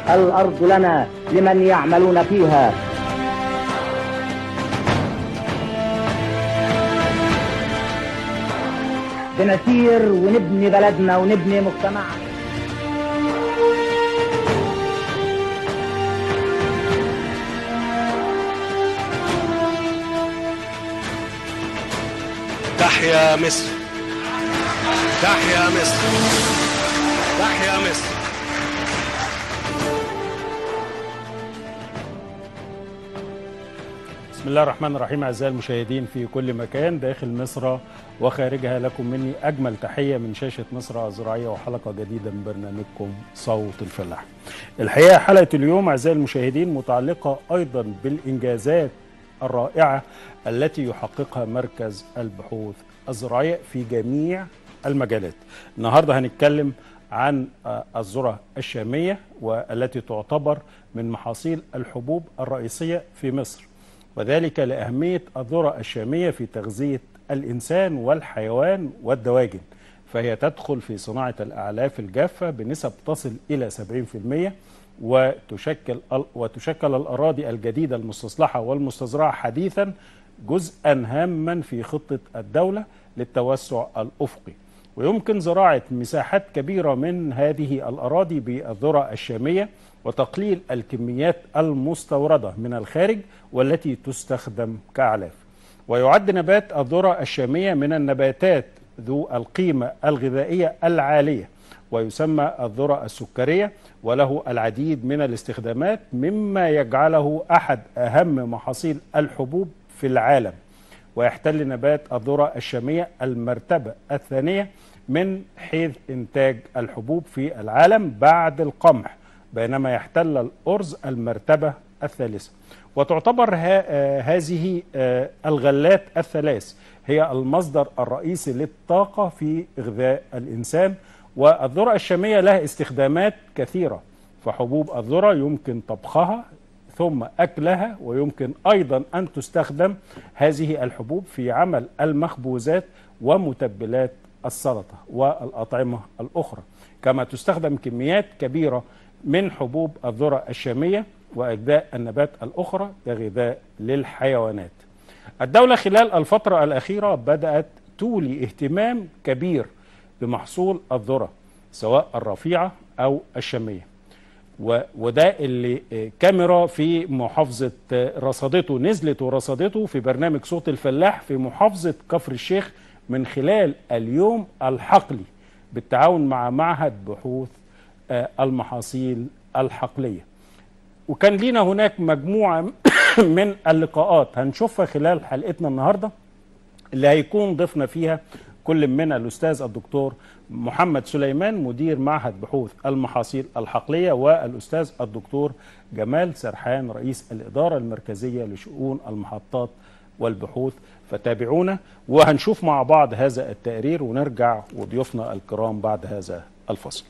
الأرض لنا لمن يعملون فيها بنسير ونبني بلدنا ونبني مجتمعنا تحيا مصر تحيا مصر تحيا مصر بسم الله الرحمن الرحيم اعزائي المشاهدين في كل مكان داخل مصر وخارجها لكم مني اجمل تحيه من شاشه مصر الزراعيه وحلقه جديده من برنامجكم صوت الفلاح. الحقيقه حلقه اليوم اعزائي المشاهدين متعلقه ايضا بالانجازات الرائعه التي يحققها مركز البحوث الزراعيه في جميع المجالات. النهارده هنتكلم عن الذره الشاميه والتي تعتبر من محاصيل الحبوب الرئيسيه في مصر. وذلك لأهمية الذرة الشامية في تغذية الإنسان والحيوان والدواجن فهي تدخل في صناعة الأعلاف الجافة بنسب تصل إلى 70% وتشكل وتشكل الأراضي الجديدة المستصلحة والمستزرعة حديثا جزءا هاما في خطة الدولة للتوسع الأفقي ويمكن زراعة مساحات كبيرة من هذه الأراضي بالذرة الشامية وتقليل الكميات المستوردة من الخارج والتي تستخدم كأعلاف ويعد نبات الذرة الشامية من النباتات ذو القيمة الغذائية العالية ويسمى الذرة السكرية وله العديد من الاستخدامات مما يجعله أحد أهم محاصيل الحبوب في العالم ويحتل نبات الذرة الشامية المرتبة الثانية من حيث إنتاج الحبوب في العالم بعد القمح بينما يحتل الأرز المرتبة الثالثة وتعتبر هذه الغلات الثلاث هي المصدر الرئيسي للطاقة في غذاء الإنسان والذرة الشامية لها استخدامات كثيرة فحبوب الذرة يمكن طبخها ثم أكلها ويمكن أيضا أن تستخدم هذه الحبوب في عمل المخبوزات ومتبلات السلطة والأطعمة الأخرى كما تستخدم كميات كبيرة من حبوب الذرة الشامية وأجزاء النبات الأخرى كغذاء للحيوانات الدولة خلال الفترة الأخيرة بدأت تولي اهتمام كبير بمحصول الذرة سواء الرفيعة أو الشامية وده اللي كاميرا في محافظة رصدته نزلت ورصدته في برنامج صوت الفلاح في محافظة كفر الشيخ من خلال اليوم الحقلي بالتعاون مع معهد بحوث المحاصيل الحقلية وكان لينا هناك مجموعة من اللقاءات هنشوفها خلال حلقتنا النهاردة اللي هيكون ضيفنا فيها كل من الأستاذ الدكتور محمد سليمان مدير معهد بحوث المحاصيل الحقلية والأستاذ الدكتور جمال سرحان رئيس الإدارة المركزية لشؤون المحطات والبحوث فتابعونا وهنشوف مع بعض هذا التقرير ونرجع وضيوفنا الكرام بعد هذا الفصل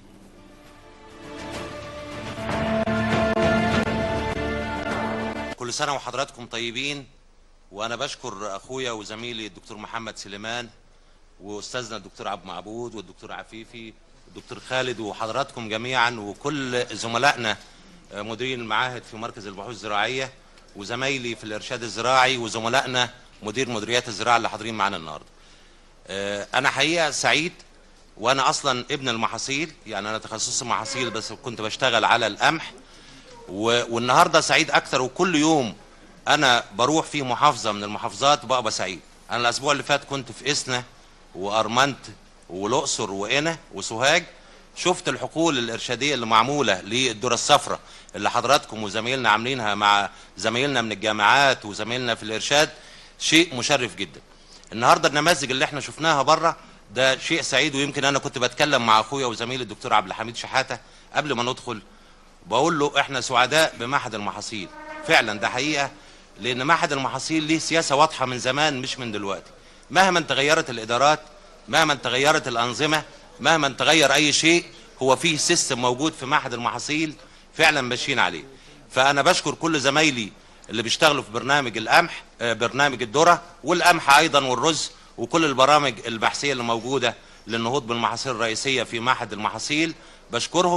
كل سنة وحضراتكم طيبين وأنا بشكر أخويا وزميلي الدكتور محمد سليمان وأستاذنا الدكتور عبد معبود والدكتور عفيفي والدكتور خالد وحضراتكم جميعا وكل زملائنا مديرين المعاهد في مركز البحوث الزراعية وزمايلي في الإرشاد الزراعي وزملائنا مدير مديريات الزراعة اللي حاضرين معانا النهاردة أنا حقيقة سعيد وأنا أصلا ابن المحاصيل يعني أنا تخصصي محاصيل بس كنت بشتغل على القمح والنهارده سعيد اكتر وكل يوم انا بروح في محافظه من المحافظات ببقى سعيد انا الاسبوع اللي فات كنت في اسنا وارمنت والاقصر وقنا وسوهاج شفت الحقول الارشاديه اللي معموله للذره الصفراء اللي حضراتكم وزمايلنا عاملينها مع زمايلنا من الجامعات وزمايلنا في الارشاد شيء مشرف جدا النهارده النماذج اللي احنا شفناها بره ده شيء سعيد ويمكن انا كنت بتكلم مع اخويا وزميلي الدكتور عبد الحميد شحاته قبل ما ندخل بقول له احنا سعداء بمعهد المحاصيل فعلا ده حقيقه لان معهد المحاصيل ليه سياسه واضحه من زمان مش من دلوقتي مهما تغيرت الادارات مهما تغيرت الانظمه مهما تغير اي شيء هو فيه سيستم موجود في معهد المحاصيل فعلا ماشيين عليه فانا بشكر كل زمايلي اللي بيشتغلوا في برنامج القمح برنامج الذره والقمح ايضا والرز وكل البرامج البحثيه اللي موجوده للنهوض بالمحاصيل الرئيسيه في معهد المحاصيل بشكرهم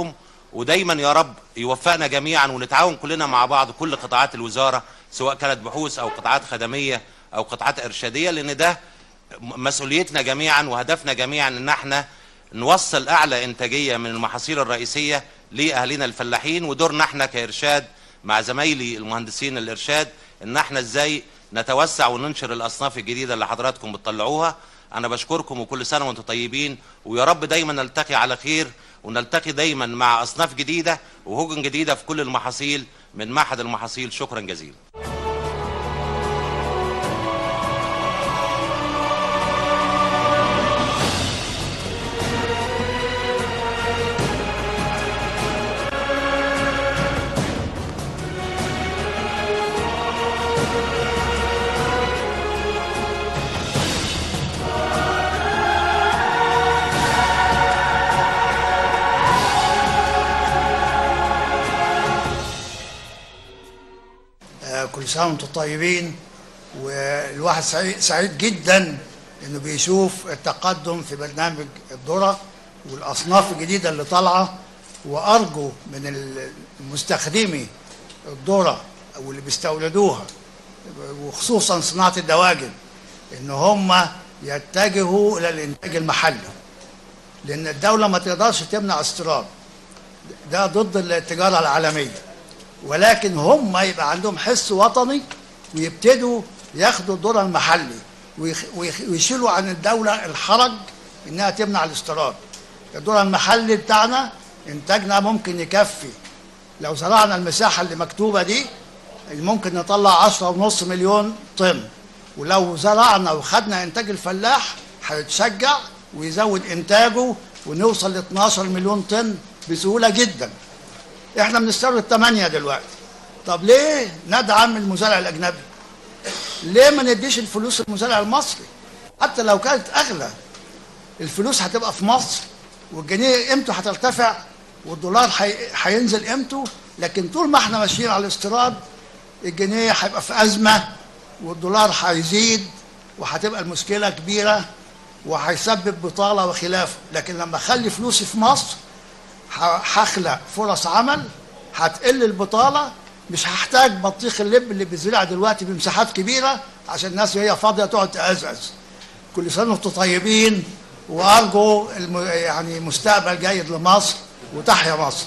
ودايما يا رب يوفقنا جميعا ونتعاون كلنا مع بعض كل قطاعات الوزاره سواء كانت بحوث او قطاعات خدميه او قطاعات ارشاديه لان ده مسؤوليتنا جميعا وهدفنا جميعا ان احنا نوصل اعلى انتاجيه من المحاصيل الرئيسيه لاهالينا الفلاحين ودورنا احنا كارشاد مع زمايلي المهندسين الارشاد ان احنا ازاي نتوسع وننشر الاصناف الجديده اللي حضراتكم بتطلعوها انا بشكركم وكل سنه وانتم طيبين ويا رب دايما نلتقي على خير ونلتقي دايما مع اصناف جديده وهجن جديده في كل المحاصيل من معهد المحاصيل شكرا جزيلا آه، كل سنه وانتم طيبين والواحد سعيد, سعيد جدا انه بيشوف التقدم في برنامج الذره والاصناف الجديده اللي طالعه وارجو من المستخدمي الذره او اللي بيستوردوها وخصوصا صناعه الدواجن ان هم يتجهوا الى الانتاج المحلي لان الدوله ما تقدرش تمنع استيراد ده ضد التجاره العالميه ولكن هم يبقى عندهم حس وطني ويبتدوا ياخدوا الدور المحلي ويخ- ويخ- ويشيلوا عن الدولة الحرج انها تمنع الاستيراد الدور المحلي بتاعنا انتاجنا ممكن يكفي لو زرعنا المساحة اللي مكتوبة دي ممكن نطلع عشرة ونص مليون طن ولو زرعنا وخدنا انتاج الفلاح هيتشجع ويزود انتاجه ونوصل ل 12 مليون طن بسهولة جدا احنا بنستورد 8 دلوقتي طب ليه ندعم المزارع الاجنبي ليه ما نديش الفلوس المزارع المصري حتى لو كانت اغلى الفلوس هتبقى في مصر والجنيه قيمته هترتفع والدولار هي- هينزل قيمته لكن طول ما احنا ماشيين على الاستيراد الجنيه هيبقى في ازمه والدولار هيزيد وهتبقى المشكله كبيره وهيسبب بطاله وخلافه لكن لما اخلي فلوسي في مصر ه- هخلق فرص عمل هتقل البطاله مش هحتاج بطيخ اللب اللي بيزرع دلوقتي بمساحات كبيره عشان الناس وهي فاضيه تقعد تأزأز كل سنه وانتم طيبين وارجو الم... يعني مستقبل جيد لمصر وتحيا مصر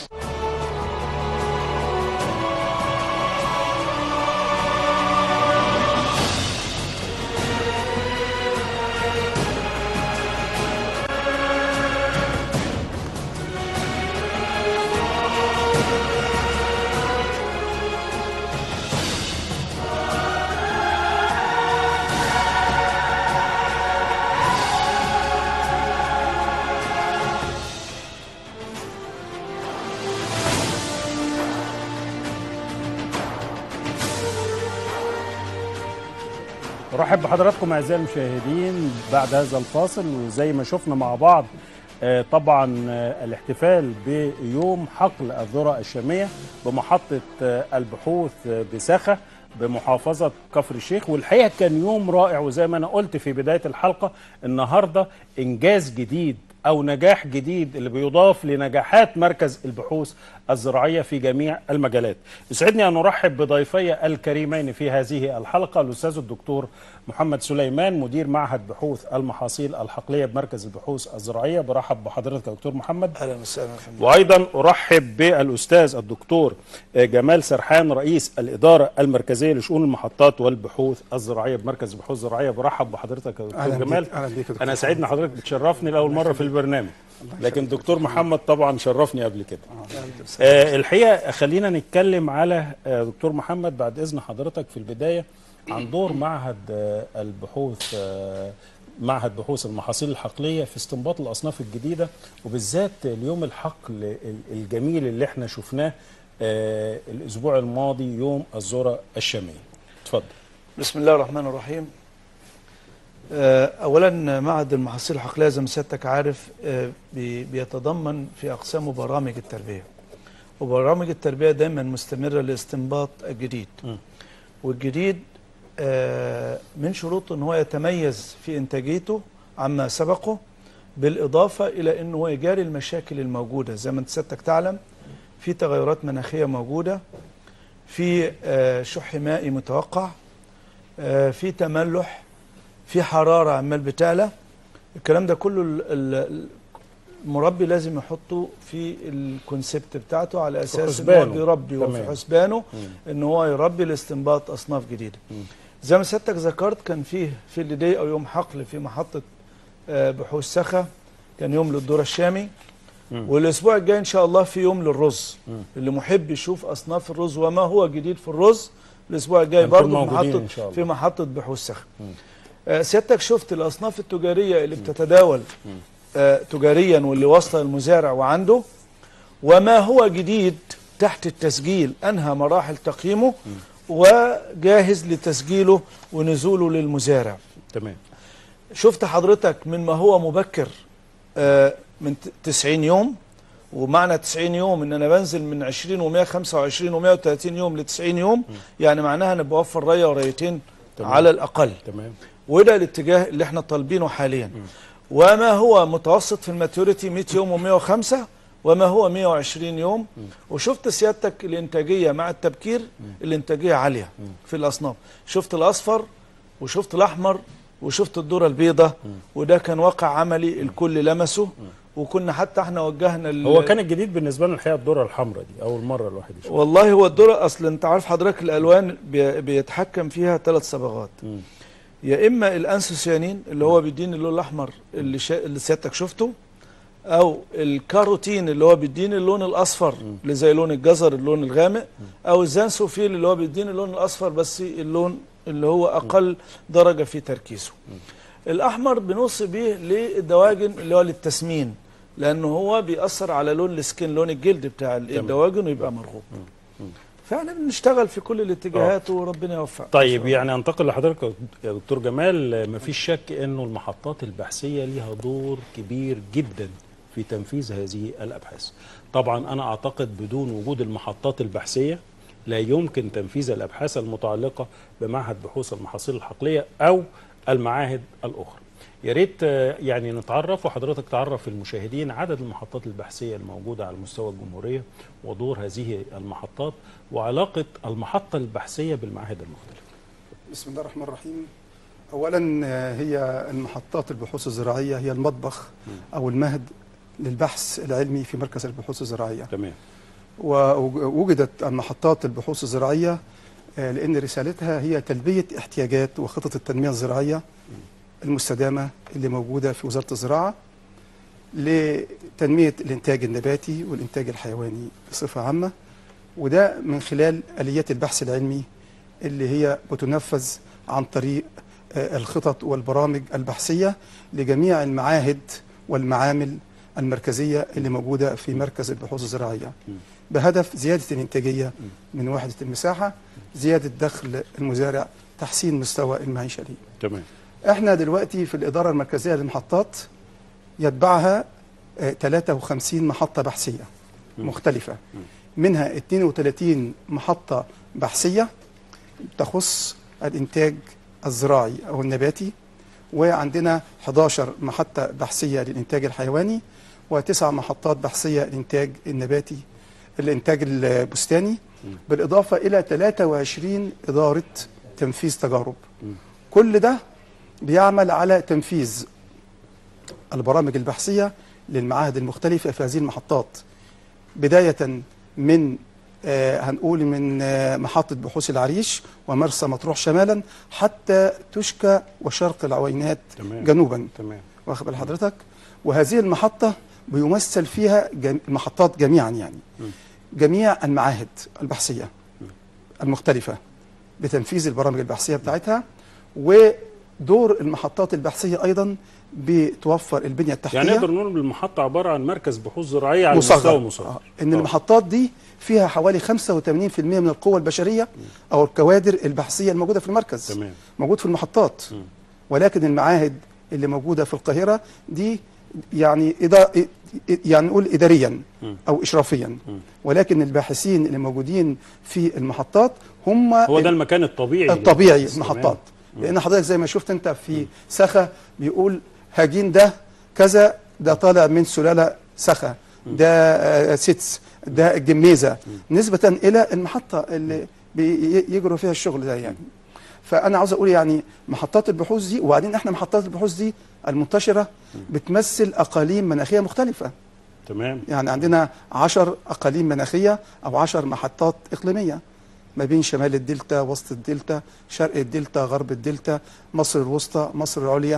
ارحب بحضراتكم اعزائي المشاهدين بعد هذا الفاصل وزي ما شفنا مع بعض آه، طبعا آه، الاحتفال بيوم حقل الذره الشاميه بمحطه آه، البحوث آه، بسخه بمحافظه كفر الشيخ والحقيقه كان يوم رائع وزي ما انا قلت في بدايه الحلقه النهارده انجاز جديد او نجاح جديد اللي بيضاف لنجاحات مركز البحوث الزراعيه في جميع المجالات. يسعدني ان ارحب بضيفي الكريمين في هذه الحلقه الاستاذ الدكتور محمد سليمان مدير معهد بحوث المحاصيل الحقليه بمركز البحوث الزراعيه برحب بحضرتك يا دكتور محمد. اهلا وسهلا فندم. وايضا ارحب بالاستاذ الدكتور جمال سرحان رئيس الاداره المركزيه لشؤون المحطات والبحوث الزراعيه بمركز البحوث الزراعيه برحب بحضرتك يا دكتور أهلاً بيك- جمال أهلاً بيك يا دكتور انا سعيد ان حضرتك بتشرفني لاول مره في البرنامج لكن دكتور محمد طبعا شرفني قبل كده آه الحقيقه خلينا نتكلم على آه دكتور محمد بعد اذن حضرتك في البدايه عن دور معهد آه البحوث آه معهد بحوث المحاصيل الحقليه في استنباط الاصناف الجديده وبالذات اليوم الحقل ال- الجميل اللي احنا شفناه آه الاسبوع الماضي يوم الذره الشاميه اتفضل بسم الله الرحمن الرحيم آه، اولا معهد المحاصيل الحقليه زي ما سيادتك عارف آه، بي- بيتضمن في اقسامه برامج التربيه وبرامج التربيه دايما مستمره لاستنباط الجديد م. والجديد آه، من شروطه ان هو يتميز في انتاجيته عما سبقه بالاضافه الى انه هو يجاري المشاكل الموجوده زي ما انت سيادتك تعلم في تغيرات مناخيه موجوده في آه، شح مائي متوقع آه، في تملح في حراره عمال بتعلى الكلام ده كله ال- ال- المربي لازم يحطه في الكونسبت بتاعته على اساس ان هو حسبانه. بيربي وفي تمام. حسبانه ان هو يربي لاستنباط اصناف جديده زي ما سيادتك ذكرت كان فيه في اللي او يوم حقل في محطه آه، بحوث سخا كان يوم للذره الشامي والاسبوع الجاي ان شاء الله في يوم للرز اللي محب يشوف اصناف الرز وما هو جديد في الرز الاسبوع الجاي هنكون برضه في موجودين محطه إن شاء الله. في محطه بحوث سخا آه، سيادتك شفت الاصناف التجاريه اللي بتتداول آه، تجاريا واللي واصله المزارع وعنده وما هو جديد تحت التسجيل انهى مراحل تقييمه وجاهز لتسجيله ونزوله للمزارع تمام شفت حضرتك من ما هو مبكر آه، من ت- 90 يوم ومعنى 90 يوم ان انا بنزل من 20 و125 و130 يوم ل 90 يوم يعني معناها انا بوفر ريه وريتين تمام. على الاقل تمام وده الاتجاه اللي احنا طالبينه حاليا وما هو متوسط في الماتيوريتي 100 يوم و105 وما هو 120 يوم وشفت سيادتك الانتاجيه مع التبكير الانتاجيه عاليه في الاصناف شفت الاصفر وشفت الاحمر وشفت الذره البيضاء وده كان واقع عملي الكل لمسه وكنا حتى احنا وجهنا ال- هو كان الجديد بالنسبه لنا الحقيقه الذره الحمراء دي اول مره الواحد يشوفها والله هو الذره اصل انت عارف حضرتك الالوان بي- بيتحكم فيها ثلاث صبغات مم. يا اما الانسوسيانين اللي هو بيديني اللون الاحمر اللي شا... اللي سيادتك شفته او الكاروتين اللي هو بيديني اللون الاصفر اللي زي لون الجزر اللون الغامق او الزانسوفيل اللي هو بيديني اللون الاصفر بس اللون اللي هو اقل درجه في تركيزه الاحمر بنوصي بيه للدواجن اللي هو للتسمين لانه هو بيأثر على لون السكين لون الجلد بتاع الدواجن ويبقى مرغوب فاحنا بنشتغل في كل الاتجاهات وربنا يوفق طيب يعني انتقل لحضرتك يا دكتور جمال مفيش شك انه المحطات البحثيه ليها دور كبير جدا في تنفيذ هذه الابحاث. طبعا انا اعتقد بدون وجود المحطات البحثيه لا يمكن تنفيذ الابحاث المتعلقه بمعهد بحوث المحاصيل الحقليه او المعاهد الاخرى. يا ريت آه، يعني نتعرف وحضرتك تعرف المشاهدين عدد المحطات البحثيه الموجوده على مستوى الجمهوريه ودور هذه المحطات وعلاقه المحطه البحثيه بالمعاهد المختلفه. بسم الله الرحمن الرحيم اولا آه، هي المحطات البحوث الزراعيه هي المطبخ او المهد للبحث العلمي في مركز البحوث الزراعيه تمام ووجدت المحطات البحوث الزراعيه آه، لان رسالتها هي تلبيه احتياجات وخطط التنميه الزراعيه المستدامه اللي موجوده في وزاره الزراعه لتنميه الانتاج النباتي والانتاج الحيواني بصفه عامه وده من خلال اليات البحث العلمي اللي هي بتنفذ عن طريق آه، الخطط والبرامج البحثيه لجميع المعاهد والمعامل المركزيه اللي موجوده في مركز البحوث الزراعيه بهدف زياده الانتاجيه من وحده المساحه زياده دخل المزارع تحسين مستوى المعيشه ليه تمام احنا دلوقتي في الاداره المركزيه للمحطات يتبعها آه، 53 محطه بحثيه مختلفه منها 32 محطه بحثيه تخص الانتاج الزراعي او النباتي وعندنا 11 محطه بحثيه للانتاج الحيواني وتسع محطات بحثيه للانتاج النباتي الانتاج البستاني بالاضافه الى 23 اداره تنفيذ تجارب كل ده بيعمل على تنفيذ البرامج البحثيه للمعاهد المختلفه في هذه المحطات بدايه من آه هنقول من آه محطه بحوث العريش ومرسى مطروح شمالا حتى تشكى وشرق العوينات تمام. جنوبا تمام واخد بال حضرتك وهذه المحطه بيمثل فيها جم... المحطات جميعا يعني جميع المعاهد البحثيه المختلفه بتنفيذ البرامج البحثيه بتاعتها ودور المحطات البحثيه ايضا بتوفر البنيه التحتيه يعني نقدر نقول المحطه عباره عن مركز بحوث زراعيه على مستوى مصغر مصغر آه. ان آه. المحطات دي فيها حوالي 85% من القوى البشريه او الكوادر البحثيه الموجوده في المركز تمام. موجود في المحطات ولكن المعاهد اللي موجوده في القاهره دي يعني إدا يعني نقول اداريا او اشرافيا ولكن الباحثين اللي موجودين في المحطات هم هو ده المكان الطبيعي الطبيعي للبحث. المحطات تمام. لان حضرتك زي ما شفت انت في سخا بيقول هاجين ده كذا ده طالع من سلاله سخا ده آه، سيتس ده الجميزه نسبه الى المحطه اللي بيجروا فيها الشغل ده يعني فانا عاوز اقول يعني محطات البحوث دي وبعدين احنا محطات البحوث دي المنتشره بتمثل اقاليم مناخيه مختلفه تمام يعني عندنا عشر أقاليم مناخية أو عشر محطات إقليمية ما بين شمال الدلتا وسط الدلتا شرق الدلتا غرب الدلتا مصر الوسطى مصر العليا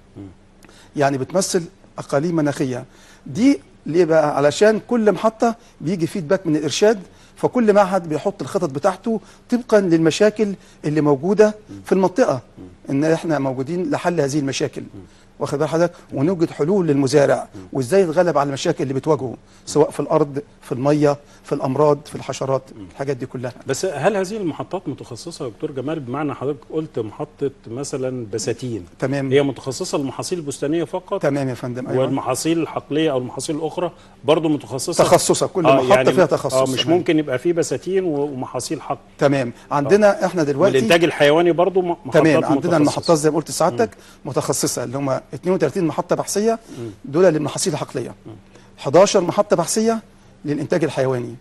يعني بتمثل أقاليم مناخية دي ليه بقى علشان كل محطة بيجي فيدباك من الإرشاد فكل معهد بيحط الخطط بتاعته طبقا للمشاكل اللي موجودة في المنطقة إن إحنا موجودين لحل هذه المشاكل واخد بال حضرتك ونوجد حلول للمزارع وازاي يتغلب على المشاكل اللي بتواجهه سواء في الارض في الميه في الامراض في الحشرات الحاجات دي كلها بس هل هذه المحطات متخصصه يا دكتور جمال بمعنى حضرتك قلت محطه مثلا بساتين تمام هي متخصصه للمحاصيل البستانيه فقط تمام يا فندم ايوه والمحاصيل الحقليه او المحاصيل الاخرى برضه متخصصه تخصصه كل محطه فيها تخصص اه مش تمام. ممكن يبقى فيه بساتين ومحاصيل حقل تمام عندنا احنا دلوقتي والانتاج الحيواني برضه م- محطات تمام عندنا متخصصة. المحطات زي ما قلت سعادتك متخصصه اللي هم 32 محطه بحثيه دول للمحاصيل الحقليه 11 محطه بحثيه للانتاج الحيواني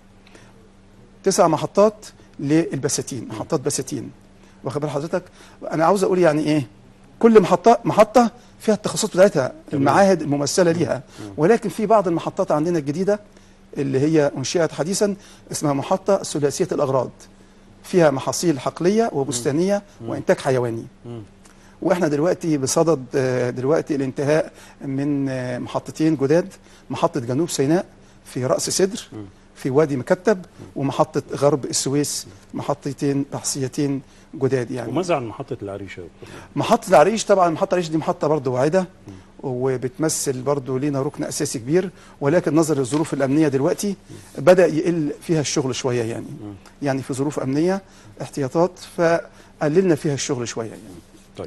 تسع محطات للبساتين محطات بساتين واخد بال حضرتك انا عاوز اقول يعني ايه كل محطه محطه فيها التخصصات بتاعتها المعاهد الممثله ليها ولكن في بعض المحطات عندنا الجديده اللي هي انشئت حديثا اسمها محطه ثلاثيه الاغراض فيها محاصيل حقليه وبستانيه وانتاج حيواني واحنا دلوقتي بصدد آه، دلوقتي الانتهاء من آه، محطتين جداد محطه جنوب سيناء في راس سدر في وادي مكتب ومحطه غرب السويس محطتين بحثيتين جداد يعني وماذا عن محطه العريش يا دكتور محطة العريش طبعا محطة العريش دي محطة برضه واعدة وبتمثل برضه لينا ركن أساسي كبير ولكن نظرا للظروف الأمنية دلوقتي بدأ يقل فيها الشغل شوية يعني يعني في ظروف أمنية احتياطات فقللنا فيها الشغل شوية يعني طيب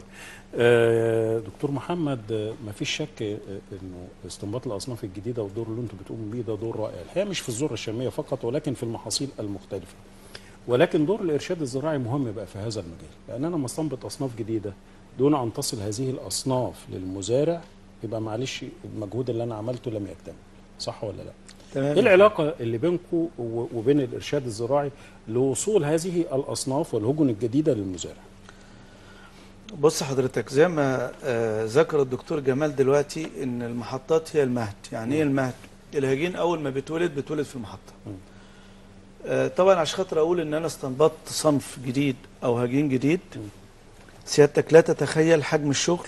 آه، دكتور محمد آه، ما فيش شك آه، انه استنباط الاصناف الجديده والدور اللي انتم بتقوموا بيه ده دور رائع الحقيقه مش في الذره الشاميه فقط ولكن في المحاصيل المختلفه ولكن دور الارشاد الزراعي مهم بقى في هذا المجال لان انا لما استنبط اصناف جديده دون ان تصل هذه الاصناف للمزارع يبقى معلش المجهود اللي انا عملته لم يكتمل صح ولا لا تمام ايه العلاقه اللي بينكم و- وبين الارشاد الزراعي لوصول هذه الاصناف والهجن الجديده للمزارع بص حضرتك زي ما آه، ذكر الدكتور جمال دلوقتي ان المحطات هي المهد يعني ايه المهد الهجين اول ما بيتولد بيتولد في المحطه آه، طبعا عشان خاطر اقول ان انا استنبطت صنف جديد او هجين جديد سيادتك لا تتخيل حجم الشغل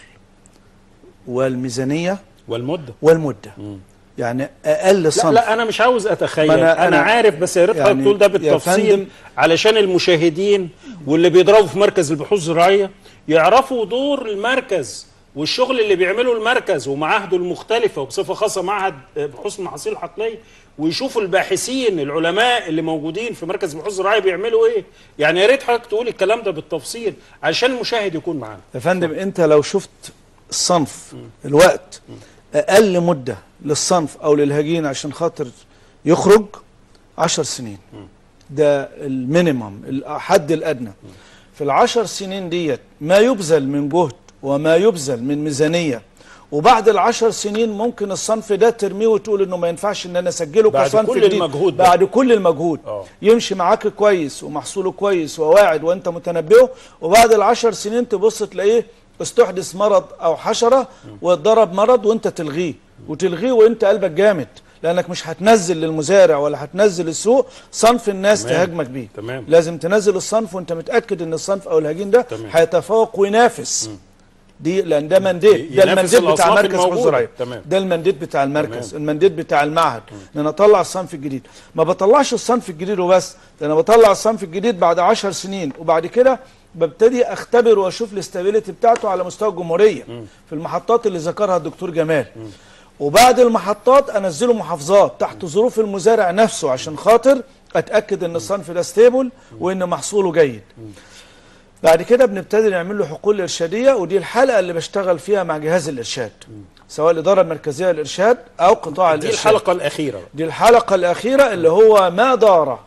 والميزانيه والمده والمده مم. يعني اقل لا صنف لا انا مش عاوز اتخيل ما انا, أنا- أنا, أنا عارف بس يا ريت حضرتك يعني تقول ده يا بالتفصيل فندم- علشان المشاهدين واللي بيضربوا في مركز البحوث الزراعيه يعرفوا دور المركز والشغل اللي بيعمله المركز ومعاهده المختلفه وبصفه خاصه معهد بحوث المحاصيل الحقليه ويشوفوا الباحثين العلماء اللي موجودين في مركز البحوث الزراعيه بيعملوا ايه يعني يا ريت حضرتك تقول الكلام ده بالتفصيل علشان المشاهد يكون معانا يا فندم انت لو شفت الصنف الوقت اقل مده للصنف او للهجين عشان خاطر يخرج عشر سنين ده المينيمم الحد الادنى في العشر سنين ديت ما يبذل من جهد وما يبذل من ميزانيه وبعد العشر سنين ممكن الصنف ده ترميه وتقول انه ما ينفعش ان انا اسجله بعد كصنف كل جديد. المجهود ده. بعد كل المجهود آه. يمشي معاك كويس ومحصوله كويس وواعد وانت متنبهه وبعد العشر سنين تبص تلاقيه استحدث مرض او حشره واتضرب مرض وانت تلغيه وتلغيه وانت قلبك جامد لانك مش هتنزل للمزارع ولا هتنزل السوق صنف الناس تمام. تهاجمك بيه تمام. لازم تنزل الصنف وانت متاكد ان الصنف او الهجين ده تمام. هيتفوق وينافس دي لان ده منديت ده ينافس المنديت بتاع الأصناف مركز البحوث الموجودة. الزراعيه تمام. ده المنديت بتاع المركز تمام. المنديت بتاع المعهد ان انا اطلع الصنف الجديد ما بطلعش الصنف الجديد وبس ده انا بطلع الصنف الجديد بعد عشر سنين وبعد كده ببتدي اختبر واشوف الاستابيليتي بتاعته على مستوى الجمهوريه في المحطات اللي ذكرها الدكتور جمال وبعد المحطات انزله محافظات تحت ظروف المزارع نفسه عشان خاطر اتاكد ان الصنف ده ستيبل وان محصوله جيد بعد كده بنبتدي نعمل له حقول ارشاديه ودي الحلقه اللي بشتغل فيها مع جهاز الارشاد سواء الاداره المركزيه للارشاد او قطاع دي الارشاد الحلقه الاخيره دي الحلقه الاخيره اللي هو ما دار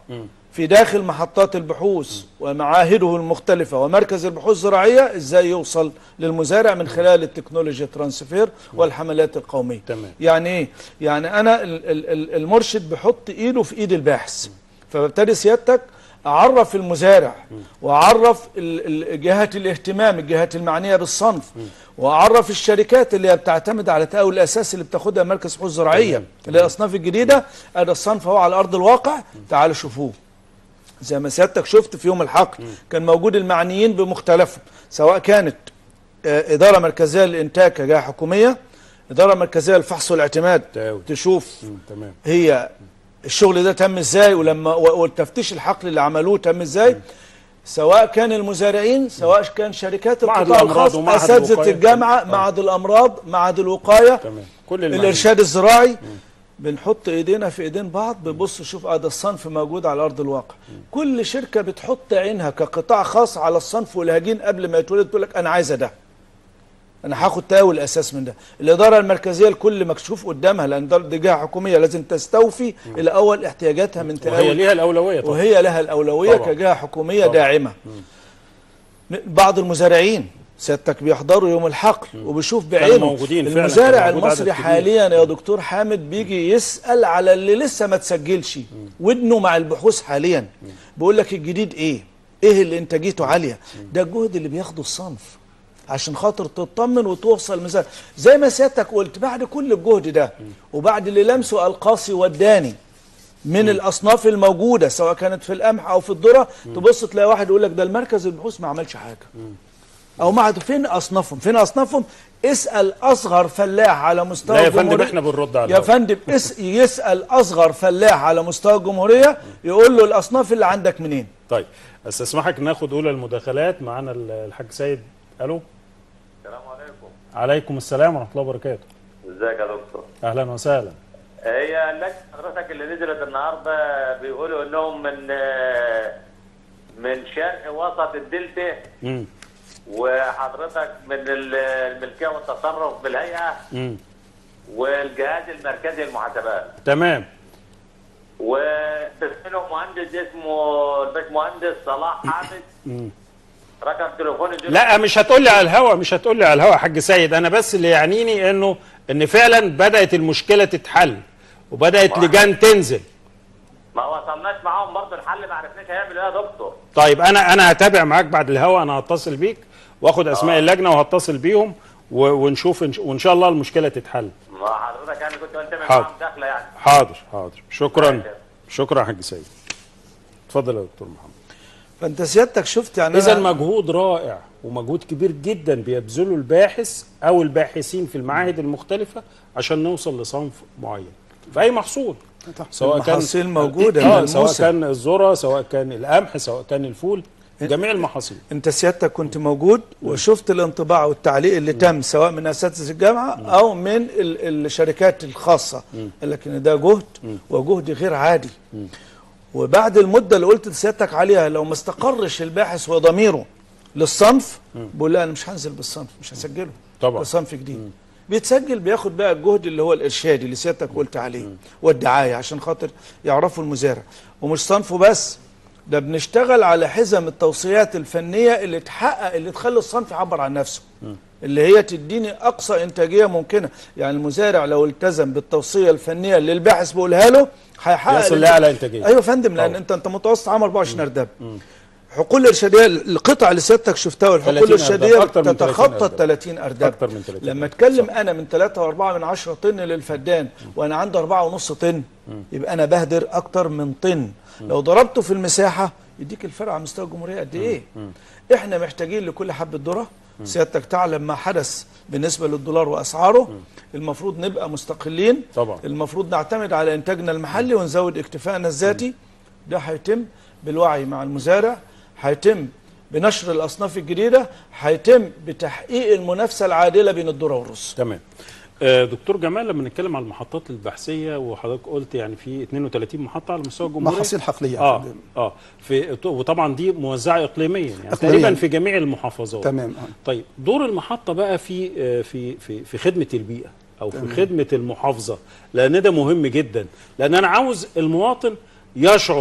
في داخل محطات البحوث ومعاهده المختلفة ومركز البحوث الزراعية ازاي يوصل للمزارع من خلال التكنولوجيا ترانسفير والحملات القومية تمام. يعني ايه؟ يعني انا ال- ال- ال- المرشد بيحط ايده في ايد الباحث فببتدي سيادتك اعرف المزارع واعرف ال- ال- جهات الاهتمام الجهات المعنيه بالصنف واعرف الشركات اللي هي بتعتمد على التأول الاساسي اللي بتاخدها مركز بحوث زراعيه اللي هي الاصناف الجديده ادي الصنف اهو على ارض الواقع تعالوا شوفوه زي ما سيادتك شفت في يوم الحقل كان موجود المعنيين بمختلفهم سواء كانت آه، إدارة مركزية للإنتاج كجهة حكومية إدارة مركزية للفحص والاعتماد تاوي. تشوف مم. تمام هي الشغل ده تم ازاي ولما و- والتفتيش الحقل اللي عملوه تم ازاي سواء كان المزارعين سواء كان شركات معهد القطاع الأمراض الخاص ومعهد اساتذه الوقاية. الجامعه آه. معهد الامراض معهد الوقايه تمام كل المعنيين. الارشاد الزراعي بنحط ايدينا في ايدين بعض بنبص شوف اه ده الصنف موجود على ارض الواقع كل شركه بتحط عينها كقطاع خاص على الصنف والهجين قبل ما يتولد تقول لك انا عايزه ده انا هاخد تاول الاساس من ده الاداره المركزيه الكل مكشوف قدامها لان ده دي جهه حكوميه لازم تستوفي الاول احتياجاتها من وهي تاول ليها الاولويه طبعا وهي لها الأولوية طبعا. كجهة حكومية طبعا. داعمة م- بعض المزارعين سيادتك بيحضروا يوم الحقل وبيشوف بعينه موجودين فعلا، كان المزارع موجود عدد المصري كبير. حاليا يا دكتور حامد بيجي يسأل على اللي لسه ما تسجلش ودنه مع البحوث حاليا بيقول لك الجديد ايه ايه اللي انتاجيته عالية ده الجهد اللي بياخده الصنف عشان خاطر تطمن وتوصل مثلا زي ما سيادتك قلت بعد كل الجهد ده وبعد اللي لمسه القاسي وداني من الاصناف الموجوده سواء كانت في القمح او في الذره تبص تلاقي واحد يقول لك ده المركز البحوث ما عملش حاجه او ما عاد- فين اصنافهم فين اصنافهم اسال اصغر فلاح على مستوى لا يا فندم الجمهورية. احنا بنرد على يا الهواء. فندم اس يسال اصغر فلاح على مستوى الجمهوريه يقول له الاصناف اللي عندك منين طيب استسمحك ناخد اولى المداخلات معانا ال- الحاج سيد الو السلام عليكم عليكم السلام ورحمه الله وبركاته ازيك يا دكتور اهلا وسهلا هي اللجنه حضرتك اللي نزلت النهارده بيقولوا انهم من من شرق وسط الدلتا امم وحضرتك من ال- الملكيه والتصرف بالهيئه امم والجهاز المركزي للمحاسبات تمام ومنهم مهندس اسمه الباشمهندس صلاح حامد مم. رقم تليفوني لا مش هتقول لي على الهوا مش هتقول لي على الهوا يا حاج سيد انا بس اللي يعنيني انه ان فعلا بدات المشكله تتحل وبدات لجان تنزل ما وصلناش معاهم برضه الحل ما عرفناش هيعملوا ايه يا دكتور طيب انا انا هتابع معاك بعد الهوا انا هتصل بيك واخد اسماء اللجنه وهتصل بيهم و- ونشوف إن ش- وان شاء الله المشكله تتحل ما حضرتك يعني كنت قلت من حاضر. معاهم داخله يعني حاضر حاضر شكرا ماشي. شكرا يا حاج سيد اتفضل يا دكتور محمد فانت سيادتك شفت يعني اذا أنا- مجهود رائع ومجهود كبير جدا بيبذله الباحث او الباحثين في المعاهد المختلفه عشان نوصل لصنف معين في اي محصول سواء كان المحاصيل موجودة آه من سواء الموسم. كان الذره سواء كان القمح سواء كان الفول جميع المحاصيل انت سيادتك كنت موجود وشفت الانطباع والتعليق اللي تم سواء من اساتذه الجامعه او من ال- الشركات الخاصه لكن ده جهد وجهد غير عادي وبعد المده اللي قلت لسيادتك عليها لو ما استقرش الباحث وضميره للصنف بقول لا انا مش هنزل بالصنف مش هسجله طبعا. ده صنف جديد بيتسجل بياخد بقى الجهد اللي هو الارشادي اللي سيادتك قلت عليه والدعايه عشان خاطر يعرفوا المزارع ومش صنفه بس ده بنشتغل على حزم التوصيات الفنيه اللي تحقق اللي تخلي الصنف يعبر عن نفسه اللي هي تديني اقصى انتاجيه ممكنه يعني المزارع لو التزم بالتوصيه الفنيه اللي الباحث بيقولها له هيحقق يصل لأعلى إنتاجية. ايوه يا فندم لان طبعا. انت انت متوسط عام 24 ارداب حقول الارشاديه القطع اللي سيادتك شفتها والحقول 30 أرداب، الارشاديه أكتر من 30 تتخطى أرداب. ال 30 ارداب أكتر من 30 لما اتكلم انا من 3.4 من 10 طن للفدان وانا عندي 4.5 طن يبقى انا بهدر اكتر من طن لو ضربته في المساحه يديك الفرق على مستوى الجمهوريه قد ايه احنا محتاجين لكل حبه ذره سيادتك تعلم ما حدث بالنسبه للدولار واسعاره المفروض نبقى مستقلين طبعا. المفروض نعتمد على انتاجنا المحلي ونزود اكتفائنا الذاتي ده هيتم بالوعي مع المزارع هيتم بنشر الاصناف الجديده هيتم بتحقيق المنافسه العادله بين الذره والرز تمام آه، دكتور جمال لما نتكلم على المحطات البحثيه وحضرتك قلت يعني في 32 محطه على مستوى الجمهوريه محاصيل حقليه يا اه فندم. اه في وطبعا دي موزعه اقليميا يعني إقليمياً. تقريبا في جميع المحافظات تمام آه. طيب دور المحطه بقى في آه، في في في خدمه البيئه او في خدمه المحافظه لان ده مهم جدا لان انا عاوز المواطن يشعر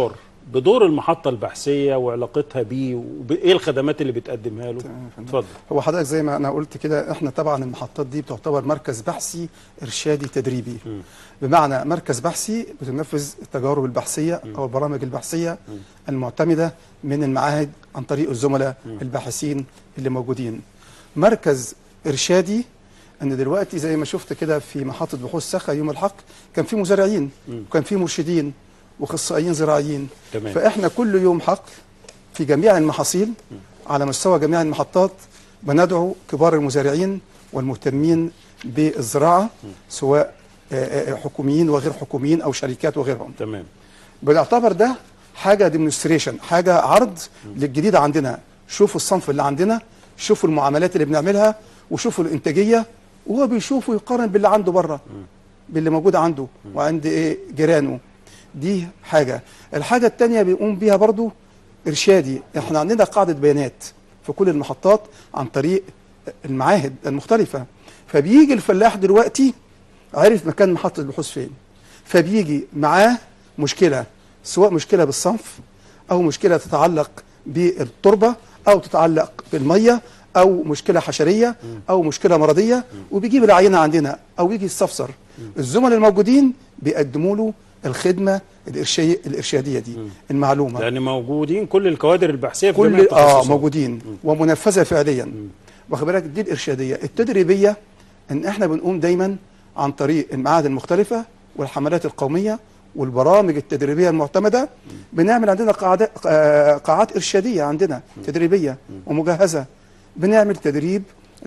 بدور المحطه البحثيه وعلاقتها بيه وايه الخدمات اللي بتقدمها له تمام يا فندم. اتفضل هو حضرتك زي ما انا قلت كده احنا طبعا المحطات دي بتعتبر مركز بحثي ارشادي تدريبي بمعنى مركز بحثي بتنفذ التجارب البحثيه او البرامج البحثيه المعتمده من المعاهد عن طريق الزملاء الباحثين اللي موجودين مركز ارشادي ان دلوقتي زي ما شفت كده في محطه بحوث سخا يوم الحق كان في مزارعين وكان في مرشدين واخصائيين زراعيين تمام. فاحنا كل يوم حقل في جميع المحاصيل على مستوى جميع المحطات بندعو كبار المزارعين والمهتمين بالزراعه سواء آه، آه، حكوميين وغير حكوميين او شركات وغيرهم تمام بنعتبر ده حاجه ديمونستريشن حاجه عرض للجديد عندنا شوفوا الصنف اللي عندنا شوفوا المعاملات اللي بنعملها وشوفوا الانتاجيه وهو بيشوف ويقارن باللي عنده بره باللي موجود عنده وعند ايه جيرانه دي حاجه الحاجه الثانيه بيقوم بيها برضو ارشادي احنا عندنا قاعده بيانات في كل المحطات عن طريق المعاهد المختلفه فبيجي الفلاح دلوقتي عرف مكان محطه البحوث فين فبيجي معاه مشكله سواء مشكله بالصنف او مشكله تتعلق بالتربه او تتعلق بالميه او مشكله حشريه او مشكله مرضيه وبيجيب العينه عندنا او يجي يستفسر الزملاء الموجودين بيقدموا له الخدمه الارشاديه الارشاديه دي المعلومه لان موجودين كل الكوادر البحثيه في جميع كل اه التخصصات. موجودين ومنفذه فعليا واخد بالك دي الارشاديه التدريبيه ان احنا بنقوم دايما عن طريق المعاهد المختلفه والحملات القوميه والبرامج التدريبيه المعتمده بنعمل عندنا قاعدات آه، قاعات ارشاديه عندنا تدريبيه ومجهزه بنعمل تدريب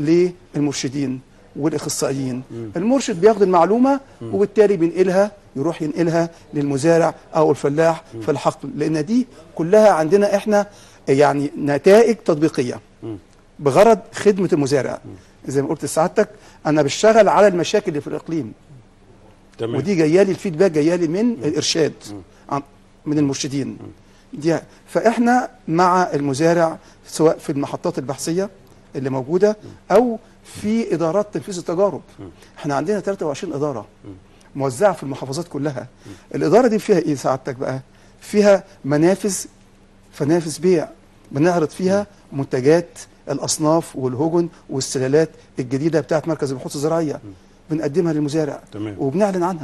للمرشدين والاخصائيين المرشد بياخد المعلومه وبالتالي بينقلها يروح ينقلها للمزارع او الفلاح في الحقل لان دي كلها عندنا احنا يعني نتائج تطبيقيه بغرض خدمه المزارع زي ما قلت لسعادتك انا بشتغل على المشاكل اللي في الاقليم تمام ودي جايه لي الفيدباك جايه لي من الارشاد عن- من المرشدين دي فاحنا مع المزارع سواء في المحطات البحثيه اللي موجوده او في ادارات تنفيذ التجارب احنا عندنا 23 اداره موزعه في المحافظات كلها الاداره دي فيها ايه سعادتك بقى فيها منافذ فنافذ بيع بنعرض فيها منتجات الاصناف والهجن والسلالات الجديده بتاعت مركز البحوث الزراعيه بنقدمها للمزارع تمام. وبنعلن عنها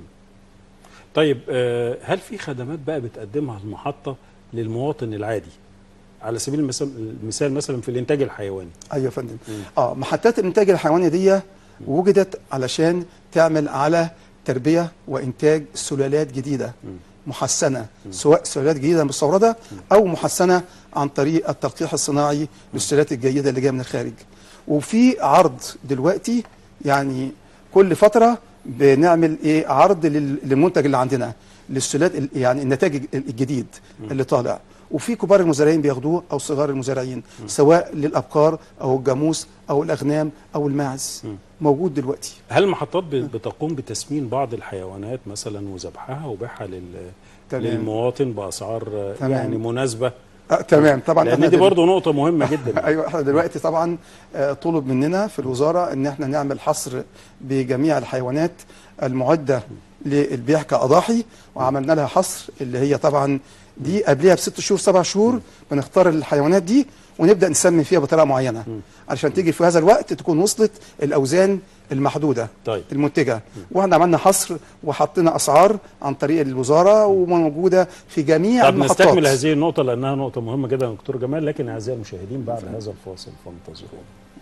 طيب آه، هل في خدمات بقى بتقدمها المحطه للمواطن العادي على سبيل المثال المثال مثلا في الانتاج الحيواني ايوه يا فندم اه محطات الانتاج الحيواني دي وجدت علشان تعمل على تربيه وانتاج سلالات جديده محسنه سواء سلالات جديده مستورده او محسنه عن طريق التلقيح الصناعي للسلالات الجيده اللي جايه من الخارج وفي عرض دلوقتي يعني كل فتره بنعمل ايه عرض لل- للمنتج اللي عندنا للسلالات ال- يعني النتاج الجديد اللي طالع وفي كبار المزارعين بياخدوه او صغار المزارعين سواء للابقار او الجاموس او الاغنام او الماعز موجود دلوقتي هل المحطات ب- بتقوم بتسمين بعض الحيوانات مثلا وذبحها وبيعها لل تمام. للمواطن باسعار آه، تمام. يعني مناسبه آه تمام طبعا إحنا لان دي دل- برضه نقطه مهمه جدا ايوه احنا دلوقتي طبعا آه، طلب مننا في الوزاره ان احنا نعمل حصر بجميع الحيوانات المعده للبيع كاضاحي وعملنا لها حصر اللي هي طبعا دي قبلها بست شهور سبع شهور بنختار الحيوانات دي ونبدا نسمي فيها بطريقه معينه علشان تيجي في هذا الوقت تكون وصلت الاوزان المحدوده طيب. المنتجه واحنا عملنا حصر وحطينا اسعار عن طريق الوزاره وموجوده في جميع طب المحطات نستكمل هذه النقطه لانها نقطه مهمه جدا يا دكتور جمال لكن اعزائي المشاهدين بعد هذا الفاصل فانتظرونا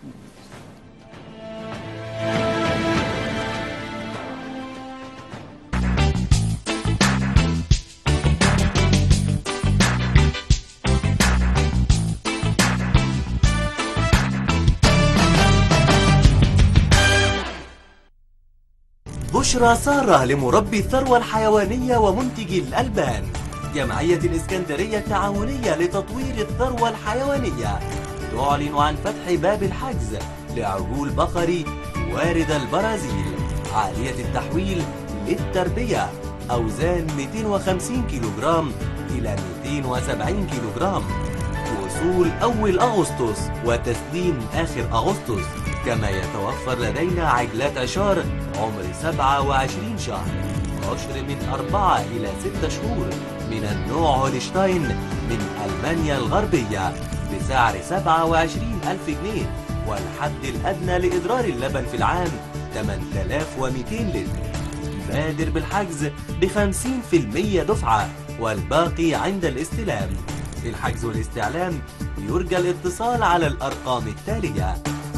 بشرى سارة لمربي الثروة الحيوانية ومنتجي الألبان جمعية الإسكندرية التعاونية لتطوير الثروة الحيوانية تعلن عن فتح باب الحجز لعجول بقري وارد البرازيل عالية التحويل للتربية أوزان 250 كيلوغرام إلى 270 كيلوغرام وصول أول أغسطس وتسليم آخر أغسطس كما يتوفر لدينا عجلات عشار عمر 27 شهر العشر من أربعة إلى ستة شهور من النوع هولشتاين من ألمانيا الغربية بسعر 27 ألف جنيه والحد الأدنى لإدرار اللبن في العام 8200 لتر بادر بالحجز ب 50% دفعة والباقي عند الاستلام للحجز والاستعلام يرجى الاتصال على الأرقام التالية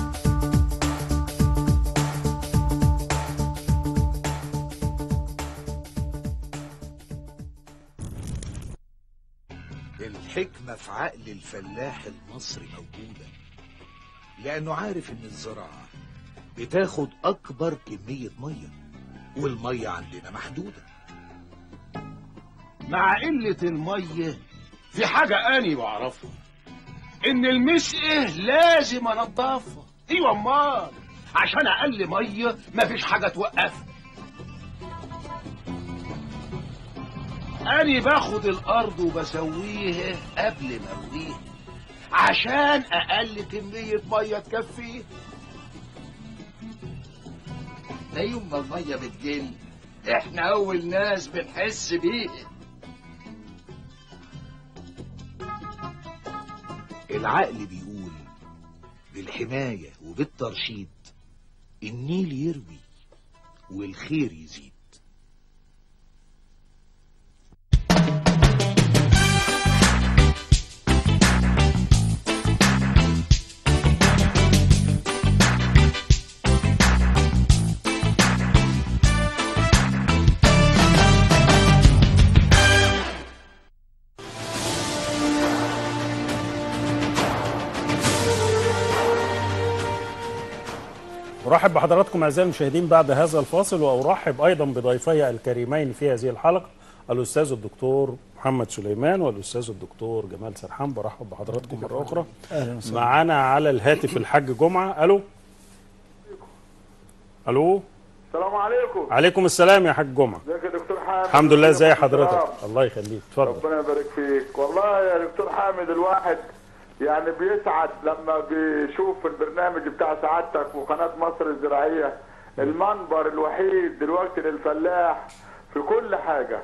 الحكمة في عقل الفلاح المصري موجودة لأنه عارف إن الزراعة بتاخد أكبر كمية مية والمية عندنا محدودة مع قلة المية في حاجة أني بعرفها إن المسقة لازم أنضفها أيوة أمال عشان أقل مية مفيش حاجة توقفها أني باخد الأرض وبسويها قبل ما أرويها عشان أقل كمية مية تكفيه ده يوم ما المية بتقل إحنا أول ناس بنحس بيها العقل بيقول بالحماية وبالترشيد النيل يروي والخير يزيد أرحب بحضراتكم أعزائي المشاهدين بعد هذا الفاصل وأرحب أيضا بضيفي الكريمين في هذه الحلقة الأستاذ الدكتور محمد سليمان والأستاذ الدكتور جمال سرحان برحب بحضراتكم مرة أخرى أهلا وسهلا معانا على الهاتف الحاج جمعة ألو ألو السلام عليكم عليكم السلام يا حاج جمعة ازيك يا دكتور حامد الحمد لله ازي ازيك يا حضرتك دكتور؟ الله يخليك اتفضل ربنا يبارك فيك والله يا دكتور حامد الواحد يعني بيسعد لما بيشوف البرنامج بتاع سعادتك وقناة مصر الزراعية المنبر الوحيد دلوقتي للفلاح في كل حاجة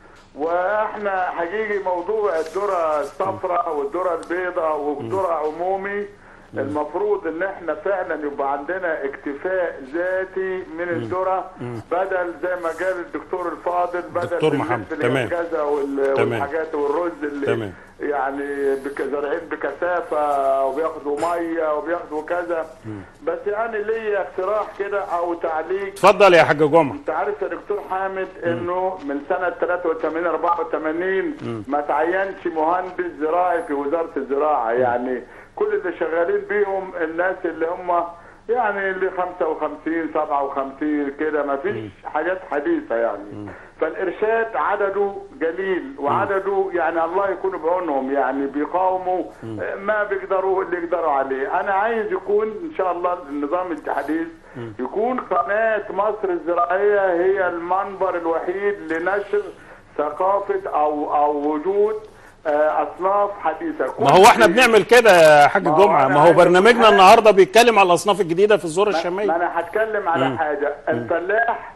واحنا حقيقي موضوع الذرة الصفراء والذرة البيضاء والذرة عمومي المفروض ان احنا فعلا يبقى عندنا اكتفاء ذاتي من الذرة بدل زي ما قال الدكتور الفاضل بدل دكتور الناس محمد، اللي هي تمام. الكذا وال- تمام. والحاجات والرز اللي تمام. يعني بك- زارعين بكثافه وبياخدوا ميه وبياخدوا كذا بس انا ليا اقتراح كده او تعليق اتفضل يا حاج جمعة انت عارف يا دكتور حامد انه من سنه 83 84 ما تعينش مهندس زراعي في وزاره الزراعه يعني كل اللي شغالين بيهم الناس اللي هم يعني اللي 55 57 كده ما فيش حاجات حديثه يعني فالارشاد عدده قليل وعدده يعني الله يكون بعونهم يعني بيقاوموا ما بيقدروا اللي يقدروا عليه انا عايز يكون ان شاء الله النظام الحديث يكون قناه مصر الزراعيه هي المنبر الوحيد لنشر ثقافه او او وجود آه، اصناف حديثه ما هو احنا بنعمل كده يا حاج ما هو جمعة أنا ما هو عايز برنامجنا أقول النهاردة بيتكلم على الأصناف الجديدة في الذرة ما الشامية انا هتكلم على مم. حاجه الفلاح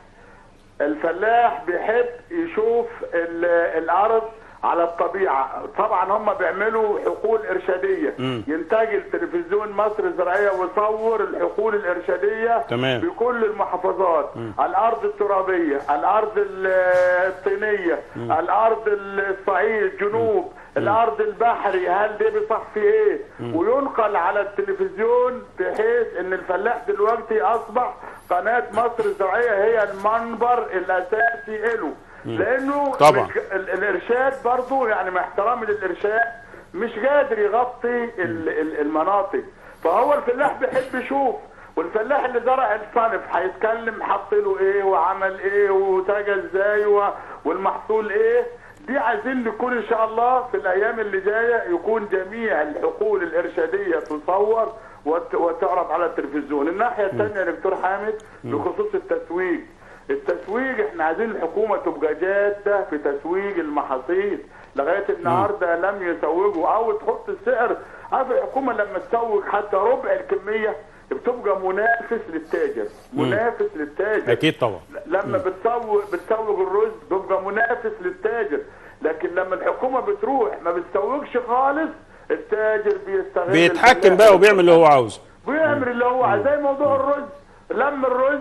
الفلاح بيحب يشوف ال- الارض على الطبيعه طبعا هم بيعملوا حقول ارشاديه مم. ينتج التلفزيون مصر الزراعيه ويصور الحقول الارشاديه تمام. بكل المحافظات الارض الترابيه الارض ال- الطينيه الارض الصعيد جنوب الارض البحري هل ده بيصح في ايه وينقل على التلفزيون بحيث ان الفلاح دلوقتي اصبح قناه مصر الزراعيه هي المنبر الاساسي له لانه طبعا. مش ال- الارشاد برضو يعني مع احترامي للارشاد مش قادر يغطي ال- ال- المناطق فهو الفلاح بيحب يشوف والفلاح اللي زرع الصنف هيتكلم حط له ايه وعمل ايه وتاجى ازاي و- والمحصول ايه دي عايزين نكون ان شاء الله في الايام اللي جايه يكون جميع الحقول الارشاديه تصور وت- وتعرض على التلفزيون الناحيه الثانيه يا دكتور حامد بخصوص التسويق التسويق احنا عايزين الحكومه تبقى جاده في تسويق المحاصيل لغايه النهارده لم يسوقوا او تحط السعر عارف الحكومه لما تسوق حتى ربع الكميه بتبقى منافس للتاجر منافس للتاجر اكيد طبعا لما بتسوق بتسوق الرز بيبقى منافس للتاجر لكن لما الحكومه بتروح ما بتسوقش خالص التاجر بيستغل بيتحكم الفلاح. بقى وبيعمل اللي هو عاوزه بيعمل اللي هو عايز زي موضوع الرز لم الرز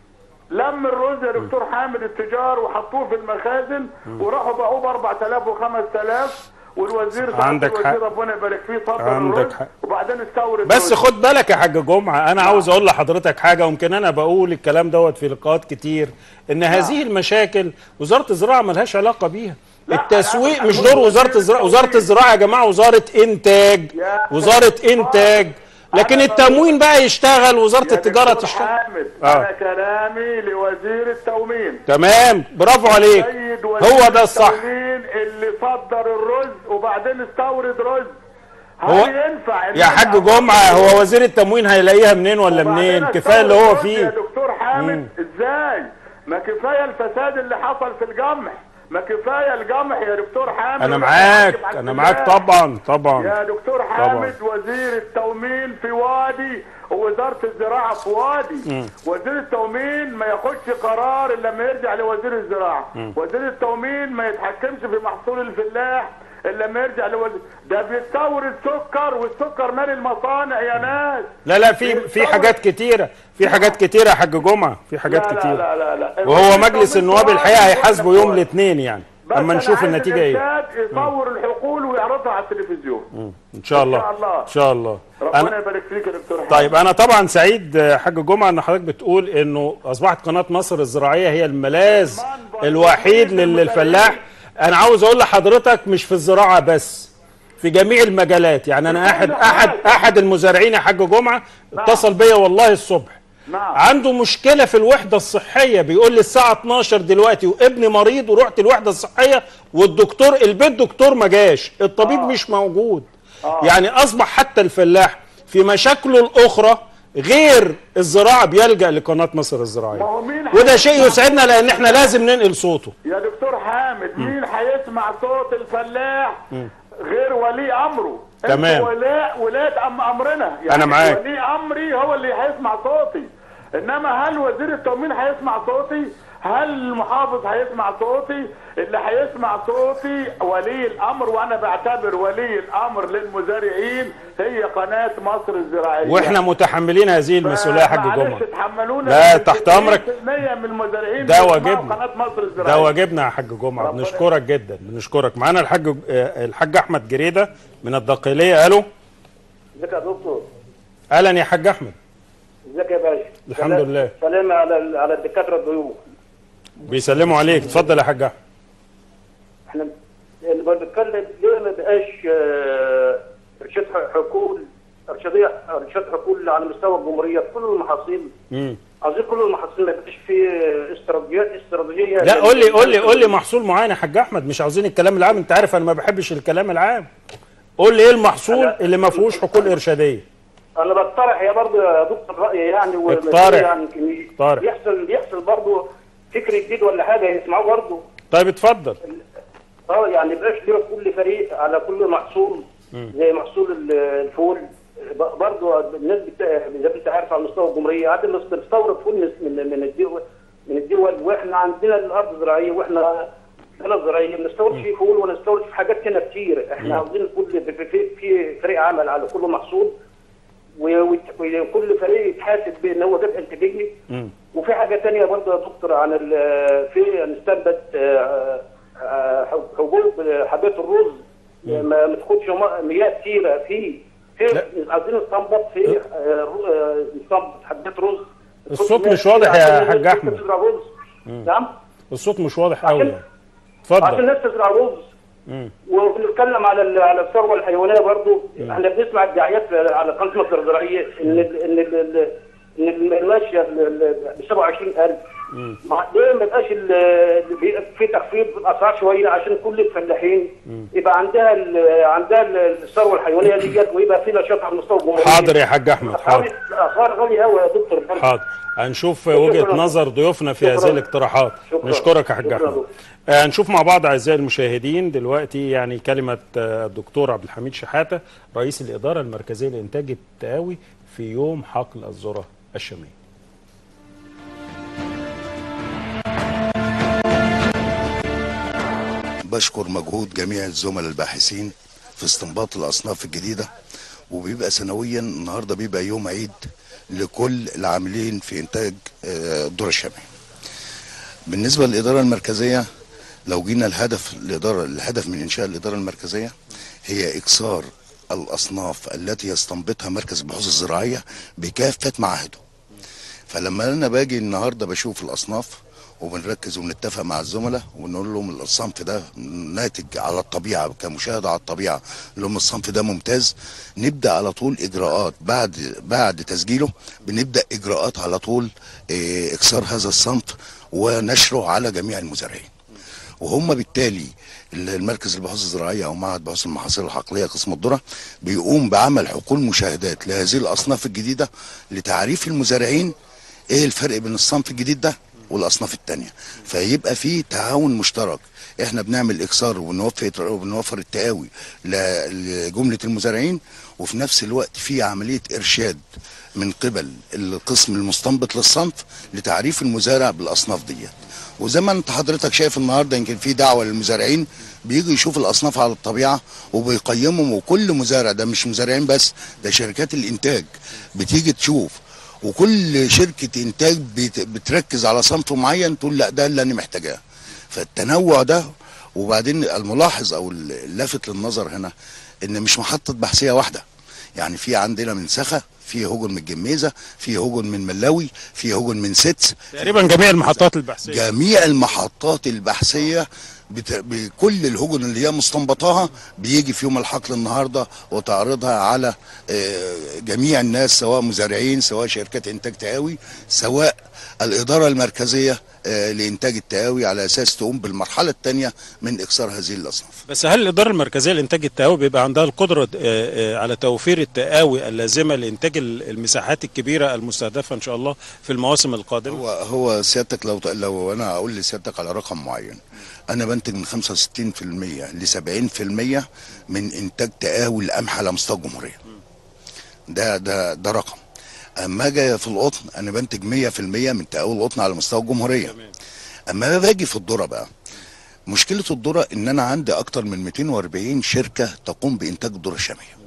لم الرز يا دكتور حامد التجار وحطوه في المخازن وراحوا باعوه ب 4000 و5000 والوزير سعادة عندك حق. الوزير ربنا يبارك فيه صدر عندك الرز حق. وبعدين استورد بس رز. خد بالك يا حاج جمعه انا عاوز اقول لحضرتك حاجه ويمكن انا بقول الكلام دوت في لقاءات كتير ان هذه المشاكل وزاره الزراعه ملهاش علاقه بيها التسويق مش دور وزاره الزراعه وزاره الزراعه يا جماعه وزاره انتاج وزاره انتاج لكن التموين بقى يشتغل وزاره التجاره دكتور تشتغل حامد آه. انا كلامي لوزير التومين تمام برافو عليك سيد وزير هو ده الصح التومين اللي صدر الرز وبعدين استورد رز هل هو ينفع إن يا أنا حاج جمعه هو وزير التموين هيلاقيها منين ولا منين كفايه اللي هو أستورد رز يا فيه دكتور حامد مم. ازاي ما كفايه الفساد اللي حصل في الجمح ما كفايه الجمح يا دكتور حامد انا ولا معاك حاكم على انا معاك الفلاح. طبعا طبعا يا دكتور حامد وزير التومين في وادي ووزارة الزراعة في وادي مم. وزير التومين ما ياخدش قرار الا لما يرجع لوزير الزراعة مم. وزير التومين ما يتحكمش في محصول الفلاح الا لما يرجع لوزير ده بيستورد سكر والسكر مال المصانع يا ناس لا لا في في حاجات كتيره في حاجات كتيره يا حاج جمعه في حاجات لا لا كتيره لا لا لا وهو مجلس النواب الحقيقه هيحاسبه يوم الاثنين يعني بس اما أنا نشوف عايز النتيجه ايه الإرشاد يصور الحقول ويعرضها على التلفزيون مم. ان شاء الله إن شاء الله. ان شاء الله ربنا انا يبارك فيك يا دكتور حامد. طيب انا طبعا سعيد آه، حاج جمعه ان حضرتك بتقول انه اصبحت قناه مصر الزراعيه هي الملاذ الوحيد لل- للفلاح انا عاوز اقول لحضرتك مش في الزراعه بس في جميع المجالات يعني انا احد احد احد المزارعين يا حاج جمعه اتصل بيا والله الصبح نعم عنده مشكله في الوحده الصحيه بيقول لي الساعه 12 دلوقتي وابني مريض ورحت الوحده الصحيه والدكتور البيت دكتور ما جاش الطبيب مش موجود يعني اصبح حتى الفلاح في مشاكله الاخرى غير الزراعه بيلجا لقناه مصر الزراعيه هو مين وده شيء يسعدنا لان احنا لازم ننقل صوته يا دكتور حامد مين هيسمع صوت الفلاح غير ولي امره أنت تمام. ولاء ولاة أم امرنا يعني أنا معاك. ولي امري هو اللي هيسمع صوتي انما هل وزير التموين هيسمع صوتي هل المحافظ هيسمع صوتي اللي هيسمع صوتي ولي الامر وانا بعتبر ولي الامر للمزارعين هي قناه مصر الزراعيه واحنا متحملين هذه المسؤوليه يا حاج معلش جمعه اتحملونا لا، إن تحت أمرك. 90% من المزارعين ده بيسمعوا واجبنا. قناه مصر الزراعيه ده واجبنا يا حاج جمعه بنشكرك جدا بنشكرك معانا الحاج آه، الحاج احمد جريده من الدقيليه الو ازيك يا دكتور اهلا يا حاج احمد ازيك يا باشا الحمد سلام- لله. سلام على ال- على الدكاتره الضيوف بيسلموا عليك اتفضل يا حاج احمد احنا اللي بنتكلم ليه ما بقاش آه، ارشاد ح- حقول ارشاديه ارشاد حقول على مستوى الجمهوريه في كل المحاصيل مم. عايزين كل المحاصيل ما يبقاش في استراتيجيات استراتيجيه لا لل- قول لي قول لي قول لي محصول معين يا حاج احمد مش عاوزين الكلام العام انت عارف انا ما بحبش الكلام العام قول لي ايه المحصول اللي ما فيهوش حقول ارشاديه انا بقترح يا برضه يا دكتور رايي يعني و- اقترح. يعني يمكن اقترح. بيحصل بيحصل برضه فكر جديد ولا حاجه يسمعوه برضه طيب اتفضل اه يعني يبقاش ليه كل فريق على كل محصول مم. زي محصول ال- الفول ب- برضه الناس بت- زي ما انت عارف على مستوى الجمهوريه عادي الناس بتستورد فول من من من الدول من الدول واحنا عندنا الارض زراعيه واحنا بلد زراعيه بنستورد فيه فول ونستورد في حاجات هنا كتير مم. احنا عاوزين كل في, في, في, في فريق عمل على كل محصول و- وت- وكل فريق يتحاسب بان هو جاب انتاجيه مم. وفي حاجه تانية برضه يا دكتور عن ال- في نستنبت آه، آه، حبوب حبات الرز ما ما تاخدش م- مياه كتيره في في عايزين نستنبط في آه، رو- آه، نستنبط حبات رز ما تاخدش الصوت مياه مش كتيرة واضح يا عشان حاج الناس أحمد. تزرع رز مم. نعم الصوت مش واضح قوي يعني عشان اتفضل الناس تزرع رز مم. وبنتكلم على ال- على الثروه الحيوانيه برضو احنا بنسمع الدعايات على قناه مصر الزراعيه ان ال ان ال ان ال- الماشيه ب 27000 مم. ما ليه ما يبقاش ال- ال- بي- في تخفيض في الاسعار شويه عشان كل الفلاحين يبقى عندها ال- عندها ال- الثروه الحيوانيه ديت ويبقى في نشاط على مستوى الجمهوريه حاضر يا حاج احمد حاضر الاسعار غاليه قوي يا دكتور حاضر هنشوف وجهه شكراً. نظر ضيوفنا في هذه شكراً. الاقتراحات شكراً. نشكرك يا حاج شكراً. احمد آه، هنشوف مع بعض اعزائي المشاهدين دلوقتي يعني كلمه آه، الدكتور عبد الحميد شحاته رئيس الاداره المركزيه لانتاج التقاوي في يوم حقل الذره الشاميه بشكر مجهود جميع الزملاء الباحثين في استنباط الاصناف الجديده وبيبقى سنويا النهارده بيبقى يوم عيد لكل العاملين في انتاج آه، الذره الشاميه. بالنسبه للاداره المركزيه لو جينا الهدف الاداره الهدف من انشاء الاداره المركزيه هي اكسار الاصناف التي يستنبطها مركز البحوث الزراعيه بكافه معاهده. فلما انا باجي النهارده بشوف الاصناف وبنركز ونتفق مع الزملاء ونقول لهم الصنف ده ناتج على الطبيعه كمشاهده على الطبيعه اللي هم الصنف ده ممتاز نبدا على طول اجراءات بعد بعد تسجيله بنبدا اجراءات على طول إيه، اكسار هذا الصنف ونشره على جميع المزارعين وهم بالتالي المركز البحوث الزراعيه او معهد بحوث المحاصيل الحقليه قسم الذره بيقوم بعمل حقول مشاهدات لهذه الاصناف الجديده لتعريف المزارعين ايه الفرق بين الصنف الجديد ده والاصناف التانية فيبقى في تعاون مشترك احنا بنعمل اكسار وبنوفر وبنوفر التقاوي ل- لجمله المزارعين وفي نفس الوقت في عمليه ارشاد من قبل القسم المستنبط للصنف لتعريف المزارع بالاصناف ديت وزي ما انت حضرتك شايف النهارده يمكن في دعوه للمزارعين بيجوا يشوفوا الاصناف على الطبيعه وبيقيمهم وكل مزارع ده مش مزارعين بس ده شركات الانتاج بتيجي تشوف وكل شركه انتاج بت- بتركز على صنف معين تقول لا ده اللي انا محتاجاه فالتنوع ده وبعدين الملاحظ او اللافت للنظر هنا ان مش محطه بحثيه واحده يعني في عندنا من سخا في هجن من الجميزه في هجن من ملاوي في هجن من ستس تقريبا جميع المحطات البحثيه جميع المحطات البحثيه بت... بكل الهجن اللي هي مستنبطاها بيجي في يوم الحقل النهارده وتعرضها على آه، جميع الناس سواء مزارعين سواء شركات انتاج تقاوي سواء الاداره المركزيه آه، لانتاج التقاوي على اساس تقوم بالمرحله الثانيه من اكسار هذه الاصناف بس هل الاداره المركزيه لانتاج التقاوي بيبقى عندها القدره آه، آه، على توفير التقاوي اللازمه لانتاج ال- المساحات الكبيره المستهدفه ان شاء الله في المواسم القادمه هو هو سيادتك لو لو انا اقول لسيادتك على رقم معين انا بنتج من 65% ل 70% من انتاج تقاوي القمح على مستوى الجمهوريه ده ده ده رقم اما اجي في القطن انا بنتج 100% من تقاوي القطن على مستوى الجمهوريه اما باجي في الذره بقى مشكله الذره ان انا عندي اكتر من 240 شركه تقوم بانتاج الذره الشاميه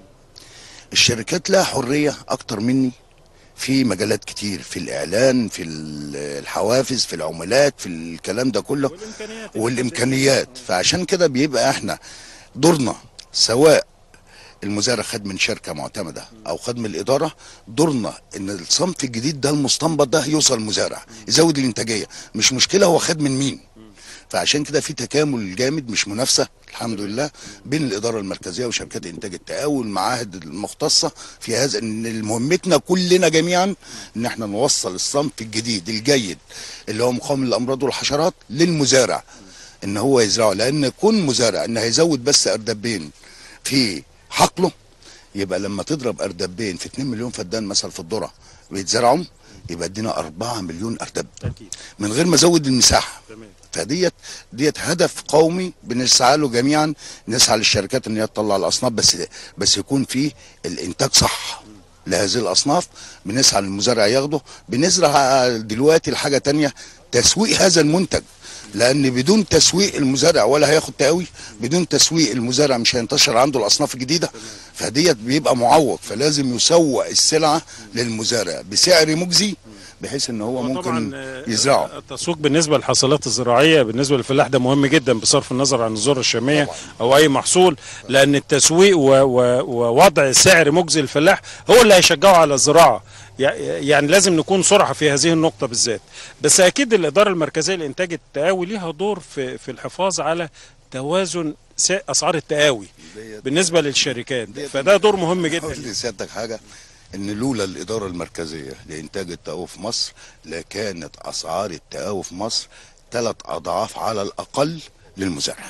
الشركات لها حريه اكتر مني في مجالات كتير في الاعلان في ال- الحوافز في العمولات في الكلام ده كله والامكانيات فعشان كده بيبقى احنا دورنا سواء المزارع خد من شركه معتمده او خد من الاداره دورنا ان الصنف الجديد ده المستنبط ده يوصل المزارع يزود الانتاجيه مش مشكله هو خد من مين فعشان كده في تكامل جامد مش منافسه الحمد لله بين الاداره المركزيه وشركات انتاج التقاوي والمعاهد المختصه في هذا ان مهمتنا كلنا جميعا ان احنا نوصل الصنف الجديد الجيد اللي هو مقاوم للامراض والحشرات للمزارع ان هو يزرعه لان كون مزارع ان هيزود بس اردبين في حقله يبقى لما تضرب اردبين في 2 مليون فدان مثلا في الذره بيتزرعوا يبقى ادينا 4 مليون اردب من غير ما ازود المساحه فديت ديت هدف قومي بنسعى له جميعا نسعى للشركات ان هي تطلع الاصناف بس بس يكون فيه الانتاج صح لهذه الاصناف بنسعى للمزارع ياخده بنزرع دلوقتي الحاجه تانية تسويق هذا المنتج لان بدون تسويق المزارع ولا هياخد تقوي بدون تسويق المزارع مش هينتشر عنده الاصناف الجديده فديت بيبقى معوض فلازم يسوق السلعه للمزارع بسعر مجزي بحيث ان هو ممكن يزرعه التسويق بالنسبه للحاصلات الزراعيه بالنسبه للفلاح ده مهم جدا بصرف النظر عن الذره الشاميه او اي محصول لان التسويق و- و- ووضع سعر مجزي للفلاح هو اللي هيشجعه على الزراعه يع- يعني لازم نكون صرحة في هذه النقطة بالذات بس أكيد الإدارة المركزية لإنتاج التقاوي ليها دور في, في الحفاظ على توازن س- أسعار التقاوي بالنسبة للشركات فده دور مهم جدا اقول لسيادتك حاجه ان لولا الاداره المركزيه لانتاج التقاوي في مصر لكانت اسعار التقاوي في مصر ثلاث اضعاف على الاقل للمزارع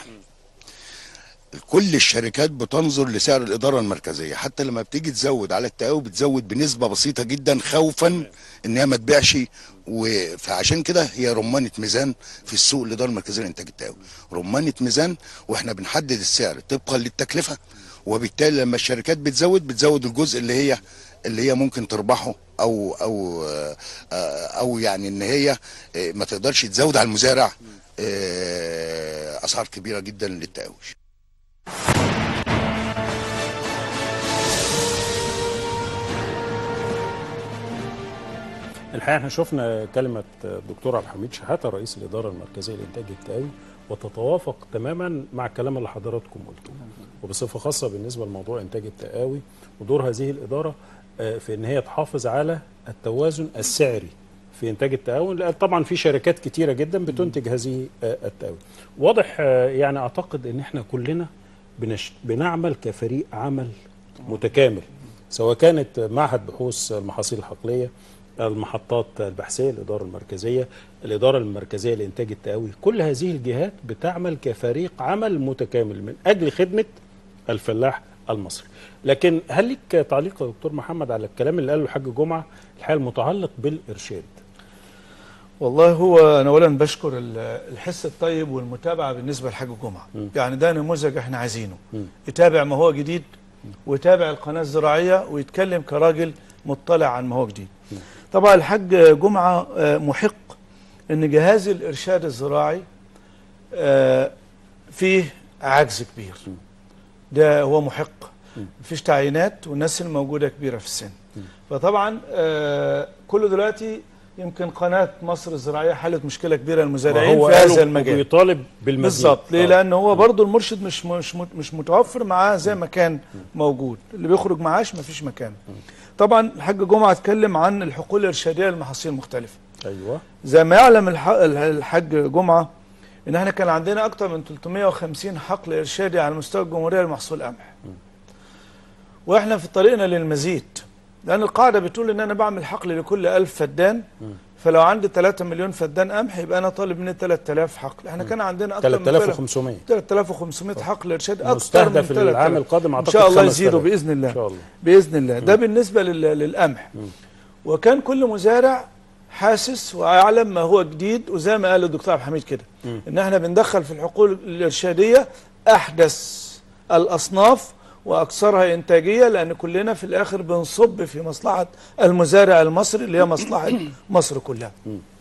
كل الشركات بتنظر لسعر الاداره المركزيه حتى لما بتيجي تزود على التقاوي بتزود بنسبه بسيطه جدا خوفا ان هي ما تبيعش و- فعشان كده هي رمانه ميزان في السوق الاداره المركزيه لانتاج التقاوي رمانه ميزان واحنا بنحدد السعر طبقا للتكلفه وبالتالي لما الشركات بتزود بتزود الجزء اللي هي اللي هي ممكن تربحه او او آه، آه، او يعني ان هي آه، ما تقدرش تزود على المزارع آه، اسعار كبيره جدا للتقاوي الحقيقه احنا شفنا كلمه الدكتور عبد الحميد شحاته رئيس الاداره المركزيه للانتاج التقاوي وتتوافق تماما مع الكلام اللي حضراتكم قلتوه وبصفه خاصه بالنسبه لموضوع انتاج التقاوي ودور هذه الاداره آه، في ان هي تحافظ على التوازن السعري في انتاج التقاوي لأن طبعا في شركات كتيره جدا بتنتج هذه آه، التقاوي واضح آه، يعني اعتقد ان احنا كلنا بنش... بنعمل كفريق عمل متكامل سواء كانت معهد بحوث المحاصيل الحقليه المحطات البحثيه الاداره المركزيه الاداره المركزيه لانتاج التقاوي كل هذه الجهات بتعمل كفريق عمل متكامل من اجل خدمه الفلاح المصري لكن هل لك تعليق يا دكتور محمد على الكلام اللي قاله الحاج جمعه الحقيقه المتعلق بالارشاد والله هو انا اولا بشكر ال- الحس الطيب والمتابعه بالنسبه لحاج جمعه يعني ده نموذج احنا عايزينه يتابع ما هو جديد ويتابع القناه الزراعيه ويتكلم كراجل مطلع عن ما هو جديد طبعا الحاج جمعه آه، محق ان جهاز الارشاد الزراعي آه، فيه عجز كبير ده هو محق مفيش تعيينات والناس الموجوده كبيره في السن فطبعا آه، كله دلوقتي يمكن قناه مصر الزراعيه حلت مشكله كبيره للمزارعين وهو في قاله هذا المجال وبيطالب بالمزيد بالظبط ليه آه. لان هو برضو المرشد مش مش مش متوفر معاه زي ما كان موجود اللي بيخرج معاش مفيش مكان طبعا الحاج جمعه اتكلم عن الحقول الارشاديه للمحاصيل المختلفه ايوه زي ما يعلم الح- الحاج جمعه ان احنا كان عندنا اكتر من 350 حقل ارشادي على مستوى الجمهوريه لمحصول قمح واحنا في طريقنا للمزيد لان القاعده بتقول ان انا بعمل حقل لكل 1000 فدان فلو عندي 3 مليون فدان قمح يبقى انا طالب مني 3000 حقل احنا كان عندنا اكتر من 3500 3500 حقل ارشاد اكتر مستهدف من 3000. العام القادم ان أعتقد شاء الله 5000. يزيدوا باذن الله إن شاء الله. باذن الله ده بالنسبه لل- للقمح وكان كل مزارع حاسس ويعلم ما هو جديد وزي ما قال الدكتور عبد الحميد كده ان احنا بندخل في الحقول الارشاديه احدث الاصناف واكثرها انتاجيه لان كلنا في الاخر بنصب في مصلحه المزارع المصري اللي هي مصلحه مصر كلها.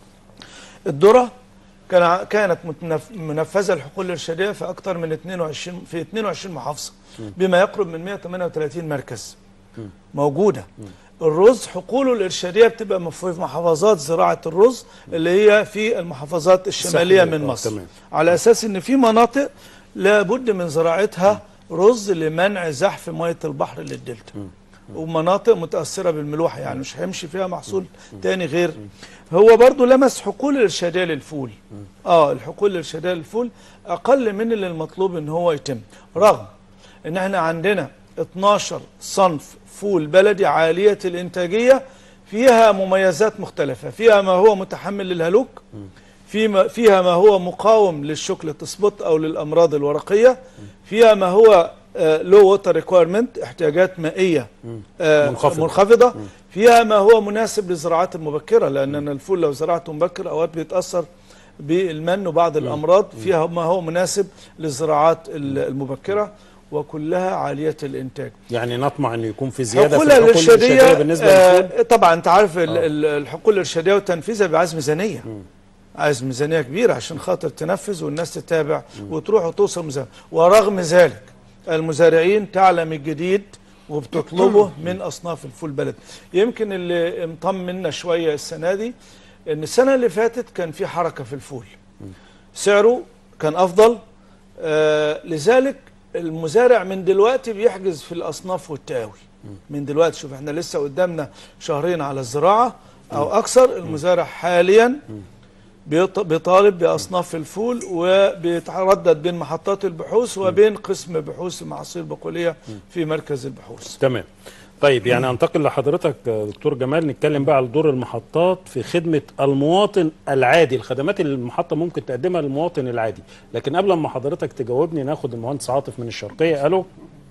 الذره كان ع- كانت متنف- منفذه الحقول الارشاديه في اكثر من 22 في 22 محافظه بما يقرب من 138 مركز موجوده. الرز حقوله الارشاديه بتبقى مف- في محافظات زراعه الرز اللي هي في المحافظات الشماليه الساحلية. من آه، مصر تمام. على اساس ان في مناطق لابد من زراعتها رز لمنع زحف ميه البحر للدلتا ومناطق متاثره بالملوحه يعني مش هيمشي فيها محصول تاني غير هو برضو لمس حقول الارشاديه للفول اه الحقول الارشاديه للفول اقل من اللي المطلوب ان هو يتم رغم ان احنا عندنا 12 صنف فول بلدي عاليه الانتاجيه فيها مميزات مختلفه فيها ما هو متحمل للهلوك فيما فيها ما هو مقاوم للشوكليت سبوت او للامراض الورقيه فيها ما هو لو ووتر ريكويرمنت احتياجات مائيه آه، منخفضة. منخفضه فيها ما هو مناسب للزراعات المبكره لان الفول لو زرعته مبكر اوقات بيتاثر بالمن وبعض الامراض فيها ما هو مناسب للزراعات ال- المبكره وكلها عاليه الانتاج يعني نطمع ان يكون في زياده في الحقول الحقول الارشاديه الارشاديه بالنسبه للفول آه طبعا انت عارف ال- ال- الحقول الارشاديه وتنفيذها بعايز ميزانيه عايز ميزانيه كبيره عشان خاطر تنفذ والناس تتابع وتروح وتوصل ميزانيه ورغم ذلك المزارعين تعلم الجديد وبتطلبه من اصناف الفول بلد يمكن اللي مطمنا شويه السنه دي ان السنه اللي فاتت كان في حركه في الفول سعره كان افضل آه لذلك المزارع من دلوقتي بيحجز في الاصناف والتقاوي من دلوقتي شوف احنا لسه قدامنا شهرين على الزراعه او اكثر المزارع حاليا بيط- بيطالب باصناف الفول وبيتردد بين محطات البحوث وبين قسم بحوث المحاصيل البقوليه في مركز البحوث تمام طيب يعني انتقل لحضرتك آه، دكتور جمال نتكلم بقى على دور المحطات في خدمه المواطن العادي الخدمات اللي المحطه ممكن تقدمها للمواطن العادي لكن قبل ما حضرتك تجاوبني ناخد المهندس عاطف من الشرقيه الو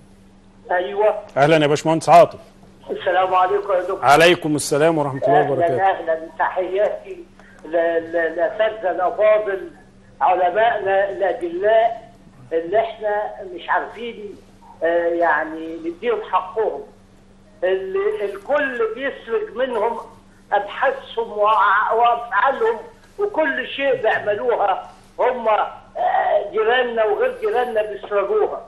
ايوه اهلا يا باشمهندس عاطف السلام عليكم يا دكتور عليكم السلام ورحمه الله اهلا وبركاته اهلا تحياتي ل- ل- لاساتذه الافاضل علمائنا الاجلاء اللي احنا مش عارفين آه، يعني نديهم حقهم اللي الكل بيسرق منهم ابحاثهم وأع- وافعالهم وكل شيء بيعملوها هم آه، جيراننا وغير جيراننا بيسرقوها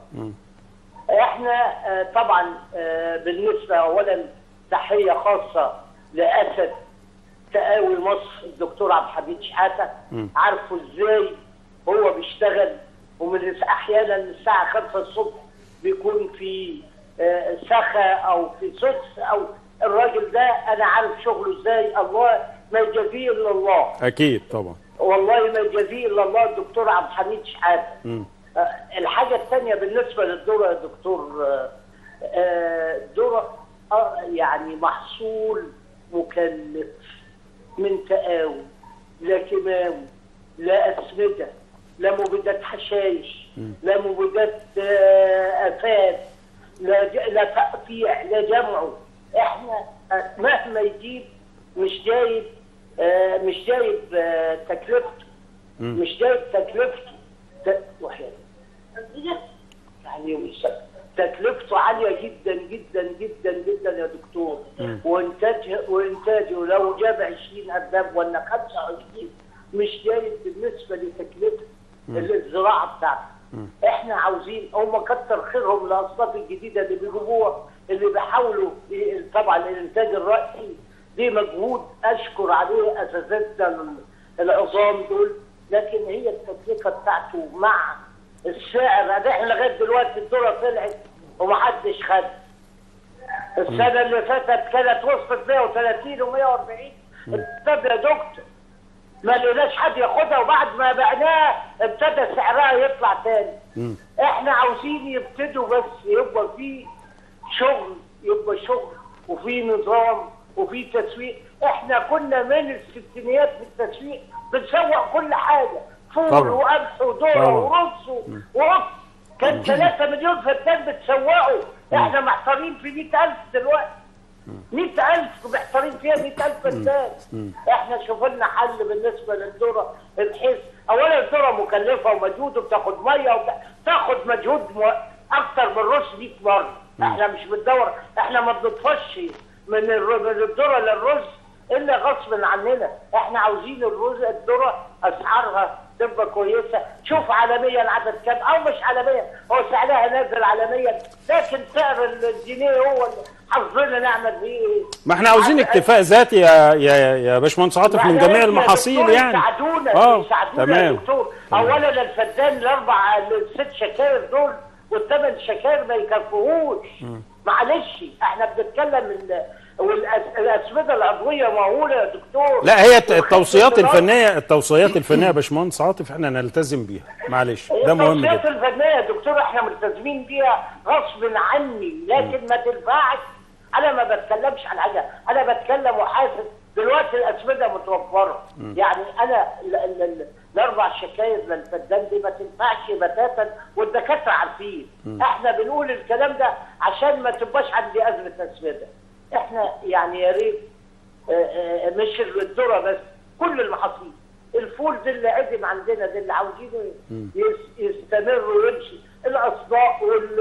احنا آه، طبعا آه، بالنسبه اولا تحيه خاصه لاسد تقاوي مصر الدكتور عبد الحميد شحاته مم. عارفه ازاي هو بيشتغل ومن الس- احيانا الساعه 5 الصبح بيكون في آه، سخا او في سدس او الراجل ده انا عارف شغله ازاي الله ما يجازيه الا الله اكيد طبعا والله ما يجازيه الا الله الدكتور عبد الحميد شحاته مم. آه، الحاجة الثانية بالنسبة للذرة يا دكتور آه، آه، الذرة آه، يعني محصول مكلف من تقاوي لا كيماوي لا أسمدة لا مبيدات حشائش لا مبيدات آه، آفات لا ج- لا تقطيع لا جمعه احنا آه، مهما يجيب مش جايب آه، مش جايب آه، تكلفته مش جايب تكلفته ت- وحياة يعني يوم السبت تكلفته عاليه جدا جدا جدا جدا يا دكتور مم. وانتاجه وانتاجه لو جاب 20 ارباب ولا 25 مش جايز بالنسبه لتكلفه مم. الزراعه بتاعته احنا عاوزين هم كتر خيرهم الاصناف الجديده اللي بيجيبوها اللي بيحاولوا ي- طبعا الانتاج الرئيسي دي مجهود اشكر عليه اساتذتنا العظام دول لكن هي التكلفه بتاعته مع السعر ده احنا لغايه دلوقتي الذره طلعت ومحدش خد السنه اللي فاتت كانت وصلت 130 و140 طب يا دكتور ما لقيناش حد ياخدها وبعد ما بعناها ابتدى سعرها يطلع تاني احنا عاوزين يبتدوا بس يبقى في شغل يبقى شغل وفي نظام وفي تسويق احنا كنا من الستينيات في التسويق بنسوق كل حاجه فول طبعا. وقمح وذره طبعا. ورز و- ورز كان 3 مليون فدان بتسوقوا احنا محتارين في 100000 دلوقتي 100000 محتارين فيها 100000 فدان احنا شوف لنا حل بالنسبه للذره بحيث اولا الذره مكلفه ومجهود وبتاخد ميه وبتاخد مجهود م... اكتر من الرز 100 مره احنا مش بندور احنا ما بنطفش من الر... من الذره للرز الا غصب عننا احنا عاوزين الرز الذره اسعارها تبقى كويسه شوف عالميا العدد كام او مش عالميا هو سعرها نازل عالميا لكن سعر الجنيه هو اللي حظنا نعمل فيه ايه ما احنا عاوزين اكتفاء ذاتي يا يا يا باشمهندس عاطف من جميع المحاصيل يعني يساعدونا اه يساعدونا يا تمام دكتور اولا الفدان الاربع الست شكاير دول والثمان شكاير ما يكفوهوش معلش احنا بنتكلم ال- والأس- الاسمده العضويه مهوله يا دكتور لا هي الت- التوصيات وخدمة الفنيه التوصيات الفنيه يا باشمهندس عاطف احنا نلتزم بيها معلش ده مهم التوصيات جدا الفنيه يا دكتور احنا ملتزمين بيها غصب عني لكن ما تنفعش انا ما بتكلمش عن حاجه انا بتكلم وحاسس دلوقتي الاسمده متوفره مم. يعني انا ال- ال- ال- الاربع شكاير للفدان دي ما تنفعش بتاتا والدكاتره عارفين مم. احنا بنقول الكلام ده عشان ما تبقاش عندي ازمه اسمده احنا يعني يا ريت آه، آه، مش الذره بس كل المحاصيل الفول ده اللي عدم عندنا ده اللي عاوزينه يس- يستمر ويمشي الاصداء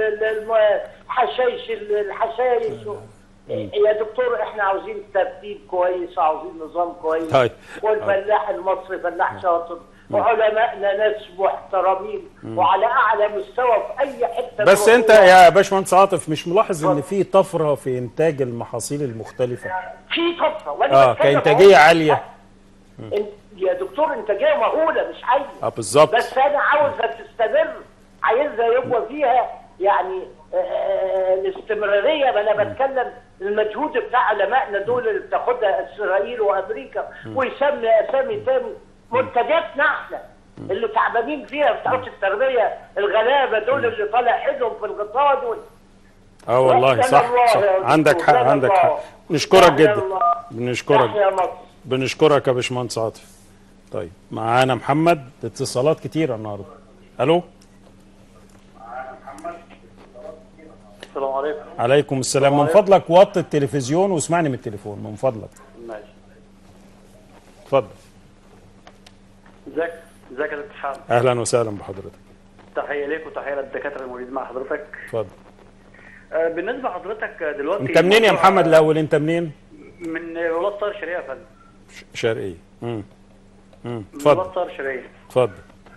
والحشايش الحشايش و- يا دكتور احنا عاوزين ترتيب كويس وعاوزين نظام كويس طيب. والفلاح المصري فلاح شاطر وعلمائنا ناس محترمين وعلى اعلى مستوى في اي حته بس نروح انت فيها. يا باشمهندس عاطف مش ملاحظ ان في طفره في انتاج المحاصيل المختلفه في طفره وانا اه بتكلم كانتاجيه أهو. عاليه إن- يا دكتور انتاجيه مهوله مش عايزه اه بالظبط بس انا عاوزها تستمر عايزها يبقى فيها يعني آه، آه، الاستمراريه ما انا بتكلم المجهود بتاع علمائنا دول اللي بتاخدها اسرائيل وامريكا ويسمي اسامي تاني منتجاتنا احنا اللي تعبانين فيها بتاعت التربيه الغلابه دول اللي طالع ايدهم في الغطاء دول اه والله رحمة صح الله صح يا دكتور، عندك حق رحمة عندك الله. حق نشكرك رحمة جدا الله. بنشكرك تحيا مصر بنشكرك يا باشمهندس عاطف طيب معانا محمد اتصالات كتيره النهارده الو السلام عليكم عليكم السلام من فضلك وطي التلفزيون واسمعني من التليفون من فضلك ماشي اتفضل ازيك ازيك يا دكتور حامد اهلا وسهلا بحضرتك تحيه ليك وتحيه للدكاتره الموجودين مع حضرتك اتفضل آه، بالنسبه لحضرتك آه، دلوقتي انت منين يا موضوع- محمد الاول انت منين من آه، ولايه طار شرقيه يا فندم شرقيه امم امم من ولايه اتفضل طار شرقيه اتفضل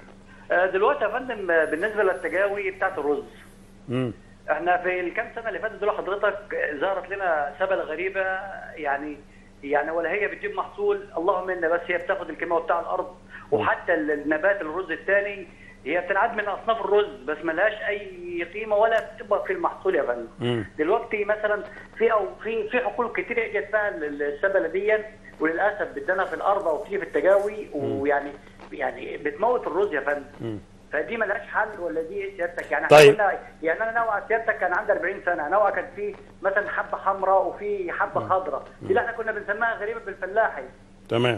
آه، دلوقتي يا فندم آه، بالنسبه للتجاوي بتاعت الرز امم احنا في الكام سنه اللي فاتت دول حضرتك آه، ظهرت لنا سبله غريبه يعني يعني ولا هي بتجيب محصول اللهم انا بس هي بتاخد الكيماوي بتاع الارض وحتى ال- النبات الرز الثاني هي بتنعد من اصناف الرز بس ملهاش اي قيمه ولا بتبقى في المحصول يا فندم امم دلوقتي مثلا في او في في حقول كتير اجت فيها ال- السبله دي وللاسف بدنا في الارض او في في التجاوي ويعني يعني بتموت الرز يا فندم مم. فدي ملهاش حل ولا دي ايه سيادتك يعني طيب. احنا كنا يعني انا نوع سيادتك كان عندي 40 سنه نوع كان فيه مثلا حبه حمراء وفي حبه خضراء دي اللي احنا كنا بنسميها غريبه بالفلاحي تمام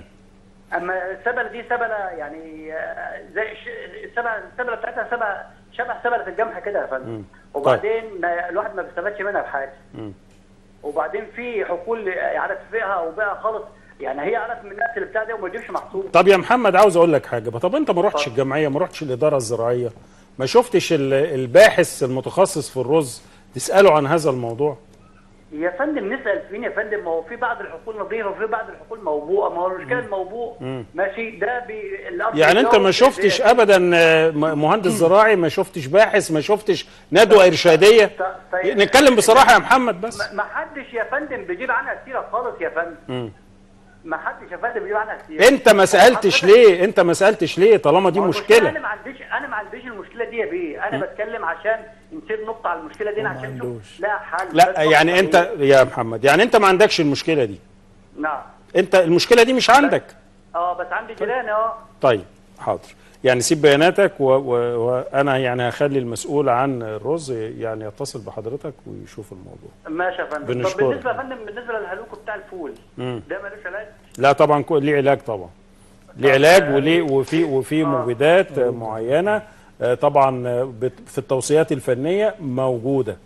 اما السبله دي سبله يعني آه، زي ش- السبله السبله بتاعتها سبله شبه سبله الجمح كده يا فندم مم. وبعدين ما- الواحد ما بيستفادش منها بحاجه مم. وبعدين في حقول اعاده تفريقها وبيعها خالص يعني هي عارف من الناس اللي بتاع ده وما تجيبش محصول طب يا محمد عاوز اقول لك حاجه طب انت ما رحتش الجمعيه ما رحتش الاداره الزراعيه ما شفتش ال- الباحث المتخصص في الرز تساله عن هذا الموضوع يا فندم نسال فين يا فندم ما هو في بعض الحقول نظيفه وفي بعض الحقول موبوءه ما هو المشكله الموبوء مم. ماشي ده بي الارض يعني انت بتاعه ما شفتش بي- ابدا آه، م- مهندس زراعي ما شفتش باحث ما شفتش ندوه ارشاديه طيب. نتكلم بصراحه يا محمد بس ما- ما حدش يا فندم بيجيب عنها سيره خالص يا فندم مم. ما حدش يا فندم بيجيب عنها سيره انت ما سالتش ليه انت ما سالتش ليه طالما دي ما هو المشكلة مشكله انا ما عنديش انا ما عنديش المشكله دي يا بيه انا بتكلم عشان نسيب نقطه على المشكله دي عشان نشوف لا حل لا بس يعني فقط انت إيه؟ يا محمد يعني انت ما عندكش المشكله دي نعم انت المشكله دي مش عندك اه بس عندي جيران اه طيب حاضر يعني سيب بياناتك و- و- وانا يعني هخلي المسؤول عن الرز يعني يتصل بحضرتك ويشوف الموضوع ماشي يا فندم طب بنشكرك. بالنسبه يا فندم بالنسبه للهلوكو بتاع الفول مم. ده ملوش علاج لا طبعا كو- ليه علاج طبعا ليه علاج وليه وفي وفي مبيدات آه، معينه آه، طبعا آه، بت- في التوصيات الفنيه موجوده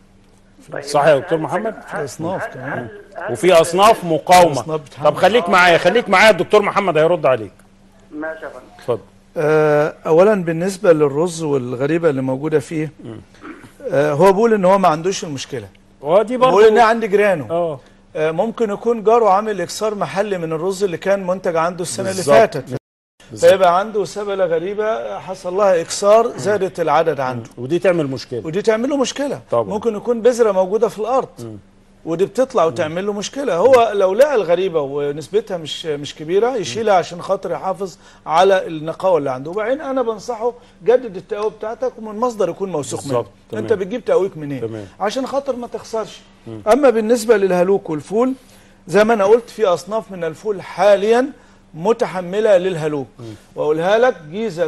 صح يا دكتور محمد في اصناف كمان وفي اصناف مقاومه أصناف بتحمل. طب خليك معايا خليك معايا الدكتور محمد هيرد عليك ماشي يا فندم اتفضل آه، اولا بالنسبه للرز والغريبه اللي موجوده فيه آه، هو بيقول ان هو ما عندوش المشكله ودي بيقول برضه ان عندي جيرانه اه ممكن يكون جاره عامل اكسار محلي من الرز اللي كان منتج عنده السنه اللي بالظبط. فاتت بالظبط. فيبقى عنده سبله غريبه حصل لها اكسار زادت العدد عنده ودي تعمل مشكله ودي تعمل له مشكله طبعا. ممكن يكون بذره موجوده في الارض ودي بتطلع وتعمل له مشكله هو لو لقى الغريبه ونسبتها مش مش كبيره يشيلها عشان خاطر يحافظ على النقاوه اللي عنده وبعدين انا بنصحه جدد التقويه بتاعتك ومن مصدر يكون موثوق منه بالظبط. تمام. انت بتجيب تقويك منين تمام. عشان خاطر ما تخسرش اما بالنسبه للهلوك والفول زي ما انا قلت في اصناف من الفول حاليا متحمله للهلوك واقولها لك جيزه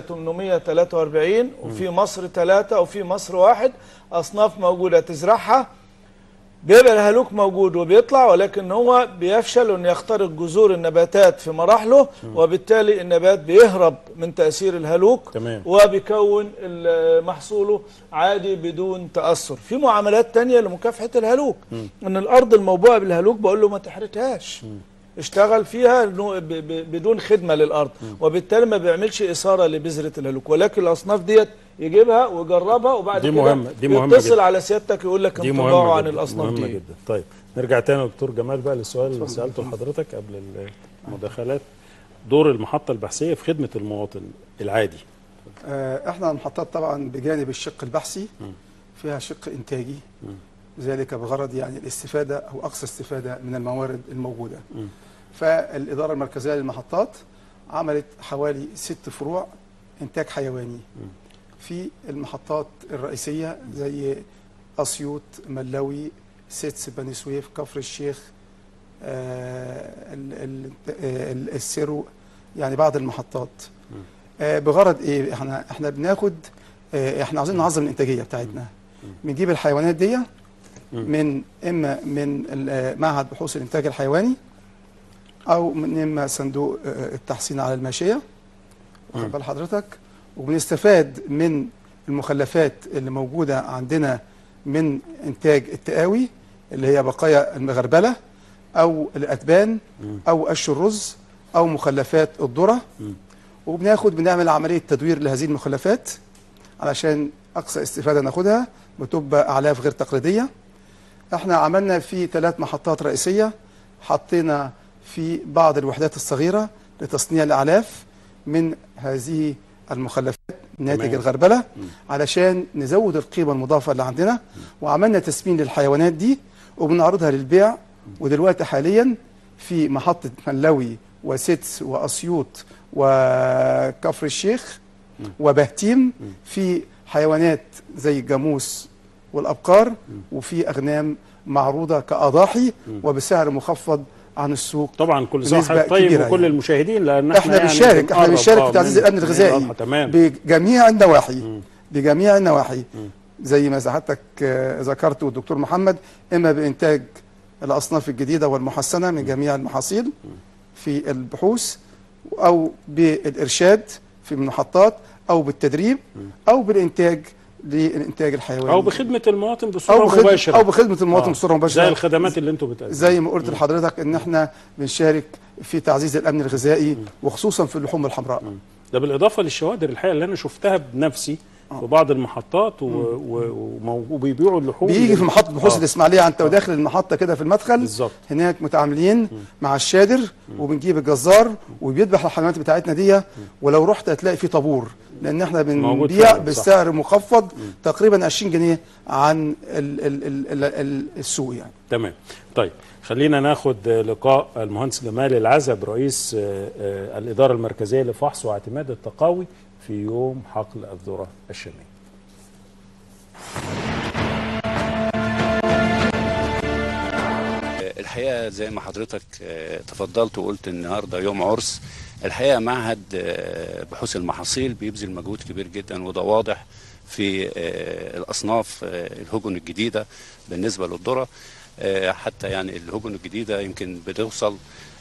843 وفي مصر ثلاثه وفي مصر واحد اصناف موجوده تزرعها بيبقى الهلوك موجود وبيطلع ولكن هو بيفشل انه يخترق جذور النباتات في مراحله وبالتالي النبات بيهرب من تاثير الهلوك تمام. وبيكون ال- محصوله عادي بدون تاثر في معاملات تانية لمكافحه الهلوك ان الارض الموبوءه بالهلوك بقول له ما تحرتهاش اشتغل فيها نو- ب- ب- بدون خدمه للارض وبالتالي ما بيعملش اثاره لبذره الهلوك ولكن الاصناف ديت يجيبها ويجربها وبعد دي كده مهمة- دي مهمة يتصل جدا. على سيادتك يقول لك دي انطباعه مهمه عن جدا الاصناف مهمه دي جدا طيب نرجع تاني يا دكتور جمال بقى للسؤال اللي سالته لحضرتك قبل المداخلات دور المحطه البحثيه في خدمه المواطن العادي آه، احنا المحطات طبعا بجانب الشق البحثي فيها شق انتاجي ذلك بغرض يعني الاستفاده او اقصى استفاده من الموارد الموجوده فالاداره المركزيه للمحطات عملت حوالي ست فروع انتاج حيواني في المحطات الرئيسيه زي اسيوط ملاوي سيتس بني سويف كفر الشيخ آه، ال- ال- ال- السرو يعني بعض المحطات آه، بغرض ايه احنا احنا بناخد آه، احنا عاوزين نعظم الانتاجيه بتاعتنا بنجيب الحيوانات دي من اما من ال- آه، معهد بحوث الانتاج الحيواني او من اما صندوق آه، التحصين على الماشيه واخد بال حضرتك وبنستفاد من المخلفات اللي موجوده عندنا من انتاج التقاوي اللي هي بقايا المغربله او الاتبان او قش الرز او مخلفات الذره وبناخد بنعمل عمليه تدوير لهذه المخلفات علشان اقصى استفاده ناخدها بتبقى اعلاف غير تقليديه احنا عملنا في ثلاث محطات رئيسيه حطينا في بعض الوحدات الصغيره لتصنيع الاعلاف من هذه المخلفات ناتج تمام. الغربله علشان نزود القيمه المضافه اللي عندنا وعملنا تسمين للحيوانات دي وبنعرضها للبيع ودلوقتي حاليا في محطه ملوي وسيتس واسيوط وكفر الشيخ وبهتيم في حيوانات زي الجاموس والابقار وفي اغنام معروضه كاضاحي وبسعر مخفض عن السوق طبعا كل سنه بنسبة وحضرتك طيب كبيرة وكل يعني. المشاهدين لان احنا يعني بنشارك احنا بنقرب، بنشارك آه، في تعزيز من- الامن من الغذائي الأضحى، تمام بجميع النواحي بجميع النواحي زي ما سعادتك آه، ذكرت والدكتور محمد اما بانتاج الاصناف الجديده والمحسنه من جميع المحاصيل في البحوث او بالارشاد في المحطات او بالتدريب او بالانتاج للانتاج الحيواني او بخدمه المواطن بصوره او بخدمه مباشره او بخدمه المواطن آه. بصوره مباشره زي الخدمات اللي انتم بتقدموها زي ما قلت لحضرتك ان احنا بنشارك في تعزيز الامن الغذائي وخصوصا في اللحوم الحمراء ده بالاضافه للشوادر الحقيقه اللي انا شفتها بنفسي في بعض المحطات و... و... ومو- وبيبيعوا اللحوم بيجي في محطه بحوث آه. الاسماعيليه انت وداخل المحطه كده في المدخل بالظبط هناك متعاملين مع الشادر وبنجيب الجزار وبيذبح الحيوانات بتاعتنا دي ولو رحت هتلاقي في طابور لان احنا موجود بنبيع فعلاً، صح. بالسعر مخفض تقريبا 20 جنيه عن ال ال ال ال ال السوق يعني تمام طيب خلينا ناخد لقاء المهندس جمال العزب رئيس آه، آه، الإدارة المركزية لفحص واعتماد التقاوي في يوم حقل الذرة الشامية الحقيقه زي ما حضرتك آه، تفضلت وقلت النهارده يوم عرس الحقيقه معهد آه، بحوث المحاصيل بيبذل مجهود كبير جدا وده واضح في آه، الاصناف آه، الهجن الجديده بالنسبه للذره آه، حتى يعني الهجن الجديده يمكن بتوصل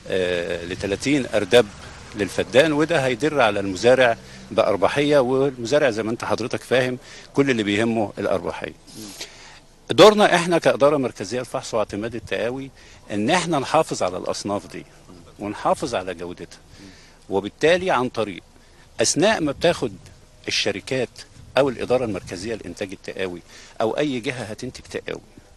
ل 30 ارداب للفدان وده هيدر على المزارع بارباحيه والمزارع زي ما انت حضرتك فاهم كل اللي بيهمه الارباحيه. دورنا احنا كاداره مركزيه لفحص واعتماد التقاوي ان احنا نحافظ على الاصناف دي ونحافظ على جودتها وبالتالي عن طريق اثناء ما بتاخد الشركات او الاداره المركزيه لانتاج التقاوي او اي جهه هتنتج تقاوي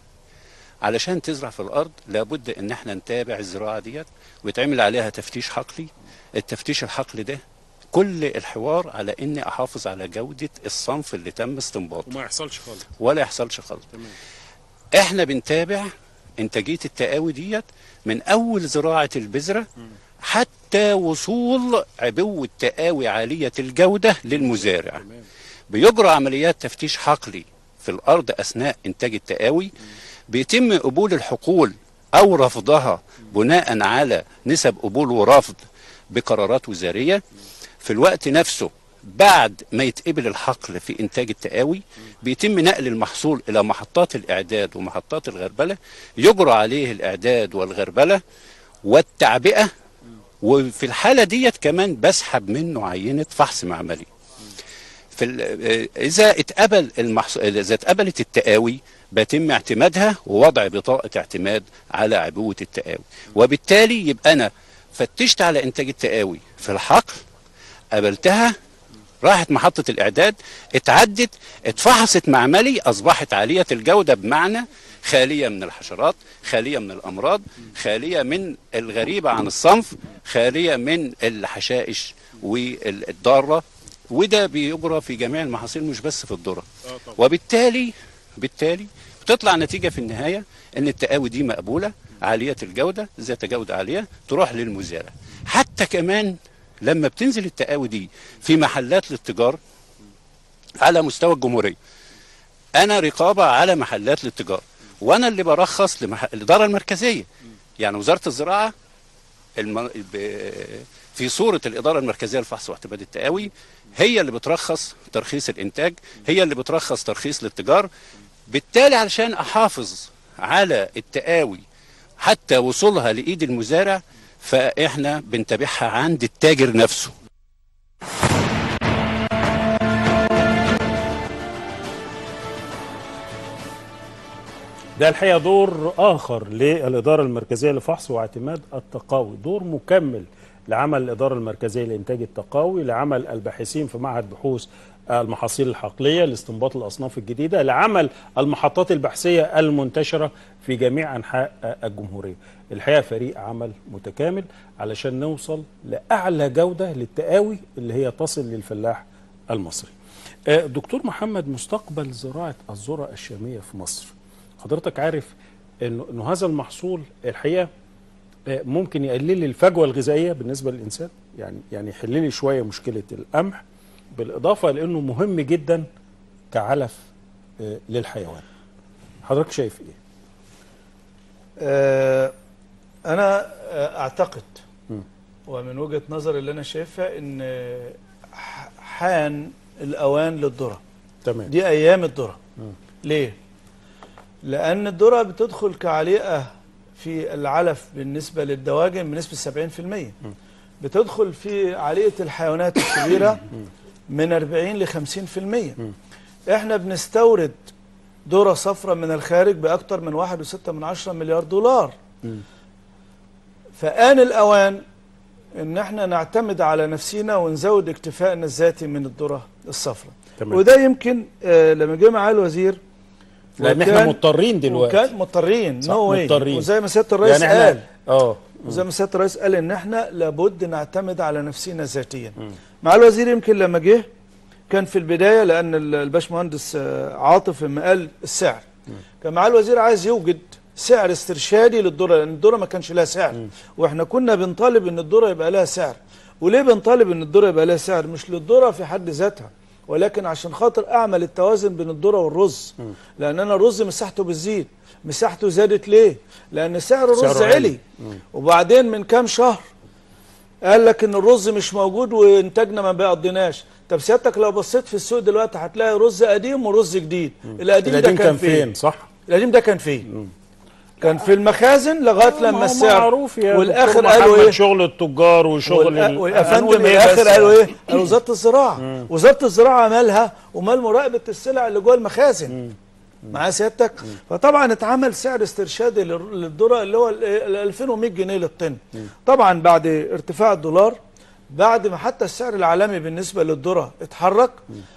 علشان تزرع في الارض لابد ان احنا نتابع الزراعه ديت ويتعمل عليها تفتيش حقلي التفتيش الحقلي ده كل الحوار على اني احافظ على جوده الصنف اللي تم استنباطه وما يحصلش خالص ولا يحصلش خالص تمام احنا بنتابع انتاجيه التقاوي ديت من اول زراعه البذره حتى وصول عبوه تقاوي عاليه الجوده للمزارع بيجرى عمليات تفتيش حقلي في الارض اثناء انتاج التقاوي بيتم قبول الحقول او رفضها بناء على نسب قبول ورفض بقرارات وزاريه في الوقت نفسه بعد ما يتقبل الحقل في انتاج التقاوي بيتم نقل المحصول الى محطات الاعداد ومحطات الغربله يجرى عليه الاعداد والغربله والتعبئه وفي الحاله ديت كمان بسحب منه عينه فحص معملي في ال- اذا اتقبل المحصول اذا اتقبلت التقاوي بيتم اعتمادها ووضع بطاقه اعتماد على عبوه التقاوي وبالتالي يبقى انا فتشت على انتاج التقاوي في الحقل قبلتها راحت محطة الإعداد اتعدت اتفحصت معملي أصبحت عالية الجودة بمعنى خالية من الحشرات خالية من الأمراض خالية من الغريبة عن الصنف خالية من الحشائش والضارة وده بيجرى في جميع المحاصيل مش بس في الذرة وبالتالي بالتالي بتطلع نتيجة في النهاية ان التقاوي دي مقبولة عالية الجودة ذات جودة عالية تروح للمزارع حتى كمان لما بتنزل التقاوي دي في محلات للتجار على مستوى الجمهورية انا رقابة على محلات للتجار وانا اللي برخص لمح... الادارة المركزية يعني وزارة الزراعة الم... ب... في صورة الإدارة المركزية للفحص واعتماد التقاوي هي اللي بترخص ترخيص الإنتاج هي اللي بترخص ترخيص للتجار بالتالي علشان أحافظ على التقاوي حتى وصولها لإيد المزارع فإحنا بنتابعها عند التاجر نفسه ده الحقيقه دور اخر للاداره المركزيه لفحص واعتماد التقاوي دور مكمل لعمل الاداره المركزيه لانتاج التقاوي لعمل الباحثين في معهد بحوث المحاصيل الحقليه لاستنباط الاصناف الجديده لعمل المحطات البحثيه المنتشره في جميع انحاء آه، الجمهوريه. الحقيقه فريق عمل متكامل علشان نوصل لاعلى جوده للتقاوي اللي هي تصل للفلاح المصري. آه، دكتور محمد مستقبل زراعه الذره الشاميه في مصر. حضرتك عارف انه انه هذا المحصول الحقيقه آه، ممكن يقلل لي الفجوه الغذائيه بالنسبه للانسان يعني يعني يحل لي شويه مشكله القمح بالاضافه لانه مهم جدا كعلف آه، للحيوان حضرتك شايف ايه آه، انا آه، اعتقد ومن وجهة نظري اللي انا شايفها ان آه، ح- حان الاوان للذره تمام دي ايام الذره ليه لان الذره بتدخل كعليقه في العلف بالنسبه للدواجن بنسبه 70% بتدخل في عليقه الحيوانات الكبيره من 40 ل 50% احنا بنستورد ذره صفراء من الخارج باكثر من 1.6 من عشرة مليار دولار فآن الأوان إن احنا نعتمد على نفسينا ونزود اكتفائنا الذاتي من الذرة الصفراء تمام. وده يمكن آه لما جه معاه الوزير لان احنا وكان- مضطرين دلوقتي وكان مضطرين صح، نو واي مضطرين. وزي ما سياده الرئيس يعني إحنا- قال اه وزي ما سياده الرئيس قال ان احنا لابد نعتمد على نفسنا ذاتيا مع الوزير يمكن لما جه كان في البدايه لان ال- الباشمهندس آه، عاطف لما قال السعر كان معاه الوزير عايز يوجد سعر استرشادي للذره لان الذره ما كانش لها سعر واحنا كنا بنطالب ان الذره يبقى لها سعر وليه بنطالب ان الذره يبقى لها سعر مش للذره في حد ذاتها ولكن عشان خاطر اعمل التوازن بين الذره والرز لان انا الرز مساحته بتزيد مساحته زادت ليه لان سعر الرز سعره عالي. علي وبعدين من كام شهر قال لك ان الرز مش موجود وانتاجنا ما بيقضيناش طب سيادتك لو بصيت في السوق دلوقتي هتلاقي رز قديم ورز جديد القديم, القديم ده كان فين صح القديم ده كان فين كان في المخازن لغايه ما لما هو السعر معروف يا والاخر دكتور قالوا محمد ايه شغل التجار وشغل والأ- ال- ويا هنقول فندم إيه الاخر بس؟ قالوا ايه قالوا وزاره الزراعه وزاره الزراعه مالها ومال مراقبه السلع اللي جوه المخازن معايا سيادتك فطبعا اتعمل سعر استرشادي لل- للذره اللي هو ال- ال 2100 جنيه للطن طبعا بعد ارتفاع الدولار بعد ما حتى السعر العالمي بالنسبه للذره اتحرك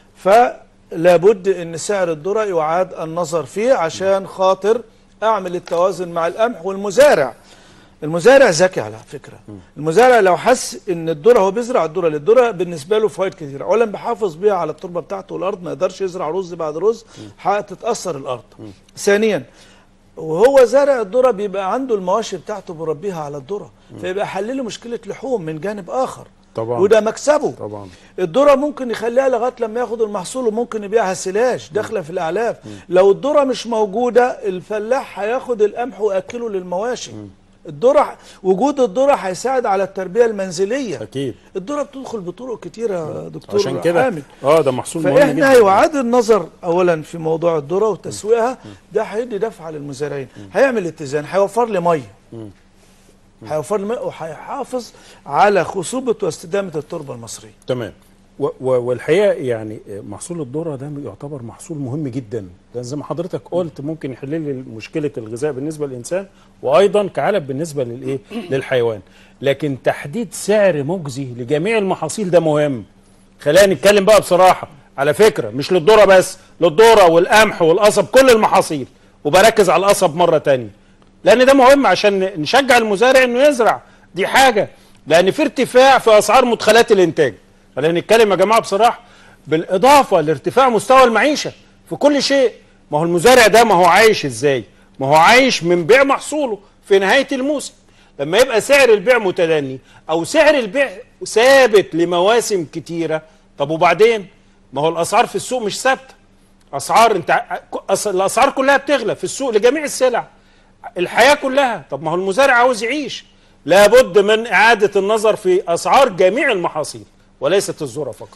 فلابد ان سعر الذره يعاد النظر فيه عشان خاطر اعمل التوازن مع القمح والمزارع المزارع ذكي على فكره المزارع لو حس ان الذره هو بيزرع الذره للذره بالنسبه له فوائد كتير اولا بيحافظ بيها على التربه بتاعته والارض ما يقدرش يزرع رز بعد رز هتتاثر الارض ثانيا وهو زارع الذره بيبقى عنده المواشي بتاعته بربيها على الذره فيبقى حل له مشكله لحوم من جانب اخر طبعا وده مكسبه طبعا الذره ممكن يخليها لغايه لما ياخد المحصول وممكن يبيعها سلاش داخله في الاعلاف لو الذره مش موجوده الفلاح هياخد القمح وياكله للمواشي الذره وجود الذره هيساعد على التربيه المنزليه اكيد الذره بتدخل بطرق كتيره يا دكتور عشان كده حامد اه ده محصول مهم فاحنا جدا هيعاد النظر اولا في موضوع الذره وتسويقها ده هيدي دفعه للمزارعين هيعمل اتزان هيوفر لي ميه هيوفر لي ميه وهيحافظ على خصوبه واستدامه التربه المصريه تمام و و والحقيقه يعني محصول الذره ده يعتبر محصول مهم جدا لان زي ما حضرتك قلت ممكن يحل لي مشكله الغذاء بالنسبه للانسان وايضا كعلب بالنسبه للايه للحيوان لكن تحديد سعر مجزي لجميع المحاصيل ده مهم خلينا نتكلم بقى بصراحه على فكره مش للذره بس للذره والقمح والقصب كل المحاصيل وبركز على القصب مره تانية لان ده مهم عشان نشجع المزارع انه يزرع دي حاجه لان في ارتفاع في اسعار مدخلات الانتاج خلينا نتكلم يا جماعه بصراحه بالاضافه لارتفاع مستوى المعيشه في كل شيء ما هو المزارع ده ما هو عايش ازاي ما هو عايش من بيع محصوله في نهايه الموسم لما يبقى سعر البيع متدني او سعر البيع ثابت لمواسم كتيره طب وبعدين ما هو الاسعار في السوق مش ثابته اسعار انت ع- أس- الاسعار كلها بتغلى في السوق لجميع السلع الحياه كلها طب ما هو المزارع عاوز يعيش لابد من اعاده النظر في اسعار جميع المحاصيل وليست الذره فقط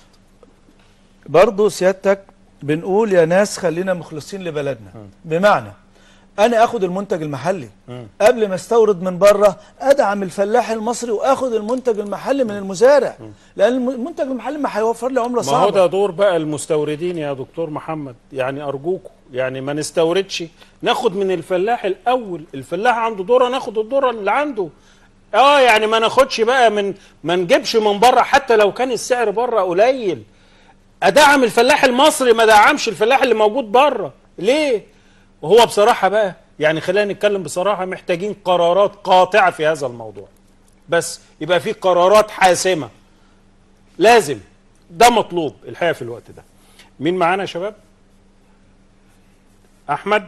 برضه سيادتك بنقول يا ناس خلينا مخلصين لبلدنا بمعنى انا اخد المنتج المحلي قبل ما استورد من بره ادعم الفلاح المصري واخد المنتج المحلي من المزارع لان الم- المنتج المحلي ما هيوفر لي عمله ما هو ده صعبه دور بقى المستوردين يا دكتور محمد يعني ارجوكم يعني ما نستوردش ناخد من الفلاح الاول الفلاح عنده ذره ناخد الذره اللي عنده اه يعني ما ناخدش بقى من ما نجيبش من بره حتى لو كان السعر بره قليل ادعم الفلاح المصري ما دعمش الفلاح اللي موجود بره ليه وهو بصراحه بقى يعني خلينا نتكلم بصراحه محتاجين قرارات قاطعه في هذا الموضوع بس يبقى في قرارات حاسمه لازم ده مطلوب الحقيقه في الوقت ده مين معانا يا شباب احمد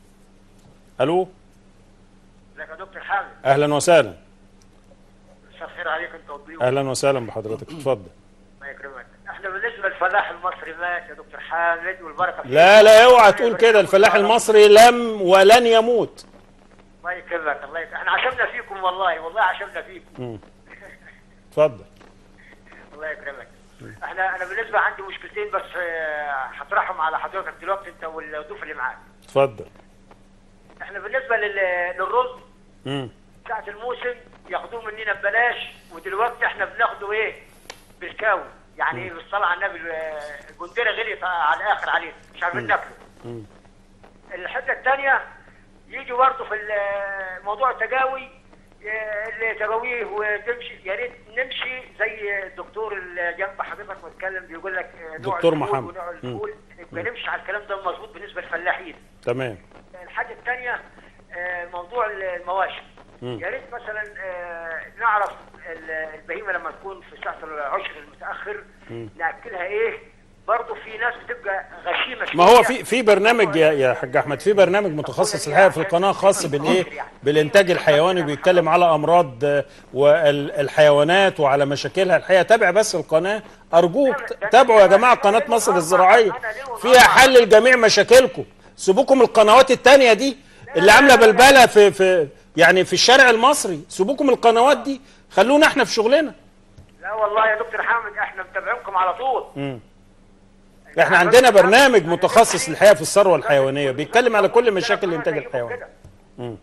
الو ازيك يا دكتور حامد اهلا وسهلا مساء الخير عليك انت وضيوف اهلا وسهلا بحضرتك اتفضل الله يكرمك احنا بالنسبه للفلاح المصري مات يا دكتور حامد والبركه فيك. لا لا اوعى تقول كده الفلاح المصري لم ولن يموت الله يكرمك الله يكرمك احنا عشمنا فيكم والله والله عشمنا فيكم مم. اتفضل الله يكرمك احنا انا بالنسبه عندي مشكلتين بس آه، هطرحهم على حضرتك دلوقتي انت والضيوف اللي معاك اتفضل احنا بالنسبه لل- للرز مم. ساعة الموسم ياخدوه مننا ببلاش ودلوقتي احنا بناخده ايه؟ بالكاوي يعني بالصلاة على النبي ال- الجندرة غليت على الاخر عليه مش عارفين ناكله مم. الحته الثانيه يجي برضه في ال- موضوع التجاوي اه، اللي تجاويه وتمشي يا ريت نمشي زي الدكتور اللي جنب حضرتك بيتكلم بيقول لك اه، نوع دكتور الفول محمد. ونوع مم. الفول يبقى نمشي على الكلام ده مظبوط بالنسبه للفلاحين تمام الحاجه الثانيه موضوع المواشي مم. يا ريت مثلا اه، نعرف ال- البهيمه لما تكون في ساعه العشر المتاخر مم. ناكلها ايه برضه في ناس بتبقى غشيمه ما هو شوية. في في برنامج يا يا حاج احمد في برنامج متخصص الحقيقه في القناه خاص بالايه بالانتاج الحيواني بيتكلم على امراض آه، والحيوانات وعلى مشاكلها الحقيقه تابع بس القناه ارجوك تابعوا يا جماعه قناه مصر الزراعيه فيها حل لجميع مشاكلكم سيبوكم القنوات التانية دي اللي عامله بلبله في في يعني في الشارع المصري سيبوكم القنوات دي خلونا احنا في شغلنا لا والله يا دكتور حامد احنا متابعينكم على طول مم. احنا عندنا برنامج متخصص الحقيقه في الثروه الحيوانيه بيتكلم على كل مشاكل الانتاج الحيواني مم.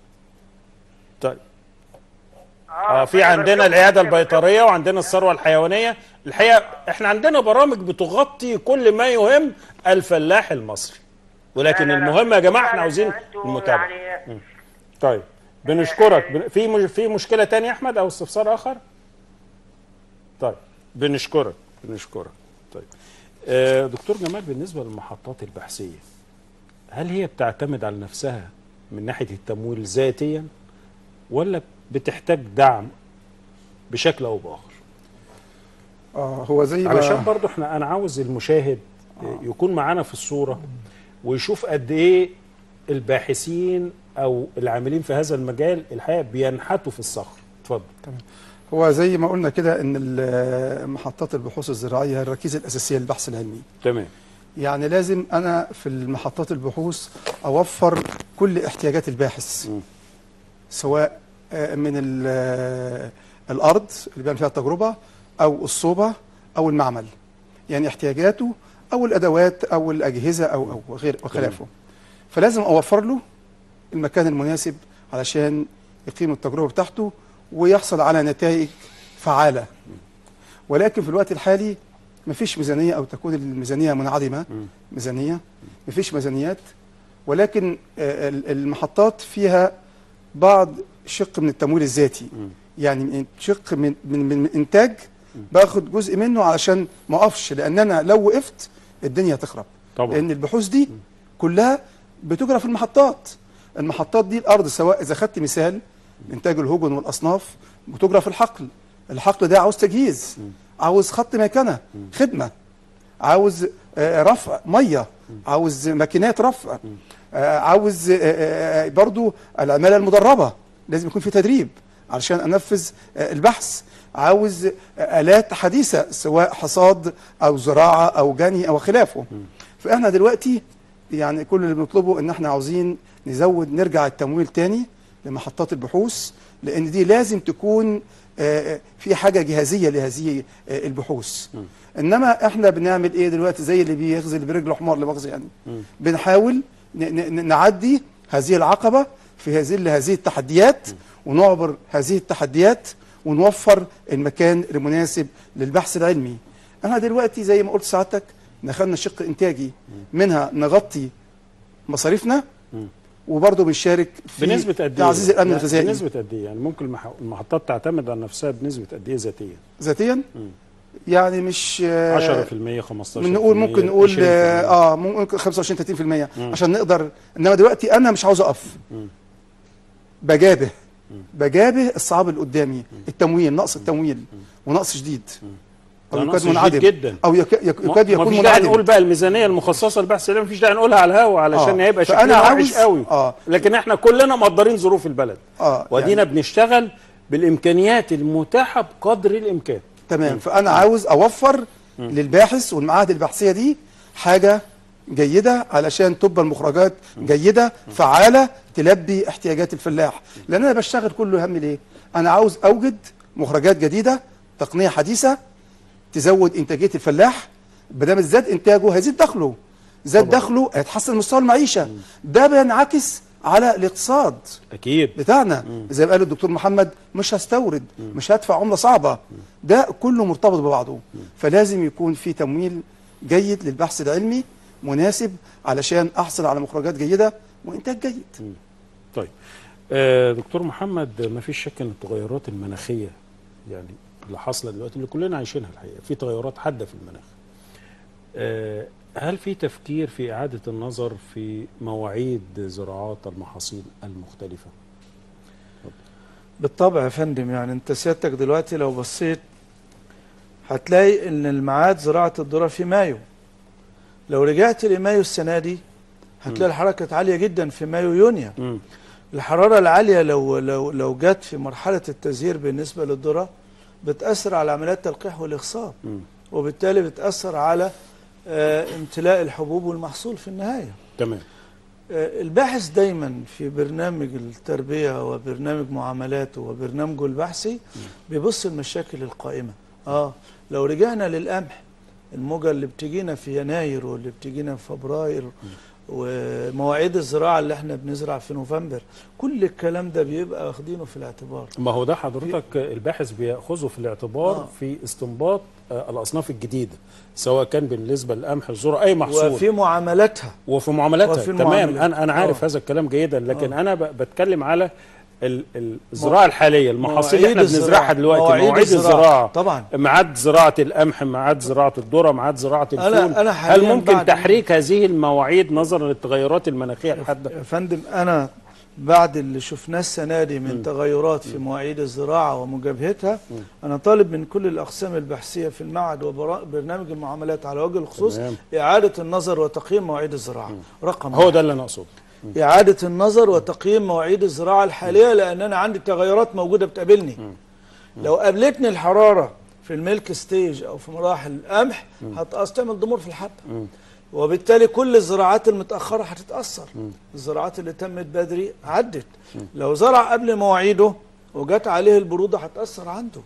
طيب اه في عندنا العياده البيطريه وعندنا الثروه الحيوانيه الحقيقه احنا عندنا برامج بتغطي كل ما يهم الفلاح المصري ولكن المهم يا جماعه احنا عاوزين المتابعه مم. طيب بنشكرك بن- في مش- في مشكله تانية يا احمد او استفسار اخر طيب بنشكرك بنشكرك طيب آه، دكتور جمال بالنسبه للمحطات البحثيه هل هي بتعتمد على نفسها من ناحيه التمويل ذاتيا ولا بتحتاج دعم بشكل او باخر اه هو زي ما علشان برضو احنا انا عاوز المشاهد آه. يكون معانا في الصوره ويشوف قد ايه الباحثين او العاملين في هذا المجال الحقيقه بينحتوا في الصخر اتفضل تمام هو زي ما قلنا كده ان ال- محطات البحوث الزراعيه هي الركيزه الاساسيه للبحث العلمي تمام يعني لازم انا في المحطات البحوث اوفر كل احتياجات الباحث سواء آه، من ال- آه، الارض اللي بيعمل فيها التجربه او الصوبه او المعمل يعني احتياجاته او الادوات او الاجهزه او او غير وخلافه فلازم اوفر له المكان المناسب علشان يقيم التجربه بتاعته ويحصل على نتائج فعاله ولكن في الوقت الحالي مفيش ميزانيه او تكون الميزانيه منعدمه ميزانيه مفيش ميزانيات ولكن آه، ال- المحطات فيها بعض شق من التمويل الذاتي يعني من شق من من, من انتاج باخد جزء منه علشان ما اقفش لان انا لو وقفت الدنيا هتخرب طبعا. لان البحوث دي كلها بتجرى في المحطات المحطات دي الارض سواء اذا خدت مثال انتاج الهجن والاصناف بتجرى في الحقل الحقل ده عاوز تجهيز عاوز خط مكنه خدمه عاوز آه، رفع ميه عاوز ماكينات رفع آه، عاوز آه، آه، برضو العماله المدربه لازم يكون في تدريب علشان انفذ آه، البحث عاوز آه، الات حديثه سواء حصاد او زراعه او جني او خلافه فاحنا دلوقتي يعني كل اللي بنطلبه ان احنا عاوزين نزود نرجع التمويل تاني لمحطات البحوث لان دي لازم تكون آه، آه، في حاجه جهازيه لهذه آه، البحوث انما احنا بنعمل ايه دلوقتي زي اللي بيغزل برجله حمار لمؤاخذه يعني بنحاول ن- ن- نعدي هذه العقبه في هذه هذه التحديات ونعبر هذه التحديات ونوفر المكان المناسب للبحث العلمي انا دلوقتي زي ما قلت سعادتك دخلنا شق انتاجي منها نغطي مصاريفنا وبرضه بنشارك في بنسبه قد ايه تعزيز الامن لا، الغذائي بنسبه قد ايه يعني ممكن المح- المحطات تعتمد على نفسها بنسبه قد ايه ذاتيا ذاتيا يعني مش آه، 10% 15% من نقول ممكن نقول 20%. اه ممكن 25 30% عشان نقدر انما دلوقتي انا مش عاوز اقف بجابه بجابه الصعاب اللي قدامي التمويل نقص التمويل ونقص شديد او ده يكاد نقص شديد منعدم جدا. او يك- يك- يكاد ما يكون فيش داعي منعدم نقول بقى الميزانيه المخصصه للبحث العلمي مفيش داعي نقولها على الهوا علشان آه. هيبقى فأنا شكلنا وحش عاوز- قوي آه. لكن احنا كلنا مقدرين ظروف البلد اه ودينا يعني بنشتغل بالامكانيات المتاحه بقدر الامكان تمام فانا عاوز اوفر للباحث والمعاهد البحثيه دي حاجه جيده علشان تبقى المخرجات جيده فعاله تلبي احتياجات الفلاح لان انا بشتغل كله هم ليه انا عاوز اوجد مخرجات جديده تقنيه حديثه تزود انتاجيه الفلاح بدل زاد انتاجه هيزيد دخله زاد دخله هيتحسن مستوى المعيشه ده بينعكس على الاقتصاد اكيد بتاعنا زي ما قال الدكتور محمد مش هستورد مش هدفع عمله صعبه ده كله مرتبط ببعضه فلازم يكون في تمويل جيد للبحث العلمي مناسب علشان احصل على مخرجات جيده وانتاج جيد طيب آه دكتور محمد ما فيش شك ان التغيرات المناخيه يعني اللي حاصله دلوقتي اللي كلنا عايشينها الحقيقه في تغيرات حاده في المناخ آه هل في تفكير في اعاده النظر في مواعيد زراعات المحاصيل المختلفه بالطبع يا فندم يعني انت سيادتك دلوقتي لو بصيت هتلاقي ان الميعاد زراعه الذره في مايو لو رجعت لمايو السنه دي هتلاقي الحراره كانت عاليه جدا في مايو يونيو مم. الحراره العاليه لو لو لو جت في مرحله التزهير بالنسبه للذره بتاثر على عمليات التلقيح والاخصاب مم. وبالتالي بتاثر على آه، امتلاء الحبوب والمحصول في النهايه تمام آه، الباحث دايما في برنامج التربية وبرنامج معاملاته وبرنامجه البحثي بيبص المشاكل القائمة اه لو رجعنا للقمح الموجة اللي بتجينا في يناير واللي بتجينا في فبراير ومواعيد الزراعة اللي احنا بنزرع في نوفمبر كل الكلام ده بيبقى واخدينه في الاعتبار ما هو ده حضرتك الباحث بياخذه في الاعتبار آه. في استنباط آه، الاصناف الجديده سواء كان بالنسبه للقمح الذره اي محصول وفي معاملاتها وفي معاملاتها وفي تمام المعاملات. انا انا عارف آه. هذا الكلام جيدا لكن آه. انا ب- بتكلم على ال- ال- الزراعه الحاليه المحاصيل اللي مواعيد احنا بنزرعها الزراعة. دلوقتي مواعيد مواعيد الزراعة. الزراعه طبعا. ميعاد زراعه القمح ميعاد زراعه الذره ميعاد زراعه أنا- الفول أنا هل حالياً ممكن بعد- تحريك هذه المواعيد نظرا للتغيرات المناخيه الحاده يا فندم انا بعد اللي شفناه السنه دي من تغيرات في مواعيد الزراعه ومجابهتها انا طالب من كل الاقسام البحثيه في المعهد وبرنامج المعاملات على وجه الخصوص تمام. اعاده النظر وتقييم مواعيد الزراعه رقم هو واحد. ده اللي انا اقصده إعادة النظر وتقييم مواعيد الزراعة الحالية لأن أنا عندي تغيرات موجودة بتقابلني لو قابلتني الحرارة في الميلك ستيج أو في مراحل القمح هتقص تعمل ضمور في الحبة وبالتالي كل الزراعات المتأخرة هتتأثر الزراعات اللي تمت بدري عدت لو زرع قبل مواعيده وجت عليه البرودة هتأثر عنده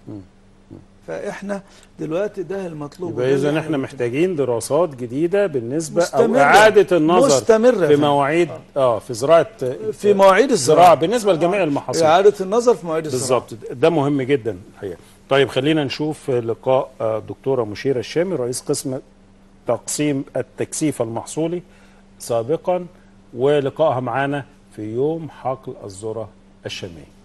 فإحنا دلوقتي ده المطلوب يبقى وده اذا اللي احنا محتاجين دراسات جديده بالنسبه او مستمرة. اعاده النظر مستمرة في فعلا. مواعيد اه في زراعه في مواعيد الزراعه الزراعة. بالنسبه لجميع المحاصيل إعادة النظر في مواعيد الزراعة بالظبط ده مهم جدا الحقيقه طيب خلينا نشوف لقاء آه، دكتوره مشيره الشامي رئيس قسم تقسيم التكثيف المحصولي سابقا ولقائها معانا في يوم حقل الذره الشاميه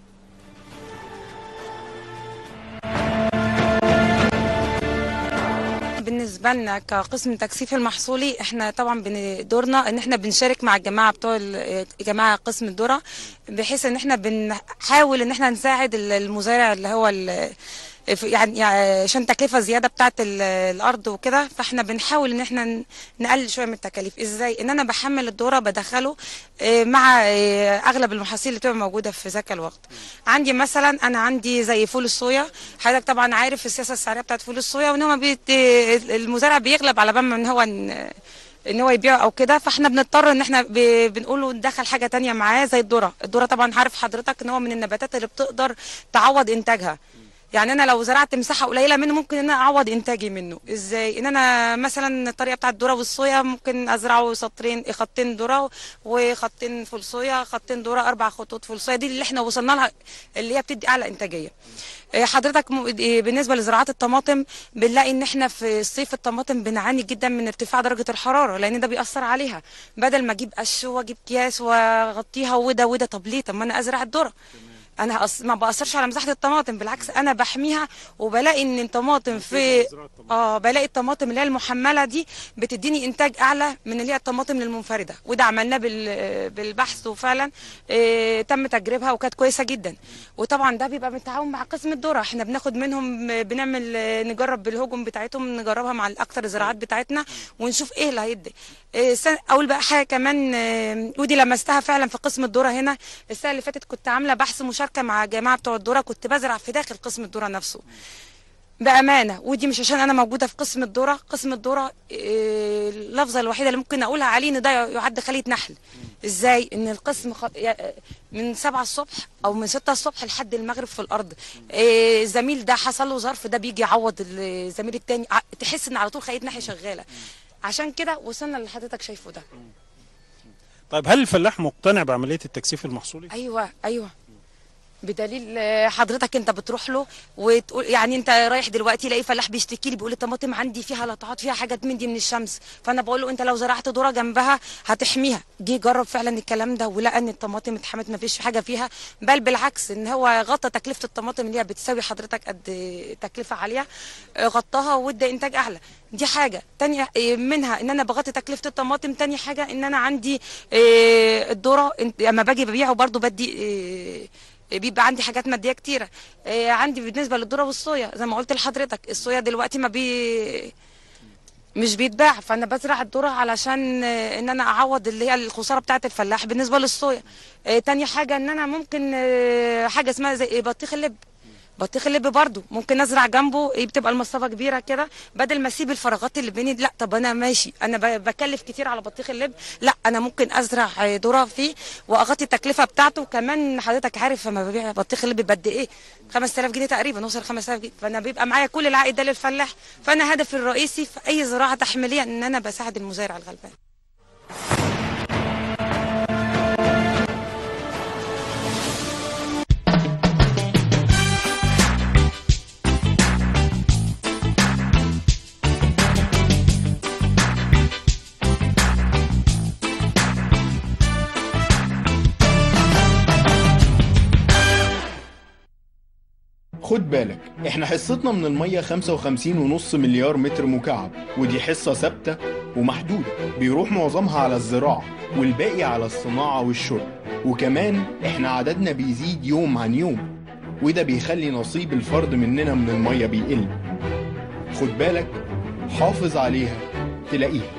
بالنسبه لنا كقسم تكثيف المحصولي احنا طبعا بن- دورنا ان احنا بنشارك مع الجماعه بتوع ال- جماعه قسم الذره بحيث ان احنا بنحاول ان احنا نساعد ال- المزارع اللي هو ال- في- يعني يعني عشان تكلفه زياده بتاعه ال- الارض وكده فاحنا بنحاول ان احنا ن- نقلل شويه من التكاليف ازاي ان انا بحمل الذره بدخله آه، مع آه، اغلب المحاصيل اللي بتبقى موجوده في ذاك الوقت عندي مثلا انا عندي زي فول الصويا حضرتك طبعا عارف السياسه السعريه بتاعت فول الصويا وان هو بيت المزارع بيغلب على بال ما ان هو ان ان هو يبيع او كده فاحنا بنضطر ان احنا ب- بنقول له ندخل حاجه تانية معاه زي الذره الذره طبعا عارف حضرتك ان هو من النباتات اللي بتقدر تعوض انتاجها يعني انا لو زرعت مساحه قليله منه ممكن ان انا اعوض انتاجي منه ازاي ان انا مثلا الطريقه بتاعت الذره والصويا ممكن ازرعه سطرين خطين ذره وخطين فول صويا خطين ذره اربع خطوط فول صويا دي اللي احنا وصلنا لها اللي هي بتدي اعلى انتاجيه إيه حضرتك م- إيه بالنسبه لزراعه الطماطم بنلاقي ان احنا في الصيف الطماطم بنعاني جدا من ارتفاع درجه الحراره لان ده بيأثر عليها بدل ما اجيب قش واجيب اكياس واغطيها وده وده طب ليه طب ما انا ازرع الذره انا أص... ما باثرش على مساحه الطماطم بالعكس انا بحميها وبلاقي ان الطماطم في اه بلاقي الطماطم اللي هي المحمله دي بتديني انتاج اعلى من اللي هي الطماطم المنفرده وده عملناه بال... بالبحث وفعلا آه تم تجربها وكانت كويسه جدا وطبعا ده بيبقى بالتعاون مع قسم الذره احنا بناخد منهم آه، بنعمل آه، نجرب بالهجوم بتاعتهم نجربها مع الاكثر الزراعات بتاعتنا ونشوف ايه اللي هيدي آه، السنة- اول بقى حاجه كمان آه، ودي لمستها فعلا في قسم الذره هنا السنه اللي فاتت كنت عامله بحث مشاركه مع جماعه بتوع الذره كنت بزرع في داخل قسم الذره نفسه بامانه ودي مش عشان انا موجوده في قسم الذره قسم الذره آه، اللفظه الوحيده اللي ممكن اقولها عليه ان ده يعد خليه نحل ازاي ان القسم خ... يا- من 7 الصبح او من 6 الصبح لحد المغرب في الارض آه، الزميل ده حصل له ظرف ده بيجي يعوض الزميل التاني ع- تحس ان على طول خليه نحل شغاله عشان كده وصلنا اللي حضرتك شايفه ده طيب هل الفلاح مقتنع بعمليه التكثيف المحصولي؟ ايوه ايوه بدليل آه، حضرتك انت بتروح له وتقول يعني انت رايح دلوقتي لاقي فلاح بيشتكي لي بيقول الطماطم عندي فيها لطعات فيها حاجات من دي من الشمس فانا بقول له انت لو زرعت ذره جنبها هتحميها جه جرب فعلا الكلام ده ولقى ان الطماطم اتحمت ما فيش حاجه فيها بل بالعكس ان هو غطى تكلفه الطماطم اللي هي بتساوي حضرتك قد تكلفه عاليه آه، غطاها وادى انتاج اعلى دي حاجه تانية آه، منها ان انا بغطي تكلفه الطماطم تاني حاجه ان انا عندي آه، الذره انت- لما باجي ببيعه برضو بدي آه، بيبقى عندي حاجات ماديه كتيره آه، عندي بالنسبه للذره والصويا زي ما قلت لحضرتك الصويا دلوقتي ما بي مش بيتباع فانا بزرع الذره علشان آه، ان انا اعوض اللي هي الخساره بتاعه الفلاح بالنسبه للصويا آه، تاني حاجه ان انا ممكن آه، حاجه اسمها زي بطيخ اللب بطيخ اللب برضو ممكن ازرع جنبه إيه، بتبقى المصافه كبيره كده بدل ما اسيب الفراغات اللي بيني لا طب انا ماشي انا ب- بكلف كتير على بطيخ اللب لا انا ممكن ازرع آه، ذره فيه واغطي التكلفه بتاعته كمان حضرتك عارف لما ببيع بطيخ اللب بقد ايه 5000 جنيه تقريبا وصل 5000 جنيه فانا بيبقى معايا كل العائد ده للفلاح فانا هدفي الرئيسي في اي زراعه تحميليه ان انا بساعد المزارع الغلبان خد بالك احنا حصتنا من المية 55 ونص مليار متر مكعب ودي حصة ثابتة ومحدودة بيروح معظمها على الزراعة والباقي على الصناعة والشرب وكمان احنا عددنا بيزيد يوم عن يوم وده بيخلي نصيب الفرد مننا من المية بيقل خد بالك حافظ عليها تلاقيها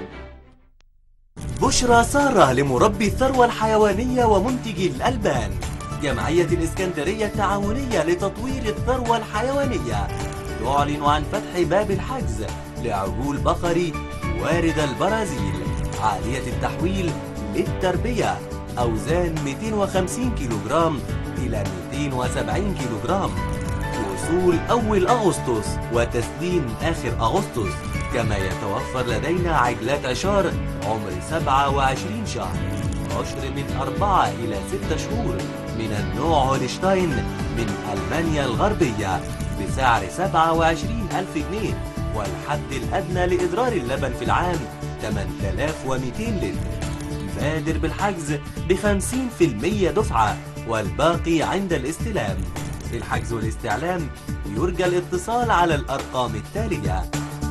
بشرى سارة لمربي الثروة الحيوانية ومنتجي الألبان جمعية الإسكندرية التعاونية لتطوير الثروة الحيوانية تعلن عن فتح باب الحجز لعجول بقري وارد البرازيل عالية التحويل للتربية أوزان 250 كيلوغرام إلى 270 كيلوغرام وصول أول أغسطس وتسليم آخر أغسطس كما يتوفر لدينا عجلات عشار عمر 27 شهر عشر من أربعة إلى ستة شهور من النوع هولشتاين من ألمانيا الغربية بسعر 27 ألف جنيه والحد الأدنى لإدرار اللبن في العام 8200 لتر بادر بالحجز ب 50% دفعة والباقي عند الاستلام في الحجز والاستعلام يرجى الاتصال على الأرقام التالية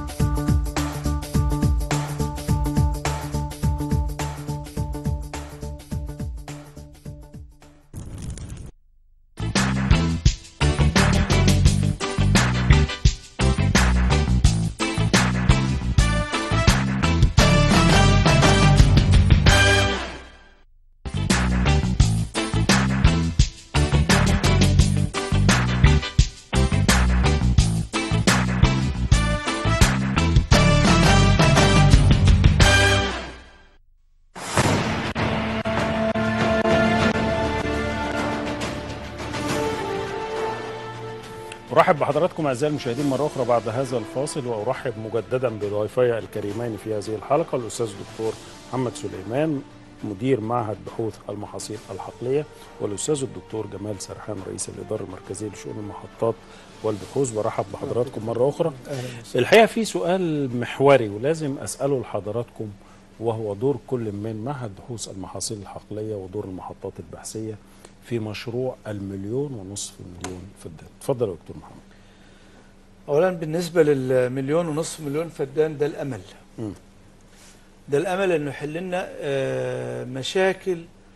أرحب بحضراتكم أعزائي المشاهدين مرة أخرى بعد هذا الفاصل وأرحب مجددا بضيفي الكريمين في هذه الحلقة الأستاذ الدكتور محمد سليمان مدير معهد بحوث المحاصيل الحقلية والأستاذ الدكتور جمال سرحان رئيس الإدارة المركزية لشؤون المحطات والبحوث برحب بحضراتكم مرة أخرى الحقيقة في سؤال محوري ولازم أسأله لحضراتكم وهو دور كل من معهد بحوث المحاصيل الحقلية ودور المحطات البحثية في مشروع المليون ونصف مليون فدان اتفضل يا دكتور محمد اولا بالنسبه للمليون ونصف مليون فدان ده الامل مم. ده الامل انه يحل لنا آه، مشاكل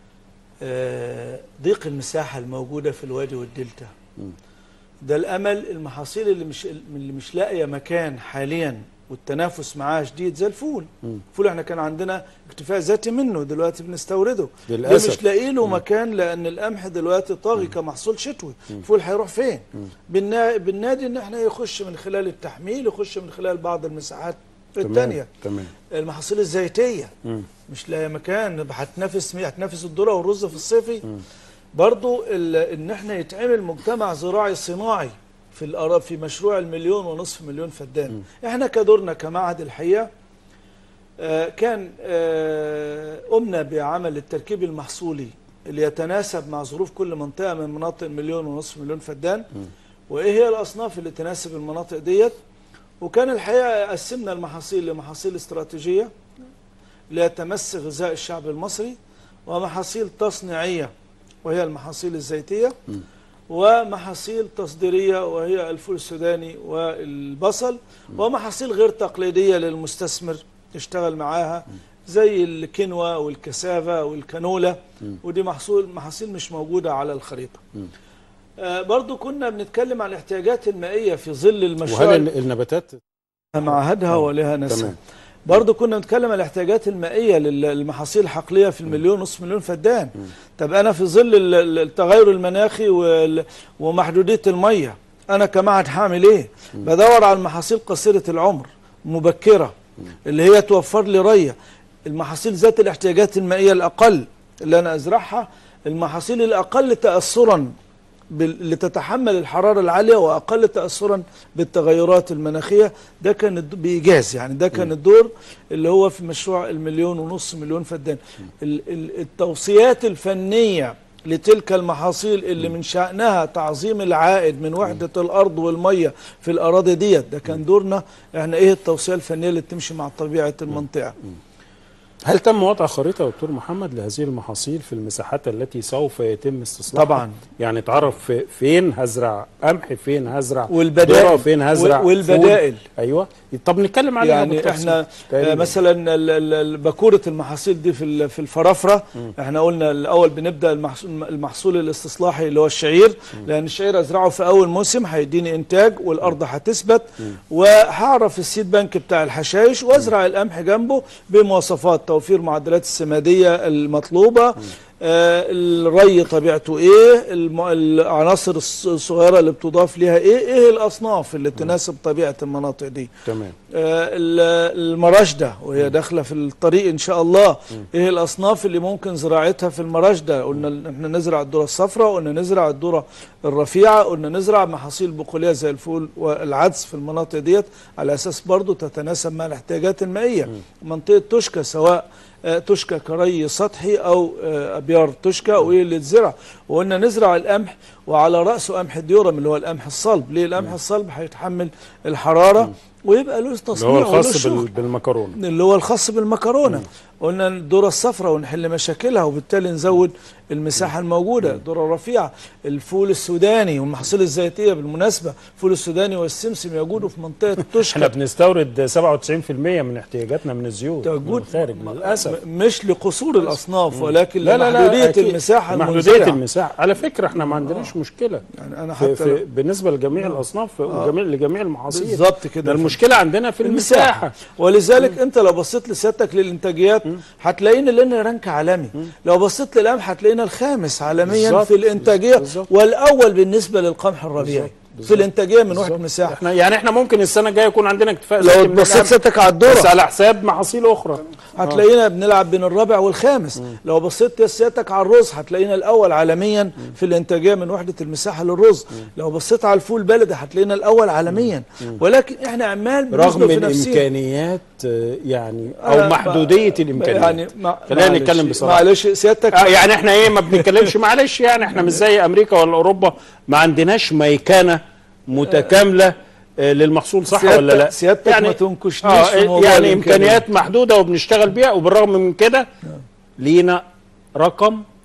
آه، ضيق المساحه الموجوده في الوادي والدلتا مم. ده الامل المحاصيل اللي مش اللي مش لاقيه مكان حاليا والتنافس معاه شديد زي الفول مم. الفول احنا كان عندنا اكتفاء ذاتي منه دلوقتي بنستورده ده للأسف. مش لاقي له مم. مكان لان القمح دلوقتي طاغي كمحصول شتوي مم. الفول هيروح فين مم. بالنا... بالنادي ان احنا يخش من خلال التحميل يخش من خلال بعض المساحات تمام، الثانيه تمام المحاصيل الزيتيه مم. مش لاقي مكان هتنافس مين؟ هتنافس الذره والرز في الصيفي مم. برضو ال- ان احنا يتعمل مجتمع زراعي صناعي في الأرا- في مشروع المليون ونصف مليون فدان احنا كدورنا كمعهد الحقيقه آه، كان آه، قمنا بعمل التركيب المحصولي اللي يتناسب مع ظروف كل منطقه من مناطق المليون ونصف مليون فدان وايه هي الاصناف اللي تناسب المناطق ديت وكان الحقيقه قسمنا المحاصيل لمحاصيل استراتيجيه لا تمس غذاء الشعب المصري ومحاصيل تصنيعيه وهي المحاصيل الزيتيه ومحاصيل تصديريه وهي الفول السوداني والبصل ومحاصيل غير تقليديه للمستثمر يشتغل معاها زي الكينوا والكسافه والكانولا ودي محصول محاصيل مش موجوده على الخريطه آه، برضو كنا بنتكلم عن الاحتياجات المائيه في ظل المشروع وهل ال- النباتات معهدها ولها ناسها تمام. برضه كنا بنتكلم عن الاحتياجات المائيه لل- للمحاصيل الحقليه في المليون نصف مليون فدان طب انا في ظل ال- ال- التغير المناخي وال- ومحدوديه الميه انا كمعهد هعمل ايه بدور على المحاصيل قصيره العمر مبكره اللي هي توفر لي ريه المحاصيل ذات الاحتياجات المائيه الاقل اللي انا ازرعها المحاصيل الاقل تاثرا بال- اللي تتحمل الحرارة العالية وأقل تأثرا بالتغيرات المناخية ده كان الد- بإيجاز يعني ده كان الدور اللي هو في مشروع المليون ونص مليون فدان ال- ال- التوصيات الفنية لتلك المحاصيل اللي من شأنها تعظيم العائد من وحدة الأرض والمية في الأراضي ديت ده كان دورنا احنا ايه التوصية الفنية اللي تمشي مع طبيعة المنطقة هل تم وضع خريطة يا دكتور محمد لهذه المحاصيل في المساحات التي سوف يتم استصلاحها؟ طبعاً. يعني تعرف في- فين هذرع قمح فين هذرع والبدائل. ذرة، فين هذرع وال- والبدائل. فول. ايوه طب نتكلم عليها يعني بالتفصيل. احنا تقريباً. آه، مثلا ال- ال- ال- بكوره المحاصيل دي في ال- في الفرافره احنا قلنا الاول بنبدا المحصول, المحصول الاستصلاحي اللي هو الشعير لان الشعير ازرعه في اول موسم هيديني انتاج والارض هتثبت وهعرف السيد بنك بتاع الحشائش وازرع القمح جنبه بمواصفات توفير معدلات السماديه المطلوبه آه، الري طبيعته ايه الم- العناصر الص- الصغيره اللي بتضاف ليها ايه ايه الاصناف اللي تناسب طبيعه المناطق دي تمام آه، ال- المراشدة وهي داخلة في الطريق إن شاء الله إيه الأصناف اللي ممكن زراعتها في المراشدة قلنا ال- إحنا نزرع الذرة الصفراء قلنا نزرع الذرة الرفيعة قلنا نزرع محاصيل بقولية زي الفول والعدس في المناطق ديت على أساس برضو تتناسب مع الاحتياجات المائية منطقة تشكى سواء آه، تشكى كري سطحي أو آه، أبيار تشكى وإيه اللي تزرع وقلنا نزرع القمح وعلى رأسه قمح الديورم اللي هو القمح الصلب ليه القمح الصلب هيتحمل الحرارة ويبقى له اللي تصنيع هو وله الخاص شغل. بال- بالمكرونة اللي هو الخاص بالمكرونه قلنا الذره الصفراء ونحل مشاكلها وبالتالي نزود المساحه الموجوده الذره الرفيعه الفول السوداني والمحاصيل الزيتيه بالمناسبه الفول السوداني والسمسم يوجدوا في منطقه احنا تشكى بنستورد 97% من احتياجاتنا من الزيوت من موجود الخارج للاسف م- مش لقصور الاصناف ولكن لا لا لا لمحدوديه أكيد. المساحه محدودية المنزرعه المساحة على فكرة احنا ما عندناش مشكلة يعني انا في حتى في لو- بالنسبة لجميع الأصناف وجميع لجميع المحاصيل بالظبط كده ده المشكلة عندنا في المساحة ولذلك انت لو بصيت لسيادتك للانتاجيات هتلاقينا لنا رانك عالمي لو بصيت للقمح هتلاقينا الخامس عالميا بالظبط. في الانتاجيه بالظبط. والاول بالنسبه للقمح الربيعي بالظبط. في بالظبط. الانتاجيه من وحده مساحه احنا يعني احنا ممكن السنة الجاية يكون عندنا اكتفاء ذاتي لو من بصيت القمح، سيادتك على الذره بس على حساب محاصيل أخرى هتلاقينا بنلعب بين الرابع والخامس لو بصيت يا سيادتك على الرز هتلاقينا الاول عالميا في الانتاجيه من وحده المساحه للرز لو بصيت على الفول بلدي هتلاقينا الاول عالميا ولكن احنا عمال رغم بنزنق في نفسنا. الإمكانيات آه، يعني أنا- أو محدودية الإمكانيات يعني ما- خلينا معلش- نتكلم بصراحة معلش سيادتك آه، يعني احنا ايه ما بنتكلمش معلش يعني احنا مش زي امريكا ولا اوروبا ما عندناش ميكنه متكامله آه، للمحصول صح سيادتك- ولا لا سيادتك ما تنكشنيش في موضوع يعني الإمكانيات. امكانيات محدوده وبنشتغل بيها وبالرغم من كده لينا رقم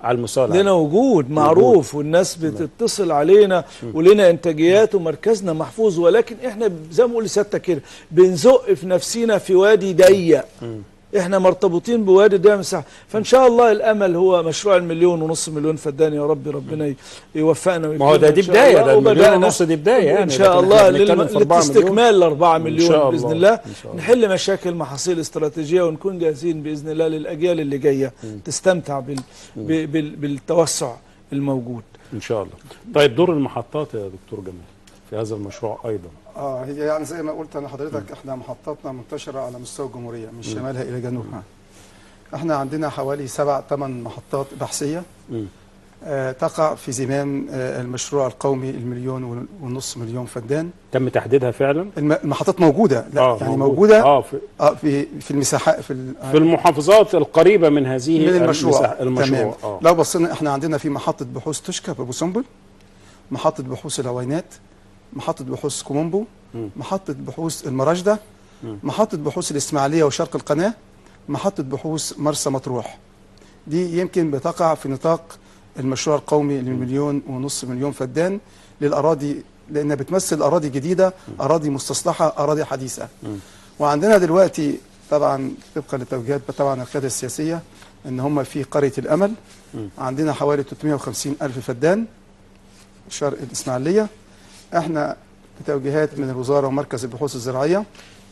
على المستوى العالمي لنا وجود معروف والناس بتتصل علينا ولنا انتاجيات ومركزنا محفوظ ولكن احنا زي ما بقول لسيادتك كده بنزق في نفسينا في وادي ضيق احنا مرتبطين بوادي ضيق مساحه فان شاء الله الامل هو مشروع المليون ونص مليون فدان يا رب ربنا ي- يوفقنا ما هو ده ويكرمنا دي إن شاء بداية، الله. ده المليون وبدأنا ونص دي بداية يعني، ان شاء لكن الله إحنا بنتكلم للم- في 4 مليون. لاستكمال ال 4 إن مليون شاء باذن الله. الله إن شاء الله. نحل مشاكل محاصيل استراتيجيه ونكون جاهزين باذن الله للاجيال اللي جايه تستمتع بال ب- بال بالتوسع الموجود ان شاء الله طيب دور المحطات يا دكتور جمال في هذا المشروع ايضا اه هي يعني زي ما قلت انا حضرتك احنا محطاتنا منتشره على مستوى الجمهوريه من شمالها الى جنوبها احنا عندنا حوالي سبع ثمان محطات بحثيه مم. آه تقع في زمام آه المشروع القومي المليون ونص مليون فدان تم تحديدها فعلا الم- المحطات موجوده لا آه، يعني موجود. موجوده آه، في- آه في في المساحات في ال- في المحافظات القريبه من هذه من المشروع المساح- المشروع تمام آه. لو بصينا احنا عندنا في محطه بحوث تشكى بابو سمبل محطه بحوث العوينات محطه بحوث كومومبو مم. محطه بحوث المراجده مم. محطه بحوث الاسماعيليه وشرق القناه محطه بحوث مرسى مطروح دي يمكن بتقع في نطاق المشروع القومي للمليون ونص مليون فدان للاراضي لانها بتمثل اراضي جديده اراضي مستصلحه اراضي حديثه مم. وعندنا دلوقتي طبعا طبقا لتوجيهات طبعا القياده السياسيه ان هم في قريه الامل مم. عندنا حوالي 350 الف فدان شرق الاسماعيليه احنا بتوجيهات من الوزاره ومركز البحوث الزراعيه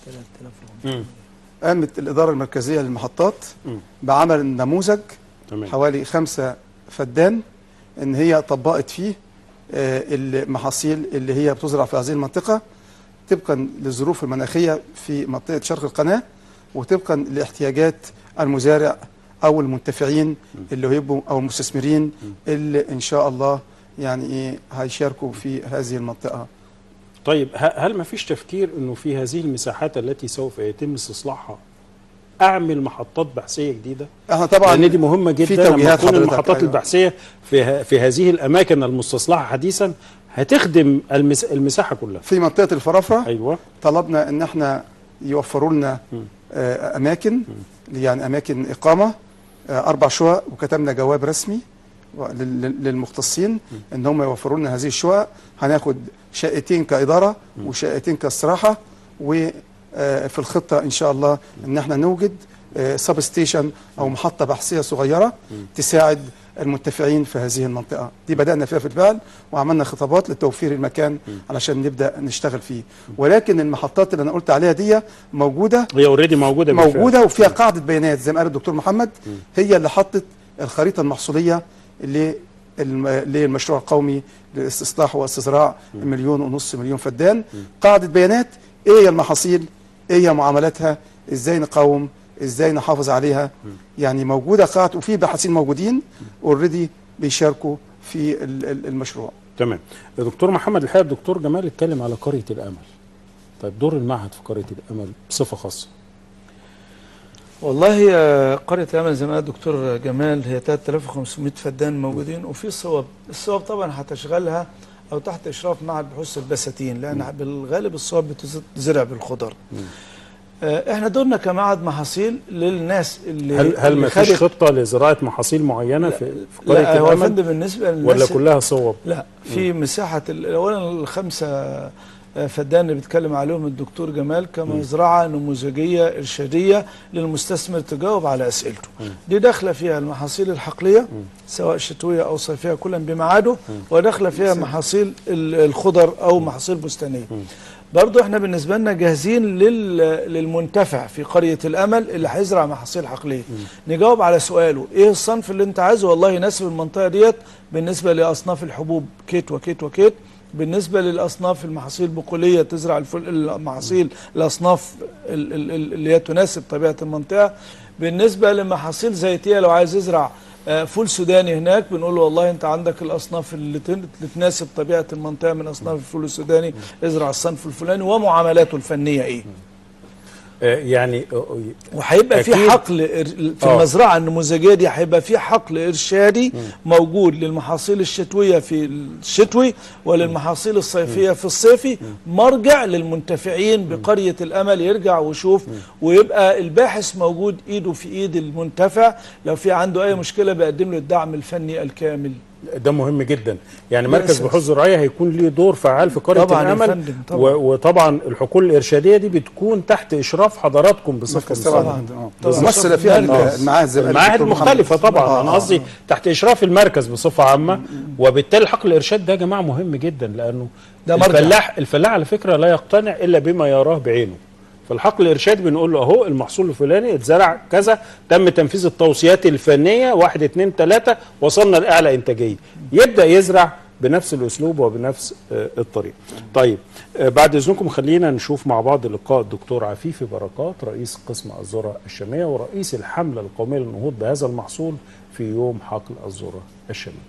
مم. قامت الاداره المركزيه للمحطات مم. بعمل نموذج تمام. حوالي خمسة فدان ان هي طبقت فيه آه، المحاصيل اللي هي بتزرع في هذه المنطقه طبقا للظروف المناخيه في منطقه شرق القناه وطبقا لاحتياجات المزارع او المنتفعين اللي هيبقوا او المستثمرين اللي ان شاء الله يعني ايه هيشاركوا في هذه المنطقه طيب ه- هل ما فيش تفكير انه في هذه المساحات التي سوف يتم استصلاحها اعمل محطات بحثيه جديده احنا طبعا لان دي مهمه في جدا لما توجيهات تكون حضرتك، المحطات أيوة. البحثيه في ه- في هذه الاماكن المستصلحه حديثا هتخدم المس المساحه كلها في منطقه الفرافره ايوه طلبنا ان احنا يوفروا لنا آه، اماكن يعني اماكن اقامه آه، اربع شقق وكتبنا جواب رسمي و- لل- لل- للمختصين ان هم يوفروا لنا هذه الشقق هناخد شقتين كاداره وشقتين كاستراحه وفي الخطه ان شاء الله ان احنا نوجد سب ستيشن او محطه بحثيه صغيره تساعد المنتفعين في هذه المنطقه دي بدانا فيها في الفعل وعملنا خطابات لتوفير المكان علشان نبدا نشتغل فيه ولكن المحطات اللي انا قلت عليها دي موجوده هي اوريدي موجوده بالفعل. موجوده وفيها قاعده بيانات زي ما قال الدكتور محمد هي اللي حطت الخريطه المحصوليه للم- للمشروع القومي للاستصلاح واستزراع مليون ونص مليون فدان قاعده بيانات ايه هي المحاصيل ايه هي معاملاتها ازاي نقاوم ازاي نحافظ عليها يعني موجوده قاعده وفي باحثين موجودين اوريدي بيشاركوا في ال- ال- المشروع تمام دكتور محمد الحقيقه الدكتور جمال اتكلم على قريه الامل طيب دور المعهد في قريه الامل بصفه خاصه والله آه، قرية الأمل زي ما قال الدكتور جمال هي 3500 فدان موجودين وفي صوب الصوب طبعا هتشغلها أو تحت إشراف معهد بحوث البساتين لأن بالغالب الصوب بتزرع بالخضر آه، احنا دورنا كمعهد محاصيل للناس اللي هل هل اللي ما فيش خدت- خطه لزراعه محاصيل معينه في في قريه لا هو يا الامل فندم بالنسبه للناس ولا كلها صوب لا في مساحه ال- اولا الخمسه آه، فدان اللي بيتكلم عليهم الدكتور جمال كمزرعه نموذجيه ارشاديه للمستثمر تجاوب على اسئلته دي داخله فيها المحاصيل الحقليه سواء شتويه او صيفيه كلا بميعاده وداخله فيها محاصيل ال- الخضر او محاصيل بستانيه برضو احنا بالنسبه لنا جاهزين لل... للمنتفع في قريه الامل اللي هيزرع محاصيل حقليه نجاوب على سؤاله ايه الصنف اللي انت عايزه والله يناسب المنطقه ديت بالنسبه لاصناف الحبوب كيت وكيت وكيت بالنسبه للاصناف المحاصيل البقوليه تزرع الفل... المحاصيل الاصناف ال- ال- ال- اللي هي تناسب طبيعه المنطقه بالنسبه لمحاصيل زيتيه لو عايز يزرع آه، فول سوداني هناك بنقول له والله انت عندك الاصناف اللي تن- اللي تناسب طبيعه المنطقه من اصناف الفول السوداني ازرع الصنف الفلاني ومعاملاته الفنيه ايه آه، يعني آه، وهيبقى في أكيد. حقل إر- في آه. المزرعه النموذجيه دي هيبقى في حقل ارشادي موجود للمحاصيل الشتويه في الشتوي وللمحاصيل الصيفيه في الصيفي مرجع للمنتفعين بقريه الامل يرجع ويشوف ويبقى الباحث موجود ايده في ايد المنتفع لو في عنده اي مشكله بيقدم له الدعم الفني الكامل ده مهم جدا يعني ده مركز أساس. بحوث زراعيه هيكون ليه دور فعال في قريه طبعاً يا الامل فندم، طبعاً. و- وطبعا الحقول الارشاديه دي بتكون تحت اشراف حضراتكم بصفه مركز طبعاً. مصغرة. آه. بالظبط. ممثلة فيها آه. المعاهد زي ما قال المعاهد الدكتور محمد. مختلفه طبعا آه، انا آه. قصدي تحت اشراف المركز بصفه عامه وبالتالي حقل الارشاد ده يا جماعه مهم جدا لانه ده مرجع. الفلاح الفلاح على فكره لا يقتنع الا بما يراه بعينه فالحقل الارشادي بنقول له اهو المحصول الفلاني اتزرع كذا تم تنفيذ التوصيات الفنيه واحد اتنين تلاته وصلنا لاعلى انتاجيه يبدا يزرع بنفس الاسلوب وبنفس آه، الطريقه. طيب آه، بعد اذنكم خلينا نشوف مع بعض لقاء الدكتور عفيفي بركات رئيس قسم الذره الشاميه ورئيس الحمله القوميه للنهوض بهذا المحصول في يوم حقل الذره الشاميه.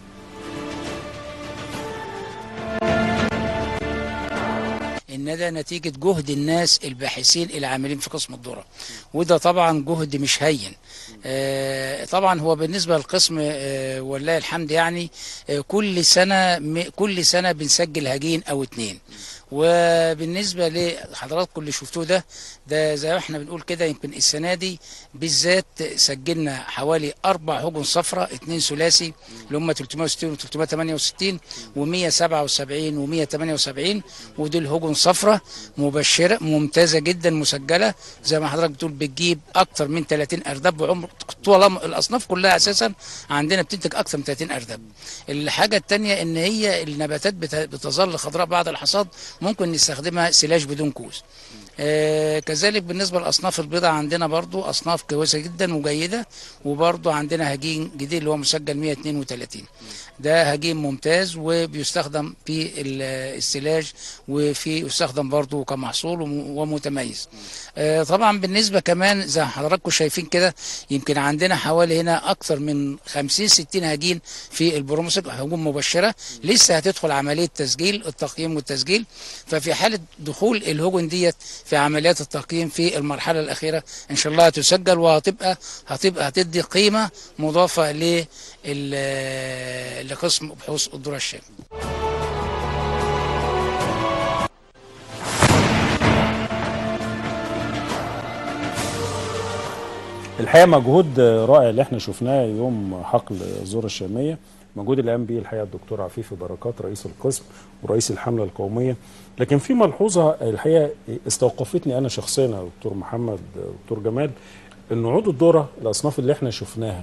ان ده نتيجه جهد الناس الباحثين العاملين في قسم الذره وده طبعا جهد مش هين آه، طبعا هو بالنسبه للقسم آه، ولله الحمد يعني آه، كل سنه م- كل سنه بنسجل هجين او اتنين وبالنسبه لحضراتكم اللي شفتوه ده ده زي ما احنا بنقول كده يمكن السنه دي بالذات سجلنا حوالي اربع هجن صفراء اتنين ثلاثي اللي هم 360 و 368 و177 و178 ودول هجن صفراء مبشره ممتازه جدا مسجله زي ما حضرتك بتقول بتجيب اكتر من 30 ارداب بعمر طالما الاصناف كلها اساسا عندنا بتنتج اكتر من 30 ارداب الحاجه الثانيه ان هي النباتات بت- بتظل خضراء بعد الحصاد ممكن نستخدمها سلاج بدون كوز آه كذلك بالنسبه للاصناف البيضاء عندنا برضو اصناف كويسه جدا وجيده وبرضو عندنا هجين جديد اللي هو مسجل 132 ده هجين ممتاز وبيستخدم في ال- السلاج وفي يستخدم برضو كمحصول وم- ومتميز آه طبعا بالنسبه كمان زي ما حضراتكم شايفين كده يمكن عندنا حوالي هنا اكثر من 50 60 هجين في البروموسك هجوم مبشره لسه هتدخل عمليه تسجيل التقييم والتسجيل ففي حاله دخول الهجن ديت في عمليات التقييم في المرحله الاخيره ان شاء الله هتسجل وهتبقى هتبقى هتدي قيمه مضافه ل لقسم بحوث الذره الشام الحقيقه مجهود رائع اللي احنا شفناه يوم حقل الذره الشاميه مجهود اللي قام به الحقيقه الدكتور عفيفي بركات رئيس القسم ورئيس الحمله القوميه لكن في ملحوظه الحقيقه استوقفتني انا شخصيا يا دكتور محمد دكتور جمال ان عود الذره الاصناف اللي احنا شفناها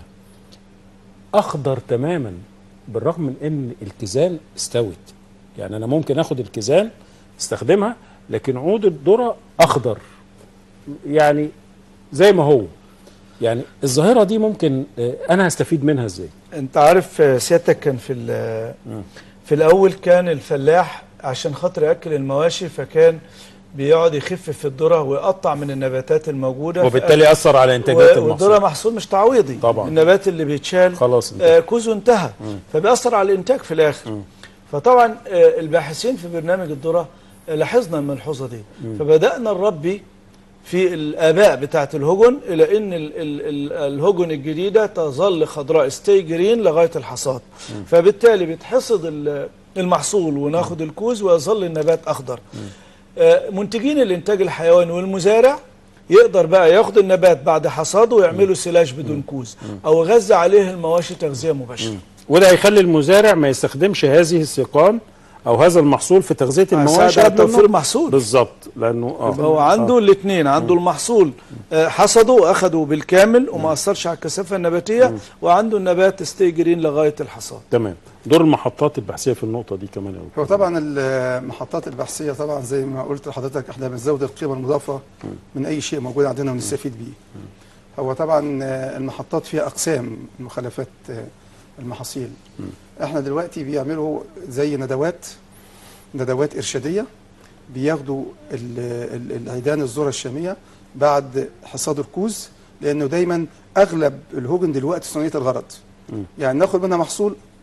اخضر تماما بالرغم من ان الكيزان استوت يعني انا ممكن اخد الكيزان استخدمها لكن عود الذره اخضر يعني زي ما هو يعني الظاهره دي ممكن آه، انا هستفيد منها ازاي انت عارف آه، سيادتك كان في ال- في الاول كان الفلاح عشان خاطر ياكل المواشي فكان بيقعد يخف في الذره ويقطع من النباتات الموجوده وبالتالي أثر على إنتاجية و- المحصول. والذره محصول مش تعويضي طبعا. النبات اللي بيتشال خلاص آه كوزه انتهى فبيأثر على الانتاج في الاخر فطبعا آه الباحثين في برنامج الذره آه، لاحظنا الملحوظه دي مم. فبدأنا نربي في الآباء بتاعة الهجن إلى أن ال ال ال الهجن الجديدة تظل خضراء ستي جرين لغاية الحصاد فبالتالي بتحصد ال- المحصول وناخد الكوز ويظل النبات أخضر آه، منتجين الإنتاج الحيواني والمزارع يقدر بقى ياخد النبات بعد حصاده ويعمله سلاج بدون كوز أو يغذى عليه المواشي تغذية مباشرة وده هيخلي المزارع ما يستخدمش هذه السيقان او هذا المحصول في تغذيه المواشي هيساعد على قبل ما- توفير محصول. بالظبط لانه اه يبقى هو عنده آه. الاثنين عنده المحصول آه، حصده واخده بالكامل وما اثرش على الكثافه النباتيه وعنده النبات ستي جرين لغايه الحصاد تمام دور المحطات البحثيه في النقطه دي كمان يا دكتور. هو طبعا المحطات البحثيه طبعا زي ما قلت لحضرتك احنا بنزود القيمه المضافه من اي شيء موجود عندنا ونستفيد بيه. هو طبعا آه، المحطات فيها اقسام مخالفات آه، المحاصيل. احنا دلوقتي بيعملوا زي ندوات ندوات ارشاديه بياخدوا ال- ال- العيدان الذره الشاميه بعد حصاد الكوز لانه دايما اغلب الهجن دلوقتي ثنائيه الغرض. يعني ناخد منها محصول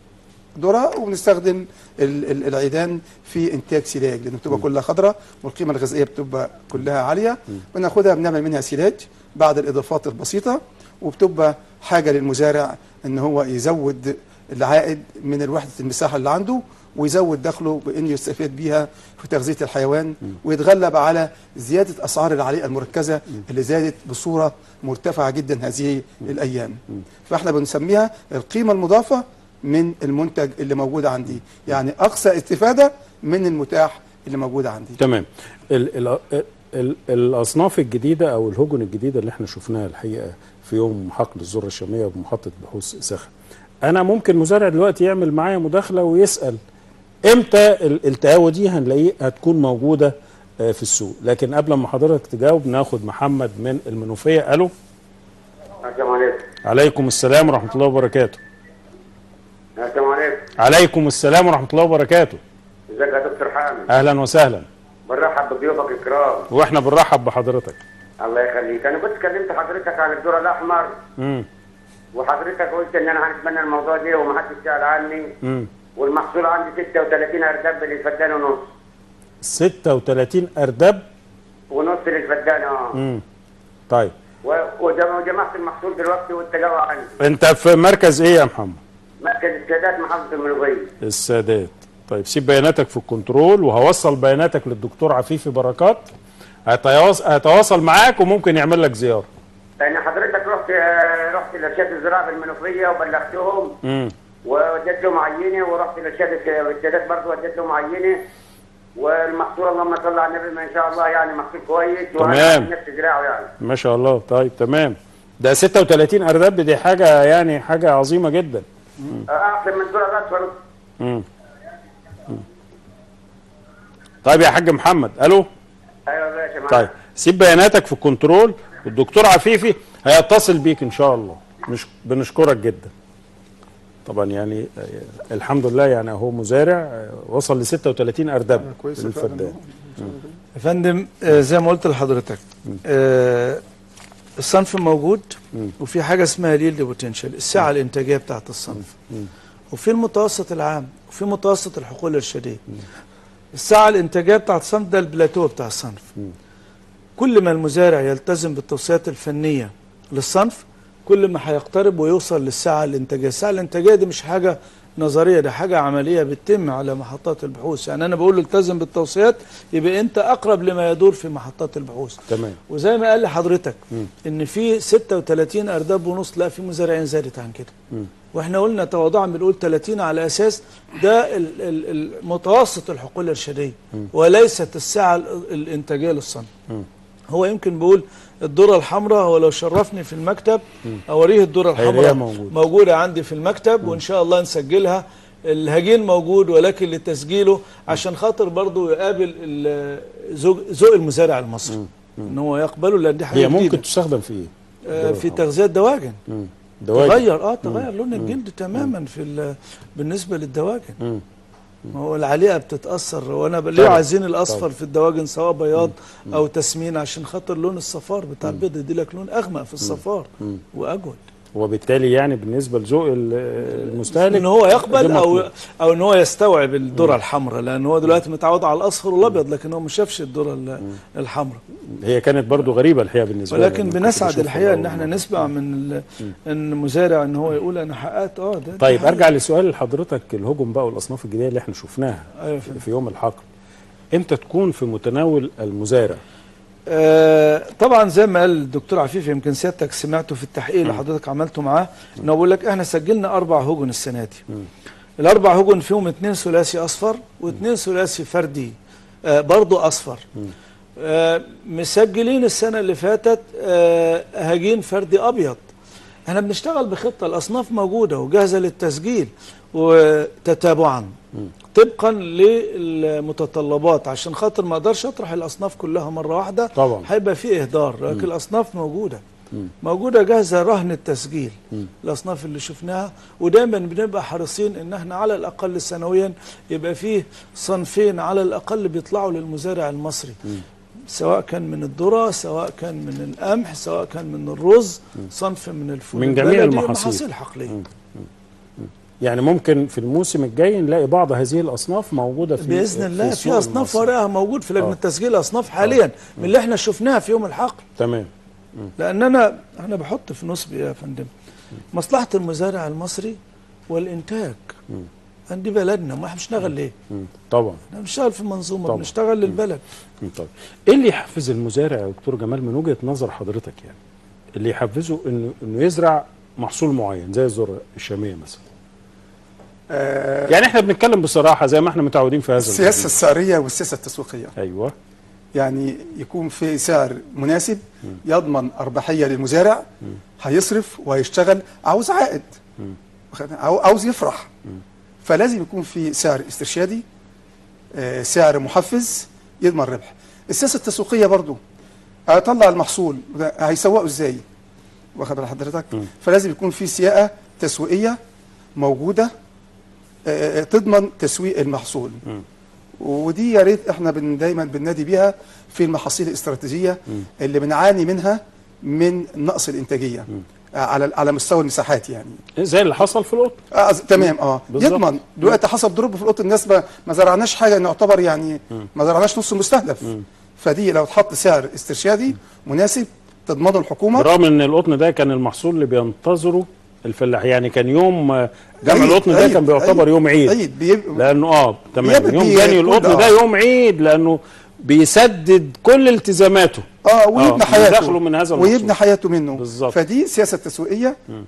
ذره وبنستخدم ال- ال- العيدان في انتاج سلاج لان بتبقى كلها خضراء والقيمه الغذائيه بتبقى كلها عاليه بناخدها بنعمل منها سلاج بعد الاضافات البسيطه وبتبقى حاجه للمزارع ان هو يزود العائد من الوحده المساحه اللي عنده ويزود دخله بانه يستفيد بيها في تغذيه الحيوان ويتغلب على زياده اسعار العليقه المركزه اللي زادت بصوره مرتفعه جدا هذه الايام فاحنا بنسميها القيمه المضافه من المنتج اللي موجود عندي يعني اقصى استفاده من المتاح اللي موجود عندي تمام ال ال ال الاصناف الجديده او الهجن الجديده اللي احنا شفناها الحقيقه في يوم حقل الذره الشاميه بمحطه بحوث سخن انا ممكن مزارع دلوقتي يعمل معايا مداخله ويسال امتى ال- التقاوى دي هنلاقيه هتكون موجوده آه، في السوق لكن قبل ما حضرتك تجاوب ناخد محمد من المنوفيه الو السلام عليكم عليكم السلام ورحمه الله وبركاته السلام عليكم عليكم السلام ورحمه الله وبركاته ازيك يا دكتور حامد اهلا وسهلا برحب بضيوفك الكرام واحنا بنرحب بحضرتك الله يخليك انا كنت كلمت حضرتك عن الذره الاحمر امم وحضرتك قلت ان انا هنتمنى الموضوع ده ومحدش سال عني امم والمحصول عندي 36 ارداب للفدان ونص 36 اردب ونص للفدان اه امم طيب و- وجم- وجمعت المحصول دلوقتي والتجاوى عندي انت في مركز ايه يا محمد مركز السادات محافظه المنوفيه السادات طيب سيب بياناتك في الكنترول وهوصل بياناتك للدكتور عفيفي بركات هيتواص- هيتواصل معاك وممكن يعمل لك زياره لان حضرتك رحت آه، رحت لارشاد الزراعه في المنوفيه وبلغتهم امم ووديت لهم عينه ورحت لارشاد السادات برضه وديت لهم عينه والمحصول اللهم صل على النبي ما ان شاء الله يعني محصول كويس تمام. الناس تزرعه يعني ما شاء الله طيب تمام ده 36 اردب دي حاجه يعني حاجه عظيمه جدا احسن من الذره الاصفر امم طيب يا حاج محمد الو ايوه يا باشا معاك. طيب سيب بياناتك في الكنترول والدكتور عفيفي هيتصل بيك ان شاء الله مش بنشكرك جدا طبعا يعني آه، الحمد لله يعني هو مزارع آه، وصل ل 36 اردب كويس للفدان يا فندم آه، زي ما قلت لحضرتك آه، الصنف موجود وفي حاجه اسمها ليلد بوتنشال السعه الانتاجيه بتاعت الصنف وفي المتوسط العام وفي متوسط الحقول الارشاديه السعه الانتاجيه بتاعت الصنف ده البلاتو بتاع الصنف كل ما المزارع يلتزم بالتوصيات الفنيه للصنف كل ما هيقترب ويوصل للسعه الانتاجيه السعه الانتاجيه دي مش حاجه نظريه ده حاجه عمليه بتتم على محطات البحوث يعني انا بقول له التزم بالتوصيات يبقى انت اقرب لما يدور في محطات البحوث تمام وزي ما قال لحضرتك مم. ان في 36 ارداب ونص لا في مزارعين زادت عن كده مم. واحنا قلنا تواضعا بنقول 30 على اساس ده ال- ال- المتوسط الحقول الارشاديه مم. وليست السعه ال- الانتاجيه للصنف مم. هو يمكن بيقول الذره الحمراء هو لو شرفني في المكتب مم. اوريه الذره هيلاقيها الحمراء موجودة. موجوده عندي في المكتب وان شاء الله نسجلها الهجين موجود ولكن لتسجيله عشان خاطر برضه يقابل ال- ذوق ذوق المزارع المصري ان هو يقبله لان دي حاجه هي جديدة. ممكن تستخدم في ايه؟ آه، في تغذيه الدواجن مم. دواجن. تغير اه مم. تغير لون مم. الجلد تماما في ال- بالنسبه للدواجن مم. ما هو العليقه بتتاثر وانا ب- ليه طبعا. عايزين الاصفر طبعا. في الدواجن سواء بياض او تسمين عشان خاطر لون الصفار بتاع البيض يدي لك لون اغمق في الصفار مم. واجود وبالتالي يعني بالنسبه لذوق ال- المستهلك ان هو يقبل ده او مطلوب. او ان هو يستوعب الذره الحمراء لان هو دلوقتي متعود على الاصفر والابيض لكن هو ما شافش الذره ال- الحمراء هي كانت برضو غريبه الحقيقه بالنسبه لي ولكن لما كنت بنسعد بشوفها الحقيقه ان أول احنا مرة. نسمع من ال- ان مزارع ان هو يقول انا حققت اه ده ده طيب حقيقة. ارجع لسؤال لحضرتك الهجوم بقى والاصناف الجديده اللي احنا شفناها أيوة في, في يوم الحقل امتى تكون في متناول المزارع آه، طبعا زي ما قال الدكتور عفيف يمكن سيادتك سمعته في التحقيق اللي حضرتك عملته معاه انه بقول لك احنا سجلنا اربع هجن السنه دي الاربع هجن فيهم اثنين ثلاثي اصفر واثنين ثلاثي فردي آه برضو اصفر آه مسجلين السنه اللي فاتت آه هجين فردي ابيض احنا بنشتغل بخطه الاصناف موجوده وجاهزه للتسجيل وتتابعا طبقا للمتطلبات عشان خاطر ما اقدرش اطرح الاصناف كلها مره واحده طبعا. هيبقى في اهدار لكن الاصناف موجوده موجوده جاهزه رهن التسجيل الاصناف اللي شفناها ودايما بنبقى حريصين ان احنا على الاقل سنويا يبقى فيه صنفين على الاقل بيطلعوا للمزارع المصري سواء كان من الذره سواء كان من القمح سواء كان من الرز صنف من الفول من جميع البلدي المحاصيل. محاصيل حقليه يعني ممكن في الموسم الجاي نلاقي بعض هذه الاصناف موجوده في باذن الله في السوق اصناف المصري. ورقها موجود في لجنه آه. تسجيل اصناف حاليا من اللي احنا شفناها في يوم الحقل تمام لان انا انا بحط في نصبي يا فندم مصلحه المزارع المصري والانتاج دي بلدنا ما احنا بنشتغل ليه؟ مم. طبعا احنا بنشتغل في منظومه طبعا. بنشتغل للبلد مم. طبعا ايه اللي يحفز المزارع يا دكتور جمال من وجهه نظر حضرتك يعني اللي يحفزه انه انه يزرع محصول معين زي الذره الشاميه مثلا آه، يعني احنا بنتكلم بصراحه زي ما احنا متعودين في هذا السياسه البرنامج. السعريه والسياسه التسويقيه ايوه يعني يكون في سعر مناسب يضمن ارباحيه للمزارع هيصرف وهيشتغل عاوز عائد واخد- عاو- عاوز يفرح فلازم يكون في سعر استرشادي آه، سعر محفز يضمن ربح السياسه التسويقيه برضو اطلع المحصول ده هيسوقه ازاي واخد بال حضرتك فلازم يكون في سياقه تسويقيه موجوده آه، آه، تضمن تسويق المحصول ودي يا ريت احنا بن دايما بننادي بيها في المحاصيل الاستراتيجيه اللي بنعاني منها من نقص الانتاجيه آه، على على مستوى المساحات يعني زي اللي حصل في القطن آه ز- تمام اه بالظبط. يضمن دلوقتي حصل دروب في القطن الناس ما ما زرعناش حاجه نعتبر يعني ما زرعناش نص المستهدف فدي لو اتحط سعر استرشادي مناسب تضمنه الحكومه برغم ان القطن ده كان المحصول اللي بينتظره الفلاح يعني كان يوم آه، جمع عيد- القطن ده عيد- كان بيعتبر عيد- يوم عيد عيد بيب- لانه اه تمام بيبقى يوم بي- جاني كل- القطن ده آه. يوم عيد لانه بيسدد كل التزاماته اه ويبني حياته دخله من هذا المحصول. ويبني حياته منه بالظبط. فدي سياسه تسويقيه مم.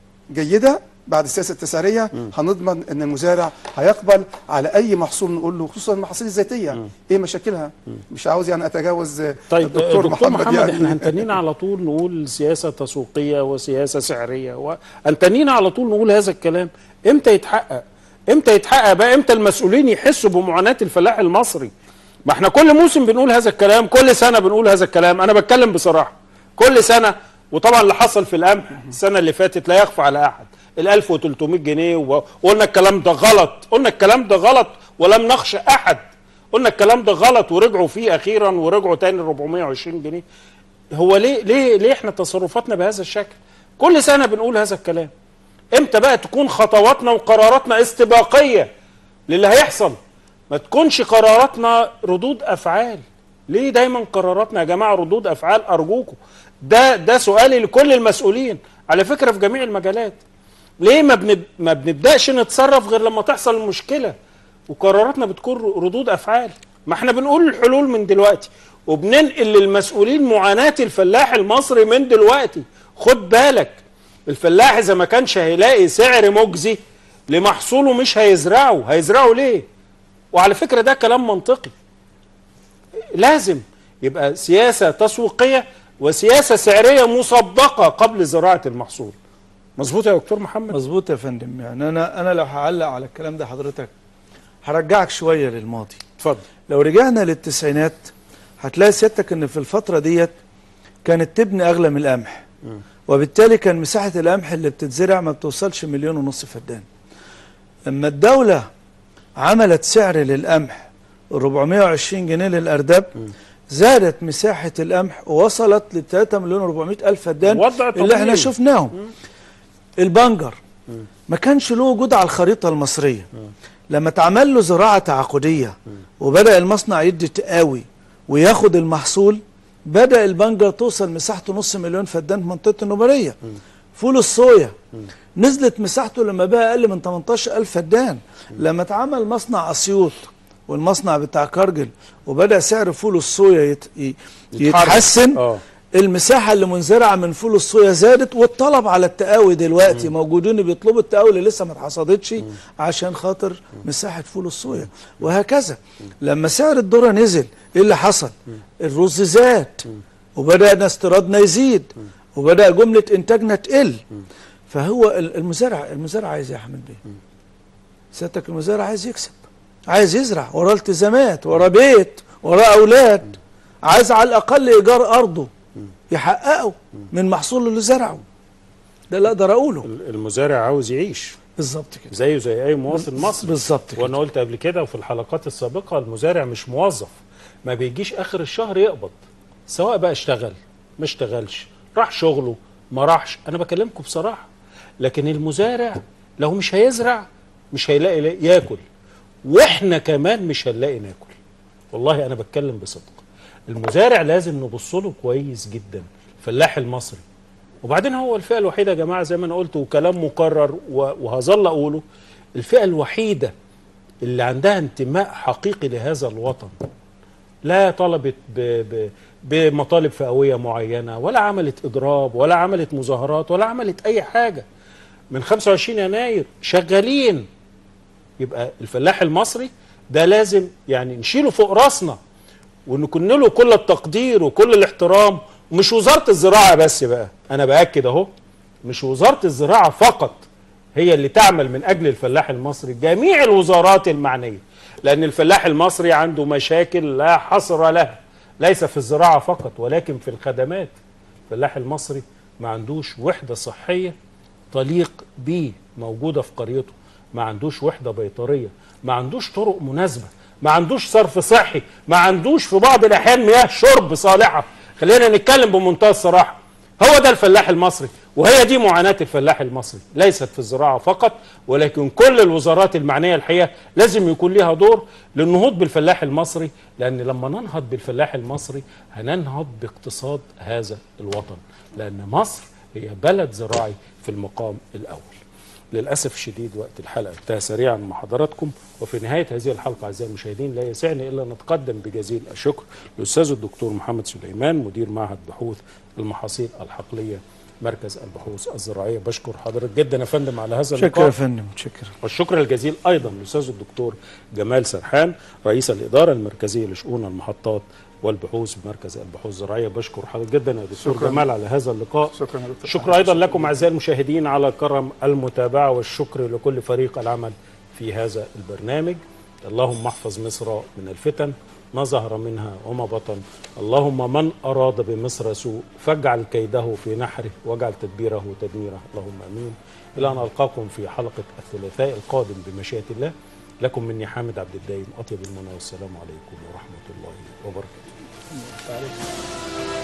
جيده بعد السياسه التسعيريه هنضمن ان المزارع هيقبل على اي محصول نقول له خصوصا المحاصيل الزيتيه ايه مشاكلها مش عاوز يعني اتجاوز آه، طيب الدكتور دكتور محمد, يعني احنا هنتنينا على طول نقول سياسه تسويقيه وسياسه سعريه وهنتنينا على طول نقول هذا الكلام امتى يتحقق امتى يتحقق بقى امتى المسؤولين يحسوا بمعاناه الفلاح المصري ما احنا كل موسم بنقول هذا الكلام كل سنه بنقول هذا الكلام انا بتكلم بصراحه كل سنه وطبعا اللي حصل في القمح السنه اللي فاتت لا يخفى على احد ال 1300 جنيه وقلنا الكلام ده غلط قلنا الكلام ده غلط ولم نخشى احد قلنا الكلام ده غلط ورجعوا فيه اخيرا ورجعوا تاني 420 جنيه هو ليه ليه ليه احنا تصرفاتنا بهذا الشكل كل سنه بنقول هذا الكلام امتى بقى تكون خطواتنا وقراراتنا استباقيه للي هيحصل ما تكونش قراراتنا ردود افعال ليه دايما قراراتنا يا جماعه ردود افعال ارجوكم ده ده سؤالي لكل المسؤولين على فكره في جميع المجالات ليه ما بنب... ما بنبداش نتصرف غير لما تحصل المشكله وقراراتنا بتكون ردود افعال ما احنا بنقول الحلول من دلوقتي وبننقل للمسؤولين معاناه الفلاح المصري من دلوقتي خد بالك الفلاح اذا ما كانش هيلاقي سعر مجزي لمحصوله مش هيزرعه هيزرعه ليه وعلى فكره ده كلام منطقي لازم يبقى سياسه تسويقيه وسياسه سعريه مسبقه قبل زراعه المحصول مظبوط يا دكتور محمد مظبوط يا فندم يعني انا انا لو هعلق على الكلام ده حضرتك هرجعك شويه للماضي اتفضل لو رجعنا للتسعينات هتلاقي سيادتك ان في الفتره ديت كانت تبني اغلى من القمح وبالتالي كان مساحه القمح اللي بتتزرع ما بتوصلش مليون ونص فدان لما الدوله عملت سعر للقمح 420 جنيه للارداب زادت مساحه القمح ووصلت ل 3 مليون 400 الف فدان وضع اللي احنا طبيعي. شفناهم البنجر ما كانش له وجود على الخريطه المصريه لما اتعمل له زراعه تعاقديه وبدا المصنع يدي تقاوي وياخد المحصول بدا البنجر توصل مساحته نص مليون فدان في منطقه النوبريه فول الصويا نزلت مساحته لما بقى اقل من 18 الف فدان لما اتعمل مصنع اسيوط والمصنع بتاع كرجل وبدا سعر فول الصويا يت... ي- يتحرك. يتحسن اه المساحة اللي منزرعة من فول الصويا زادت والطلب على التقاوي دلوقتي موجودين بيطلبوا التقاوي اللي لسه ما اتحصدتش عشان خاطر مساحة فول الصويا وهكذا لما سعر الذرة نزل ايه اللي حصل؟ الرز زاد وبدأنا استيرادنا يزيد وبدأ جملة انتاجنا تقل فهو ال- المزارع المزارع عايز ايه يا احمد بيه؟ سيادتك المزارع عايز يكسب عايز يزرع وراه التزامات وراه بيت وراه اولاد عايز على الاقل ايجار ارضه يحققه من محصول اللي زرعه ده اللي اقدر اقوله المزارع عاوز يعيش بالظبط كده زيه زي اي مواطن مصري بالظبط وانا قلت قبل كده وفي الحلقات السابقه المزارع مش موظف ما بيجيش اخر الشهر يقبض سواء بقى اشتغل ما اشتغلش راح شغله ما راحش انا بكلمكم بصراحه لكن المزارع لو مش هيزرع مش هيلاقي لا- ياكل واحنا كمان مش هنلاقي ناكل والله انا بتكلم بصدق المزارع لازم نبص له كويس جدا الفلاح المصري وبعدين هو الفئه الوحيده يا جماعه زي ما انا قلت وكلام مكرر و- وهظل اقوله الفئه الوحيده اللي عندها انتماء حقيقي لهذا الوطن لا طلبت ب ب بمطالب فئويه معينه ولا عملت اضراب ولا عملت مظاهرات ولا عملت اي حاجه من 25 يناير شغالين يبقى الفلاح المصري ده لازم يعني نشيله فوق راسنا ونكون له كل التقدير وكل الاحترام مش وزاره الزراعه بس بقى انا باكد اهو مش وزاره الزراعه فقط هي اللي تعمل من اجل الفلاح المصري جميع الوزارات المعنيه لان الفلاح المصري عنده مشاكل لا حصر لها ليس في الزراعه فقط ولكن في الخدمات الفلاح المصري ما عندوش وحده صحيه تليق بيه موجوده في قريته ما عندوش وحده بيطريه ما عندوش طرق مناسبه ما عندوش صرف صحي ما عندوش في بعض الاحيان مياه شرب صالحه خلينا نتكلم بمنتهى الصراحه هو ده الفلاح المصري وهي دي معاناة الفلاح المصري ليست في الزراعة فقط ولكن كل الوزارات المعنية الحقيقة لازم يكون لها دور للنهوض بالفلاح المصري لأن لما ننهض بالفلاح المصري هننهض باقتصاد هذا الوطن لأن مصر هي بلد زراعي في المقام الأول للأسف الشديد وقت الحلقة انتهى سريعا مع حضراتكم وفي نهاية هذه الحلقة أعزائي المشاهدين لا يسعني إلا أن نتقدم بجزيل الشكر للأستاذ الدكتور محمد سليمان مدير معهد بحوث المحاصيل الحقلية مركز البحوث الزراعية بشكر حضرتك جدا يا فندم على هذا شكرا اللقاء يا فندم شكرا والشكر الجزيل ايضا للاستاذ الدكتور جمال سرحان رئيس الاداره المركزيه لشؤون المحطات والبحوث بمركز البحوث الزراعيه بشكر حضرتك جدا يا دكتور شكراً. جمال على هذا اللقاء شكرا يا دكتور شكرا ايضا لكم اعزائي المشاهدين على كرم المتابعه والشكر لكل فريق العمل في هذا البرنامج اللهم احفظ مصر من الفتن ما ظهر منها وما بطن اللهم من اراد بمصر سوء فاجعل كيده في نحره واجعل تدبيره تدميره اللهم امين الى ان القاكم في حلقه الثلاثاء القادم بمشيئه الله لكم مني حامد عبد الدايم اطيب المنى والسلام عليكم ورحمه الله وبركاته